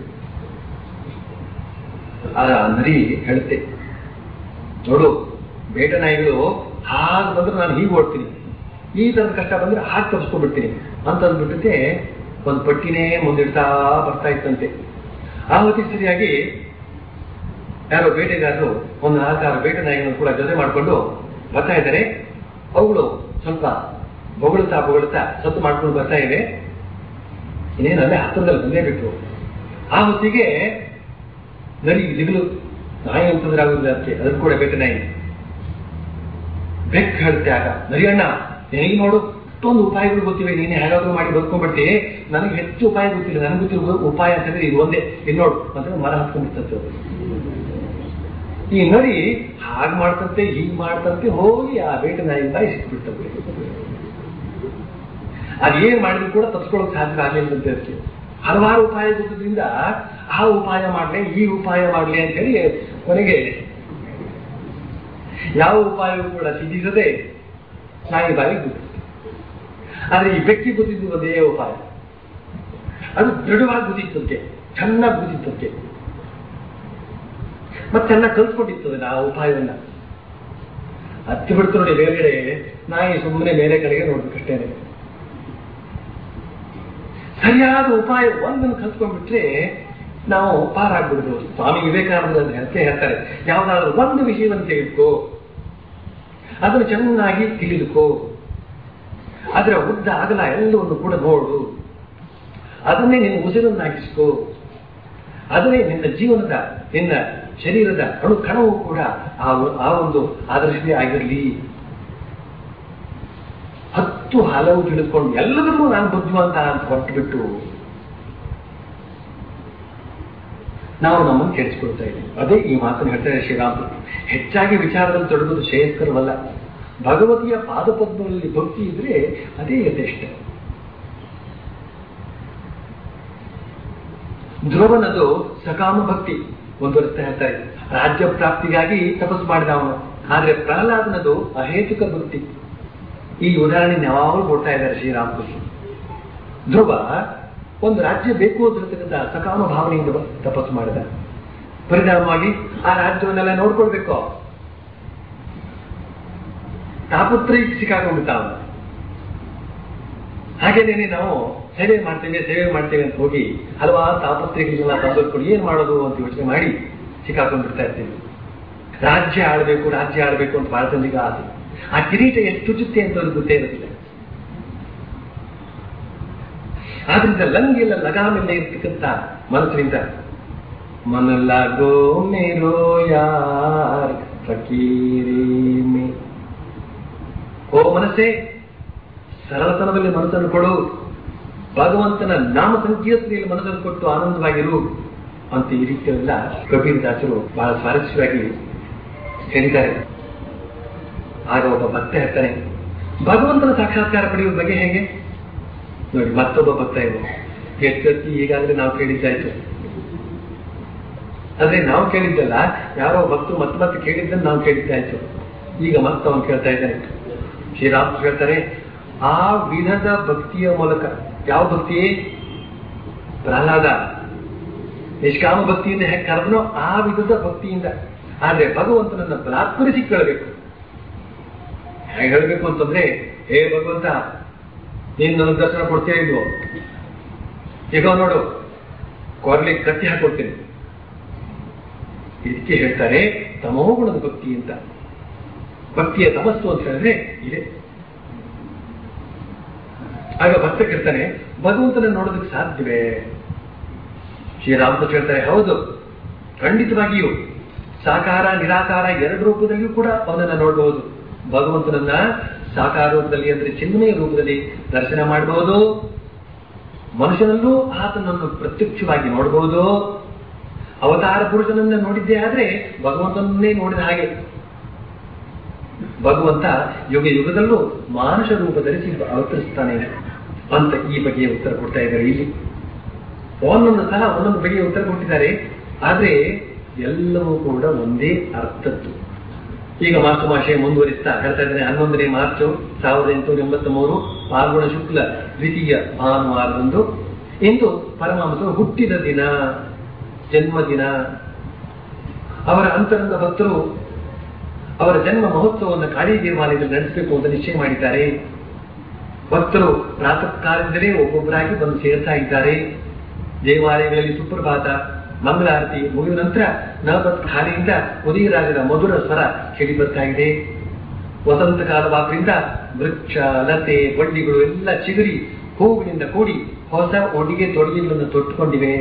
ಆ ನರಿ ಹೇಳುತ್ತೆ ನೋಡು ಬೇಟ ನಾಯಿಗಳು ಹಾಗೆ ಬಂದ್ರೆ ನಾನು ಹೀಗೆ ಓಡ್ತೀನಿ ಈ ತರದ ಕಷ್ಟ ಬಂದ್ರೆ ಹಾಗೆ ತಪ್ಪಿಸ್ಕೊಂಡ್ಬಿಡ್ತೀನಿ ಅಂತ ಅಂದ್ಬಿಟ್ಟೆ ಒಂದು ಪಟ್ಟಿನೇ ಮುಂದಿಡ್ತಾ ಬರ್ತಾ ಇತ್ತಂತೆ ಆ ಹೊತ್ತಿಗೆ ಸರಿಯಾಗಿ ಯಾರೋ ಬೇಟೆಗಾರರು ಒಂದು ನಾಲ್ಕಾರು ಬೇಟೆ ನಾಯಿಗಳನ್ನು ಕೂಡ ಜೊತೆ ಮಾಡಿಕೊಂಡು ಬರ್ತಾ ಇದ್ದಾರೆ ಅವುಗಳು ಸ್ವಲ್ಪ ಬೊಗಳುತ್ತಾ ಬೊಗಳುತ್ತಾ ಸತ್ತು ಮಾಡ್ಕೊಂಡು ಬರ್ತಾ ಇವೆ ಇನ್ನೇನು ಅಲ್ಲೇ ಹತ್ತದಲ್ಲಿ ಬಂದೇ ಬಿಟ್ರು ಆ ಹೊತ್ತಿಗೆ ನರಿ ದಿಗಲು ನಾಯಿ ಅಂತಂದ್ರೆ ಆಗುದಿಲ್ಲ ಅದಕ್ಕೆ ಅದನ್ನು ಕೂಡ ಬೇಟೆ ನಾಯಿ ಬೆಕ್ ಹೇಳುತ್ತೆ ಆಗ ನರಿಯಣ್ಣ ನಿನಗೆ ನೋಡು ಅಷ್ಟೊಂದು ಉಪಾಯಗಳು ಗೊತ್ತಿವೆ ನೀನು ಹೇಗಾದ್ರೂ ಮಾಡಿ ಬದುಕೊಂಡ್ಬಿಡ್ತಿ ನನಗೆ ಹೆಚ್ಚು ಉಪಾಯ ಗೊತ್ತಿಲ್ಲ ನನಗೆ ಗೊತ್ತಿರೋ ಉಪಾಯ ಅಂತಂದ್ರೆ ಇದು ಒಂದೇ ಇದು ನೋಡು ಅಂತ ಮರ ಹತ್ಕೊಂಡ್ಬಿಡ್ತಂತೆ ಅದು. ಈ ನರಿ ಹಾಗೆ ಮಾಡ್ತಂತೆ ಹೀಗೆ ಮಾಡ್ತಂತೆ ಹೋಗಿ ಆ ಬೇಟೆ ನಾಯಿ ಬಾಯಿ ಸಿಕ್ಬಿಡ್ತಂತೆ ಅದೇನ್ ಮಾಡಿದ್ರು ಕೂಡ ತಪ್ಪಿಸ್ಕೊಳ್ಳೋಕೆ ಸಾಧ್ಯ ಆಗಲಿಲ್ಲಂತೆ ಅದಕ್ಕೆ ಹಲವಾರು ಉಪಾಯ ಗೊತ್ತದ್ರಿಂದ ಆ ಉಪಾಯ ಮಾಡ್ಲಿ ಈ ಉಪಾಯ ಮಾಡ್ಲಿ ಅಂತ ಹೇಳಿ ಕೊನೆಗೆ ಯಾವ ಉಪಾಯವೂ ಕೂಡ ಸಿದ್ಧಿಸದೆ ನಾಯಿ ಬಾಯಿ ಬಿಟ್ಟು ಆದ್ರೆ ಈ ವ್ಯಕ್ತಿ ಗೊತ್ತಿದ್ದು ಒಂದೇ ಉಪಾಯ ಅದು ದೃಢವಾಗಿ ಗೊತ್ತಿತ್ತಂತೆ ಚೆನ್ನಾಗಿ ಗೊತ್ತಿತ್ತಂತೆ ಮತ್ತೆ ಚೆನ್ನಾಗಿ ಕಲ್ತ್ಕೊಂಡಿರ್ತದೆ ಆ ಉಪಾಯವನ್ನ ಹತ್ತಿ ಬಿಡ್ತು ನೋಡಿ ಮೇಲ್ಗಡೆ ನಾಯಿ ಸುಮ್ಮನೆ ಮೇಲೆ ಕಡೆಗೆ ನೋಡ್ಬೇಕಷ್ಟೇನೆ ಸರಿಯಾದ ಉಪಾಯ ಒಂದನ್ನು ಕಲ್ತ್ಕೊಂಡ್ಬಿಟ್ರೆ ನಾವು ಪಾರಾಗ್ಬಿಡ್ಬೋದು ಸ್ವಾಮಿ ವಿವೇಕಾನಂದ ಹೇಳ್ತೇ ಹೇಳ್ತಾರೆ ಯಾವ್ದಾದ್ರು ಒಂದು ವಿಷಯವನ್ನು ತೆಗೆದುಕೋ ಅದನ್ನು ಚೆನ್ನಾಗಿ ತಿಳಿದುಕೋ ಅದರ ಉದ್ದ ಅಗಲ ಎಲ್ಲವನ್ನು ಕೂಡ ನೋಡು ಅದನ್ನೇ ನಿನ್ನ ಉಸಿರನ್ನಾಗಿಸ್ಕೋ ಅದನ್ನೇ ನಿನ್ನ ಜೀವನದ ನಿನ್ನ ಶರೀರದ ಅಣು ಕಣವು ಕೂಡ ಆ ಆ ಒಂದು ಆದರ್ಶವೇ ಆಗಿರಲಿ ಹತ್ತು ಹಲವು ತಿಳಿದುಕೊಂಡು ಎಲ್ಲದನ್ನೂ ನಾನು ಬುದ್ಧಿವಂತ ಅಂತ ಹೊರಟು ಬಿಟ್ಟು ನಾವು ನಮ್ಮನ್ನು ಕೆಡಿಸ್ಕೊಳ್ತಾ ಇದ್ದೀವಿ ಅದೇ ಈ ಮಾತನ್ನು ಹೇಳ್ತಾರೆ ಶ್ರೀರಾಮರು ಹೆಚ್ಚಾಗಿ ವಿಚಾರದಲ್ಲಿ ತೊಡಗುವುದು ಶ್ರೇಯಸ್ಕರವಲ್ಲ ಭಗವತಿಯ ಪಾದಪದ್ಮಗಳಲ್ಲಿ ಭಕ್ತಿ ಇದ್ರೆ ಅದೇ ಯಥೇಷ್ಟ ಧ್ರುವನದು ಸಕಾಮ ಭಕ್ತಿ ಮುಂದುವರಿಸ್ತಾ ಹೇಳ್ತಾರೆ ರಾಜ್ಯ ಪ್ರಾಪ್ತಿಗಾಗಿ ತಪಸ್ಸು ಮಾಡಿದ ಅವನು ಆದ್ರೆ ಪ್ರಹ್ಲಾದನದು ಅಹೇತುಕ ಭಕ್ತಿ ಈ ಉದಾಹರಣೆ ಯಾವಾಗಲೂ ಕೊಡ್ತಾ ಇದ್ದಾರೆ ಶ್ರೀರಾಮಕೃಷ್ಣ ಧ್ರುವ ಒಂದು ರಾಜ್ಯ ಬೇಕು ಅಂತಿರ್ತಕ್ಕಂಥ ಸಕಾಮ ಭಾವನೆಯಿಂದ ತಪಸ್ಸು ಮಾಡಿದ ಪರಿಣಾಮವಾಗಿ ಆ ರಾಜ್ಯವನ್ನೆಲ್ಲ ನೋಡ್ಕೊಳ್ಬೇಕು ತಾಪತ್ರಿಗೆ ಸಿಕ್ಕಾಕೊಂಡ್ಬಿಟ್ಟ ಅವನು ಹಾಗೇನೇನೆ ನಾವು ಸೇವೆ ಮಾಡ್ತೇವೆ ಸೇವೆ ಮಾಡ್ತೇವೆ ಅಂತ ಹೋಗಿ ಹಲವಾರು ತಾಪತ್ರಿಕೆಗಳನ್ನ ತಂದುಕೊಂಡು ಏನ್ ಮಾಡೋದು ಅಂತ ಯೋಚನೆ ಮಾಡಿ ಸಿಕ್ಕಾಕೊಂಡ್ಬಿಡ್ತಾ ಇರ್ತೀವಿ ರಾಜ್ಯ ಆಳ್ಬೇಕು ರಾಜ್ಯ ಆಳ್ಬೇಕು ಅಂತ ಬಹಳ ಜನರಿಗೆ ಆಸೆ ಆ ಕಿರೀಟ ಎಷ್ಟು ಚುಚ್ಚುತ್ತೆ ಅಂತ ಅವ್ರಿಗೆ ಗೊತ್ತೇ ಇರೋದಿಲ್ಲ ಆದ್ರಿಂದ ಲಂಗಿಲ್ಲ ಲಗಾಮಿಲ್ಲ ಇರ್ತಕ್ಕಂಥ ಮನಸ್ಸಿನಿಂದ ಮನಲಾಗೋ ಮೇರೋ ಯಾರ್ ಫಕೀರಿ ಮೇ ಓ ಮನಸ್ಸೇ ಸರಳತನದಲ್ಲಿ ಮನಸ್ಸನ್ನು ಕೊಡು ಭಗವಂತನ ನಾಮ ಸಂಕೀರ್ತನೆಯಲ್ಲಿ ಮನಸ್ಸನ್ನು ಕೊಟ್ಟು ಆನಂದವಾಗಿರು ಅಂತ ಈ ರೀತಿಯೆಲ್ಲ ಕಬೀರ್ ದಾಸರು ಬಹಳ ಸ್ವಾರಸ್ಯವಾಗಿ ಹೇಳಿದ್ದಾರೆ ಆಗ ಒಬ್ಬ ಭಕ್ತ ಹೇಳ್ತಾನೆ ಭಗವಂತನ ಸಾಕ್ಷಾತ್ಕಾರ ಪಡೆಯುವ ಬಗ್ಗೆ ಹೇಗೆ ನೋಡಿ ಮತ್ತೊಬ್ಬ ಭಕ್ತ ಇವ ಎಷ್ಟೊತ್ತಿ ಈಗಾಗಲೇ ನಾವು ಕೇಳಿದ್ದಾಯ್ತು ಆದ್ರೆ ನಾವು ಕೇಳಿದ್ದಲ್ಲ ಯಾರೋ ಭಕ್ತರು ಮತ್ತೆ ಮತ್ತೆ ಕೇಳಿದ್ದನ್ನು ನಾವು ಕೇಳಿದ್ದಾಯ್ತು ಈಗ ಮತ್ತೆ ಅವನು ಕೇಳ್ತಾ ಇದ್ದಾನೆ ಶ್ರೀರಾಮ್ ಹೇಳ್ತಾರೆ ಆ ವಿಧದ ಭಕ್ತಿಯ ಮೂಲಕ ಯಾವ ಭಕ್ತಿ ಪ್ರಹ್ಲಾದ ನಿಷ್ಕಾಮ ಭಕ್ತಿಯಿಂದ ಹೇಗೆ ಕರೆದನೋ ಆ ವಿಧದ ಭಕ್ತಿಯಿಂದ ಆದ್ರೆ ಭಗವಂತನನ್ನ ಬಲಾತ್ಕರಿಸಿ ಕೇಳಬೇಕು ಹೇಗೆ ಹೇಳಬೇಕು ಅಂತಂದ್ರೆ ಹೇ ಭಗವಂತ ನೀನು ನನಗೆ ದರ್ಶನ ಕೊಡ್ತೀಯ ಇಲ್ವೋ ಈಗ ನೋಡು ಕೊರ್ಲಿಗೆ ಕತ್ತಿ ಹಾಕೊಡ್ತೀನಿ ಇದಕ್ಕೆ ಹೇಳ್ತಾರೆ ತಮೋಗುಣದ ಭಕ್ತಿ ಅಂತ ಭಕ್ತಿಯ ತಮಸ್ಸು ಅಂತ ಹೇಳಿದ್ರೆ ಇದೆ ಆಗ ಭಕ್ತ ಕೇಳ್ತಾನೆ ಭಗವಂತನ ನೋಡೋದಕ್ಕೆ ಸಾಧ್ಯವೇ ಶ್ರೀರಾಮಕೃಷ್ಣ ಹೇಳ್ತಾರೆ ಹೌದು ಖಂಡಿತವಾಗಿಯೂ ಸಾಕಾರ ನಿರಾಕಾರ ಎರಡು ರೂಪದಲ್ಲಿಯೂ ಕೂಡ ಅವನನ್ನ ನೋಡಬಹುದು ಭಗವಂತನನ್ನ ಸಾಕಾರ ರೂಪದಲ್ಲಿ ಅಂದ್ರೆ ಚಿನ್ಮಯ ರೂಪದಲ್ಲಿ ದರ್ಶನ ಮಾಡಬಹುದು ಮನುಷ್ಯನಲ್ಲೂ ಆತನನ್ನು ಪ್ರತ್ಯಕ್ಷವಾಗಿ ನೋಡಬಹುದು ಅವತಾರ ಪುರುಷನನ್ನ ನೋಡಿದ್ದೇ ಆದ್ರೆ ಭಗವಂತನನ್ನೇ ನೋಡಿದ ಹಾಗೆ ಭಗವಂತ ಯುಗ ಯುಗದಲ್ಲೂ ಮಾನುಷ ರೂಪ ಧರಿಸಿ ಅವತರಿಸ್ತಾನೆ ಅಂತ ಈ ಬಗೆಯ ಉತ್ತರ ಕೊಡ್ತಾ ಇದ್ದಾರೆ ಇಲ್ಲಿ ಒಂದೊಂದು ಸಲ ಒಂದೊಂದು ಬಗೆಯ ಉತ್ತರ ಕೊಟ್ಟಿದ್ದಾರೆ ಆದ್ರೆ ಎಲ್ಲವೂ ಕೂಡ ಒಂದೇ ಅರ್ಥದ್ದು ಈಗ ಮಾಸ್ಟರ್ ಮಾಷೆ ಮುಂದುವರಿಸ್ತಾ ಹೇಳ್ತಾ ಇದ್ದೇನೆ ಹನ್ನೊಂದನೇ ಮಾರ್ಚ್ ಸಾವಿರದ ಎಂಟುನೂರ ಎಂಬತ್ತ ಮೂರು ಪಾಲ್ಗುಣ ಶುಕ್ಲ ದ್ವಿತೀಯ ಭಾನುವಾರದಂದು ಇಂದು ಪರಮಹಂಸರು ಹುಟ್ಟಿದ ದಿನ ಜನ್ಮದಿನ ಅವರ ಅಂತರಂಗ ಭಕ್ತರು ಅವರ ಜನ್ಮ ಮಹೋತ್ಸವವನ್ನು ಕಾಳಿ ದೇವಾಲಯದಲ್ಲಿ ನಡೆಸಬೇಕು ಅಂತ ನಿಶ್ಚಯ ಮಾಡಿದ್ದಾರೆ ಭಕ್ತರು ಪ್ರಾತಃ ಕಾಲದಿಂದಲೇ ಒಬ್ಬೊಬ್ಬರಾಗಿ ಬಂದು ಸೇರ್ತಾ ಇದ್ದಾರೆ ದೇವಾಲಯಗಳಲ್ಲಿ ಸುಪ್ರಭಾತ ಮಂಗಳಾರತಿ ಮುಗಿದ ನಂತರ ನವಪತ್ ಖಾಲಿಯಿಂದ ಉದಯರಾಗದ ಮಧುರ ಸ್ವರ ಕೇಳಿ ಬರ್ತಾ ಇದೆ ವಸಂತ ಕಾಲವಾದ್ರಿಂದ ವೃಕ್ಷ ಲತೆ ಬಳ್ಳಿಗಳು ಎಲ್ಲ ಚಿಗುರಿ ಹೂವಿನಿಂದ ಕೂಡಿ ಹೊಸ ಉಡುಗೆ ತೊಡುಗೆಗಳನ್ನು ತೊಟ್ಟುಕೊಂಡಿವೆ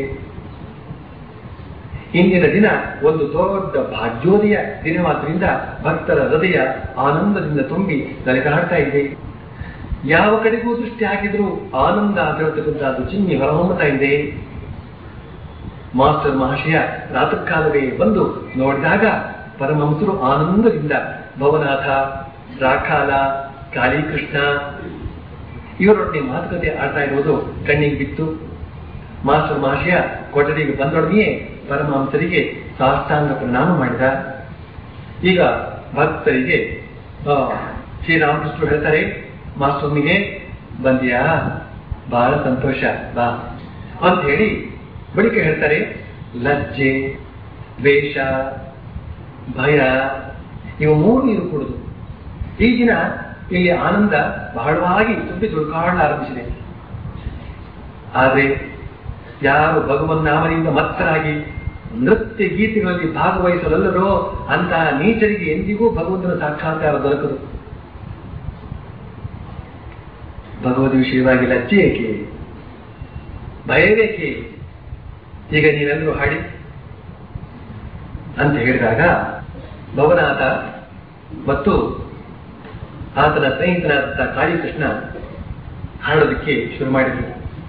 ಇಂದಿನ ದಿನ ಒಂದು ದೊಡ್ಡ ಭಾಗ್ಯೋದಯ ದಿನವಾದ್ರಿಂದ ಭಕ್ತರ ಹೃದಯ ಆನಂದದಿಂದ ತುಂಬಿ ನಲಿದಾಡ್ತಾ ಇದೆ ಯಾವ ಕಡೆಗೂ ದೃಷ್ಟಿ ಹಾಕಿದ್ರೂ ಆನಂದ ಅಂತ ಹೇಳ್ತಕ್ಕಂಥದ್ದು ಚಿನ್ನಿ ಹೊರಹೊಮ್ಮತಾ ಇದೆ ಮಾಸ್ಟರ್ ಮಹಾಶಯ ರಾತಕಾಲವೇ ಬಂದು ನೋಡಿದಾಗ ಪರಮಹಂಸರು ಆನಂದದಿಂದ ಭವನಾಥ ರಾಖಾಲ ಕಾಳೀಕೃಷ್ಣ ಇವರೊಡನೆ ಮಾತುಕತೆ ಆಡ್ತಾ ಇರುವುದು ಕಣ್ಣಿಗೆ ಬಿತ್ತು ಮಾಸ್ಟರ್ ಮಹಾಶಯ ಕೊಠಡಿಗೆ ಬಂದೊಡನೆಯೇ ಪರಮಹಂಸರಿಗೆ ಸಾಷ್ಟಾಂಗ ಪ್ರಣಾಮ ಮಾಡಿದ ಈಗ ಭಕ್ತರಿಗೆ ಆ, ಶ್ರೀರಾಮಕೃಷ್ಣರು ಹೇಳ್ತಾರೆ ಮಾಸ್ಟರ್ನಿಗೆ ಬಂದಿಯಾ ಬಹಳ ಸಂತೋಷ ಬಾ ಅಂತ ಹೇಳಿ ಬಳಿಕ ಹೇಳ್ತಾರೆ ಲಜ್ಜೆ ದ್ವೇಷ ಭಯ ಇವು ಮೂರು ನೀರು ಕುಡಿದು ಈ ದಿನ ಇಲ್ಲಿ ಆನಂದ ಬಹಳವಾಗಿ ತುಂಬಿ ಆರಂಭಿಸಿದೆ ಆದರೆ ಯಾರು ಭಗವನ್ ನಾಮನಿಂದ ಮತ್ತರಾಗಿ ನೃತ್ಯ ಗೀತೆಗಳಲ್ಲಿ ಭಾಗವಹಿಸಲಲ್ಲರೋ ಅಂತಹ ನೀಚರಿಗೆ ಎಂದಿಗೂ ಭಗವಂತನ ಸಾಕ್ಷಾತ್ಕಾರ ದೊರಕದು ಭಗವದ್ ವಿಷಯವಾಗಿ ಲಜ್ಜೆ ಏಕೆ ಭಯವೇಕೆ ಈಗ ನೀವೆಲ್ಲರೂ ಹಾಡಿ ಅಂತ ಹೇಳಿದಾಗ ಭವನಾಥ ಮತ್ತು ಆತನ ಸ್ನೇಹಿತನಾದ ಕಾಳಿಕೃಷ್ಣ ಹಾಡೋದಕ್ಕೆ ಶುರು ಮಾಡಿದ್ರು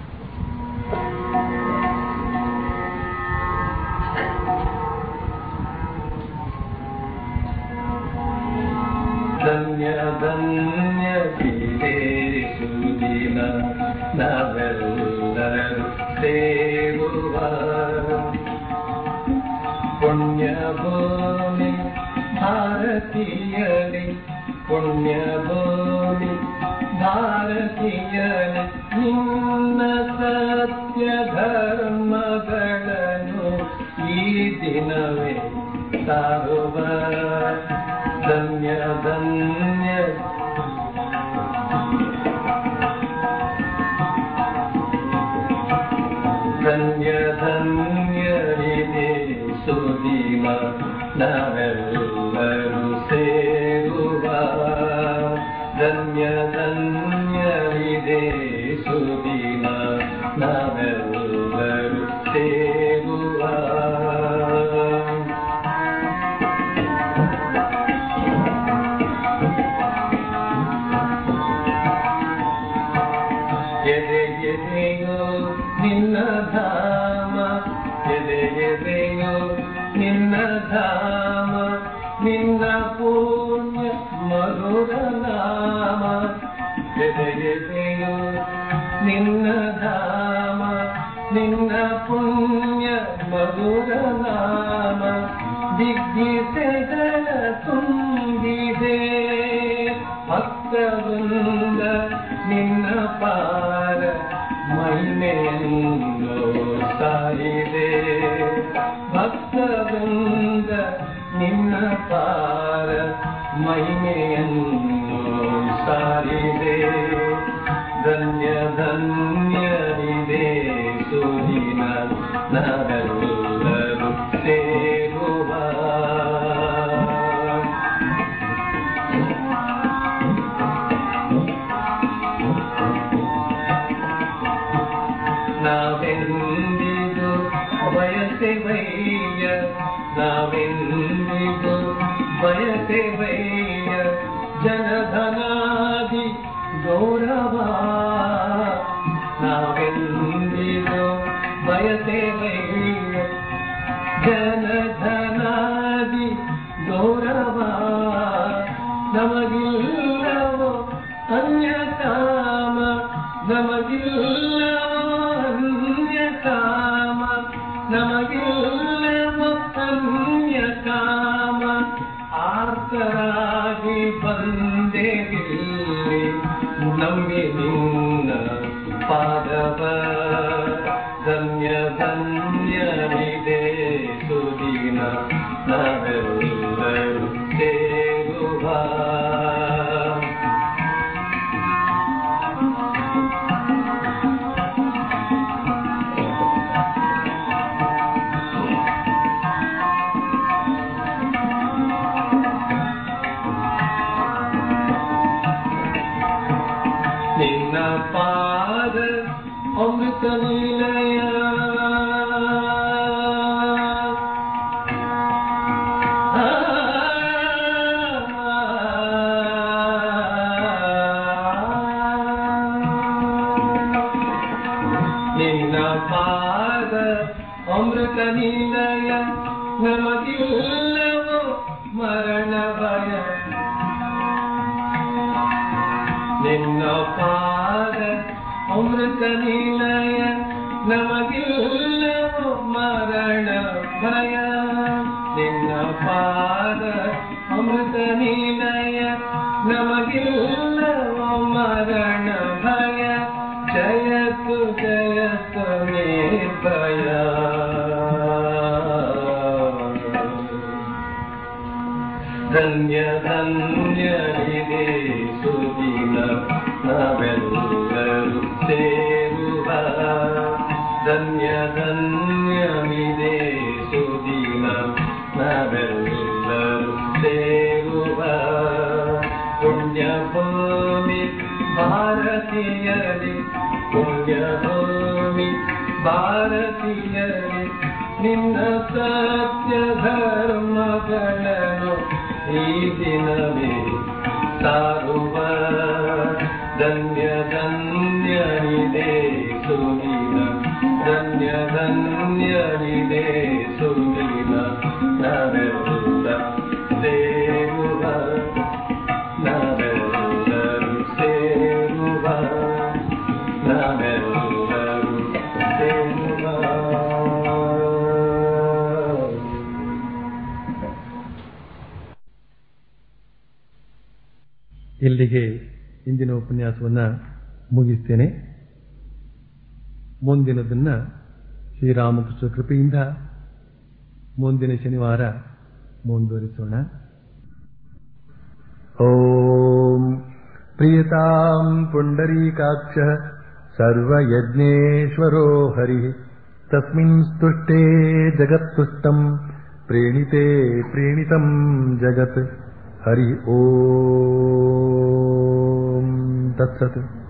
ಧನ್ಯ ಧನ್ಯ ಗೀತೆ ಸುದಿನ ನಾವೆಲ್ಲರೂ ಸೇರುವ ಪುಣ್ಯ ಭೂಮಿ ಭಾರತೀಯರೇ ಪುಣ್ಯ ಭೂಮಿ ಭಾರತೀಯರೇ ನಿನ್ನ ಸತ್ಯ ಧರ್ಮಗಳನ್ನು ಈ ದಿನವೇ ಸಾರುವ ಧನ್ಯ ಧನ್ಯ ಧನ್ಯ ಧನ್ಯರಿದೆ ಸುದಿನ ನಾವೆಲ್ಲರೂ ಸೇರುವ ಧನ್ಯ ಧನ್ಯರಿದೆ ಸುದಿನ ನಾವೆಲ್ಲರೂ ಸೇರುವ ಎದೆ ಎದೆಯೋ ನಿನ್ನ ಧಾಮ ಎದೆ ಎದೆಯೋ ನಿನ್ನ ಧಾಮ ನಿನ್ನ ಪುಣ್ಯ ಮಧುರ ನಾಮ ಎದೆ ಎದೆಯೋ ನಿನ್ನ ಧಾಮ ನಿನ್ನ ಪುಣ್ಯ ಮಧುರ ನಾಮ ದಿಗ್ಗಿಸೆಗಳ ತುಂಬಿದೆ ಭಕ್ತವೃಂದ ನಿನ್ನ ಪಾರ ಮಹಿಮೆಯನ್ನು ಸಾರಿದೆ ಭಕ್ತವೃಂದ ನಿನ್ನ ಪಾರ ಮಹಿಮೆಯನ್ನು ಸಾರಿದೆ ಧನ್ಯ ನಾವೆಲ್ಲರೂ ಸೇರುವ ನಾವೆಂದಿಗೂ ಬಯಸೆವಯ್ಯ ನಾವೆಂದಿಗೂ ಬಯಸೆವಯ್ಯ ಜನಧನಾದಿ ಗೌರವ ನಾವೆಂದಿಗೂ ಬಯಸೆವಯ್ಯ ಜನಧನಾದಿ ಗೌರವ ನಮಗಿಲ್ಲವೋ ಅನ್ಯ ಕಾಮ ನಮಗಿಲ್ಲವೋ ಅನ್ಯ ಕಾಮ ನಮಗಿಲ್ಲವೋ ಅನ್ಯ ಕಾಮ ಆರ್ತರಾಗಿ ಬಂದೇವಿಲ್ಲಿ ನಂಬಿ ನಿನ್ನ ಪಾದವ ಧನ್ಯ ಧನ್ಯವಿದೆ ಸುದಿನ ನಾವೆಲ್ಲರೂ ಸೇರುವ ನಿನ್ನ ಪಾದ ಅಮೃತ ನಿಲಯ ನಿನ್ನ ಪಾದ ಅಮೃತ ನಿಲಯ ನಮಗಿಲ್ಲವೋ ಮರಣ ಭಯ ನಿನ್ನ ಪಾದ ಅಮೃತ ನಿಲಯ ನಮಗಿಲ್ಲವೋ ಮರಣ ಭಯ ನಿನ್ನ ಪಾದ ಅಮೃತ ನಿಲಯ ನಮಗಿಲ್ಲವೋ ಮರಣ ಭಯ ಜಯತು ಜಯತು ನಿರ್ಭಯ ಧನ್ಯ ಧನ್ಯವಿದೆ ಸುದಿನ ನಾವೆಲ್ಲರೂ ಸೇರುವ ಧನ್ಯ ಧನ್ಯವಿದೆ ಸುದಿನ ನಾವೆಲ್ಲರೂ ಸೇರುವ ಪುಣ್ಯ ಭೂಮಿ ಭಾರತೀಯರೇ ಪುಣ್ಯ ಭೂಮಿ ಭಾರತೀಯರೇ ನಿನ್ನ ಸತ್ಯ ಧರ್ಮಗಳನ್ನು ಈ ದಿನವೇ ಸಾರುವ ಧನ್ಯ ಧನ್ಯನಿದೆ ಸುದಿನ ಧನ್ಯ ಧನ್ಯನಿದೆ ಸುದಿನ ನಾವೆಲ್ಲ ಸೇರುವ ನಾವೆಲ್ಲರೂ ಸೇರುವ ನಾವೆಲ್ಲರೂ ಸೇರುವ ಇಲ್ಲಿಗೆ ಇಂದಿನ ಉಪನ್ಯಾಸವನ್ನ ಮುಗಿಸ್ತೇನೆ ಮುಂದಿನದನ್ನ ಶ್ರೀರಾಮಕೃಷ್ಣ ಕೃಪೆಯಿಂದ ಮುಂದಿನ ಶನಿವಾರ ಮುಂದುವರಿಸೋಣ ॐ प्रियताम् पुण्डरीकाक्षः सर्वयज्ञेश्वरो हरिः तस्मिन् स्तुष्टे जगत्तुष्टम् प्रेणिते प्रेणितम् जगत् हरि ॐ तत्सत्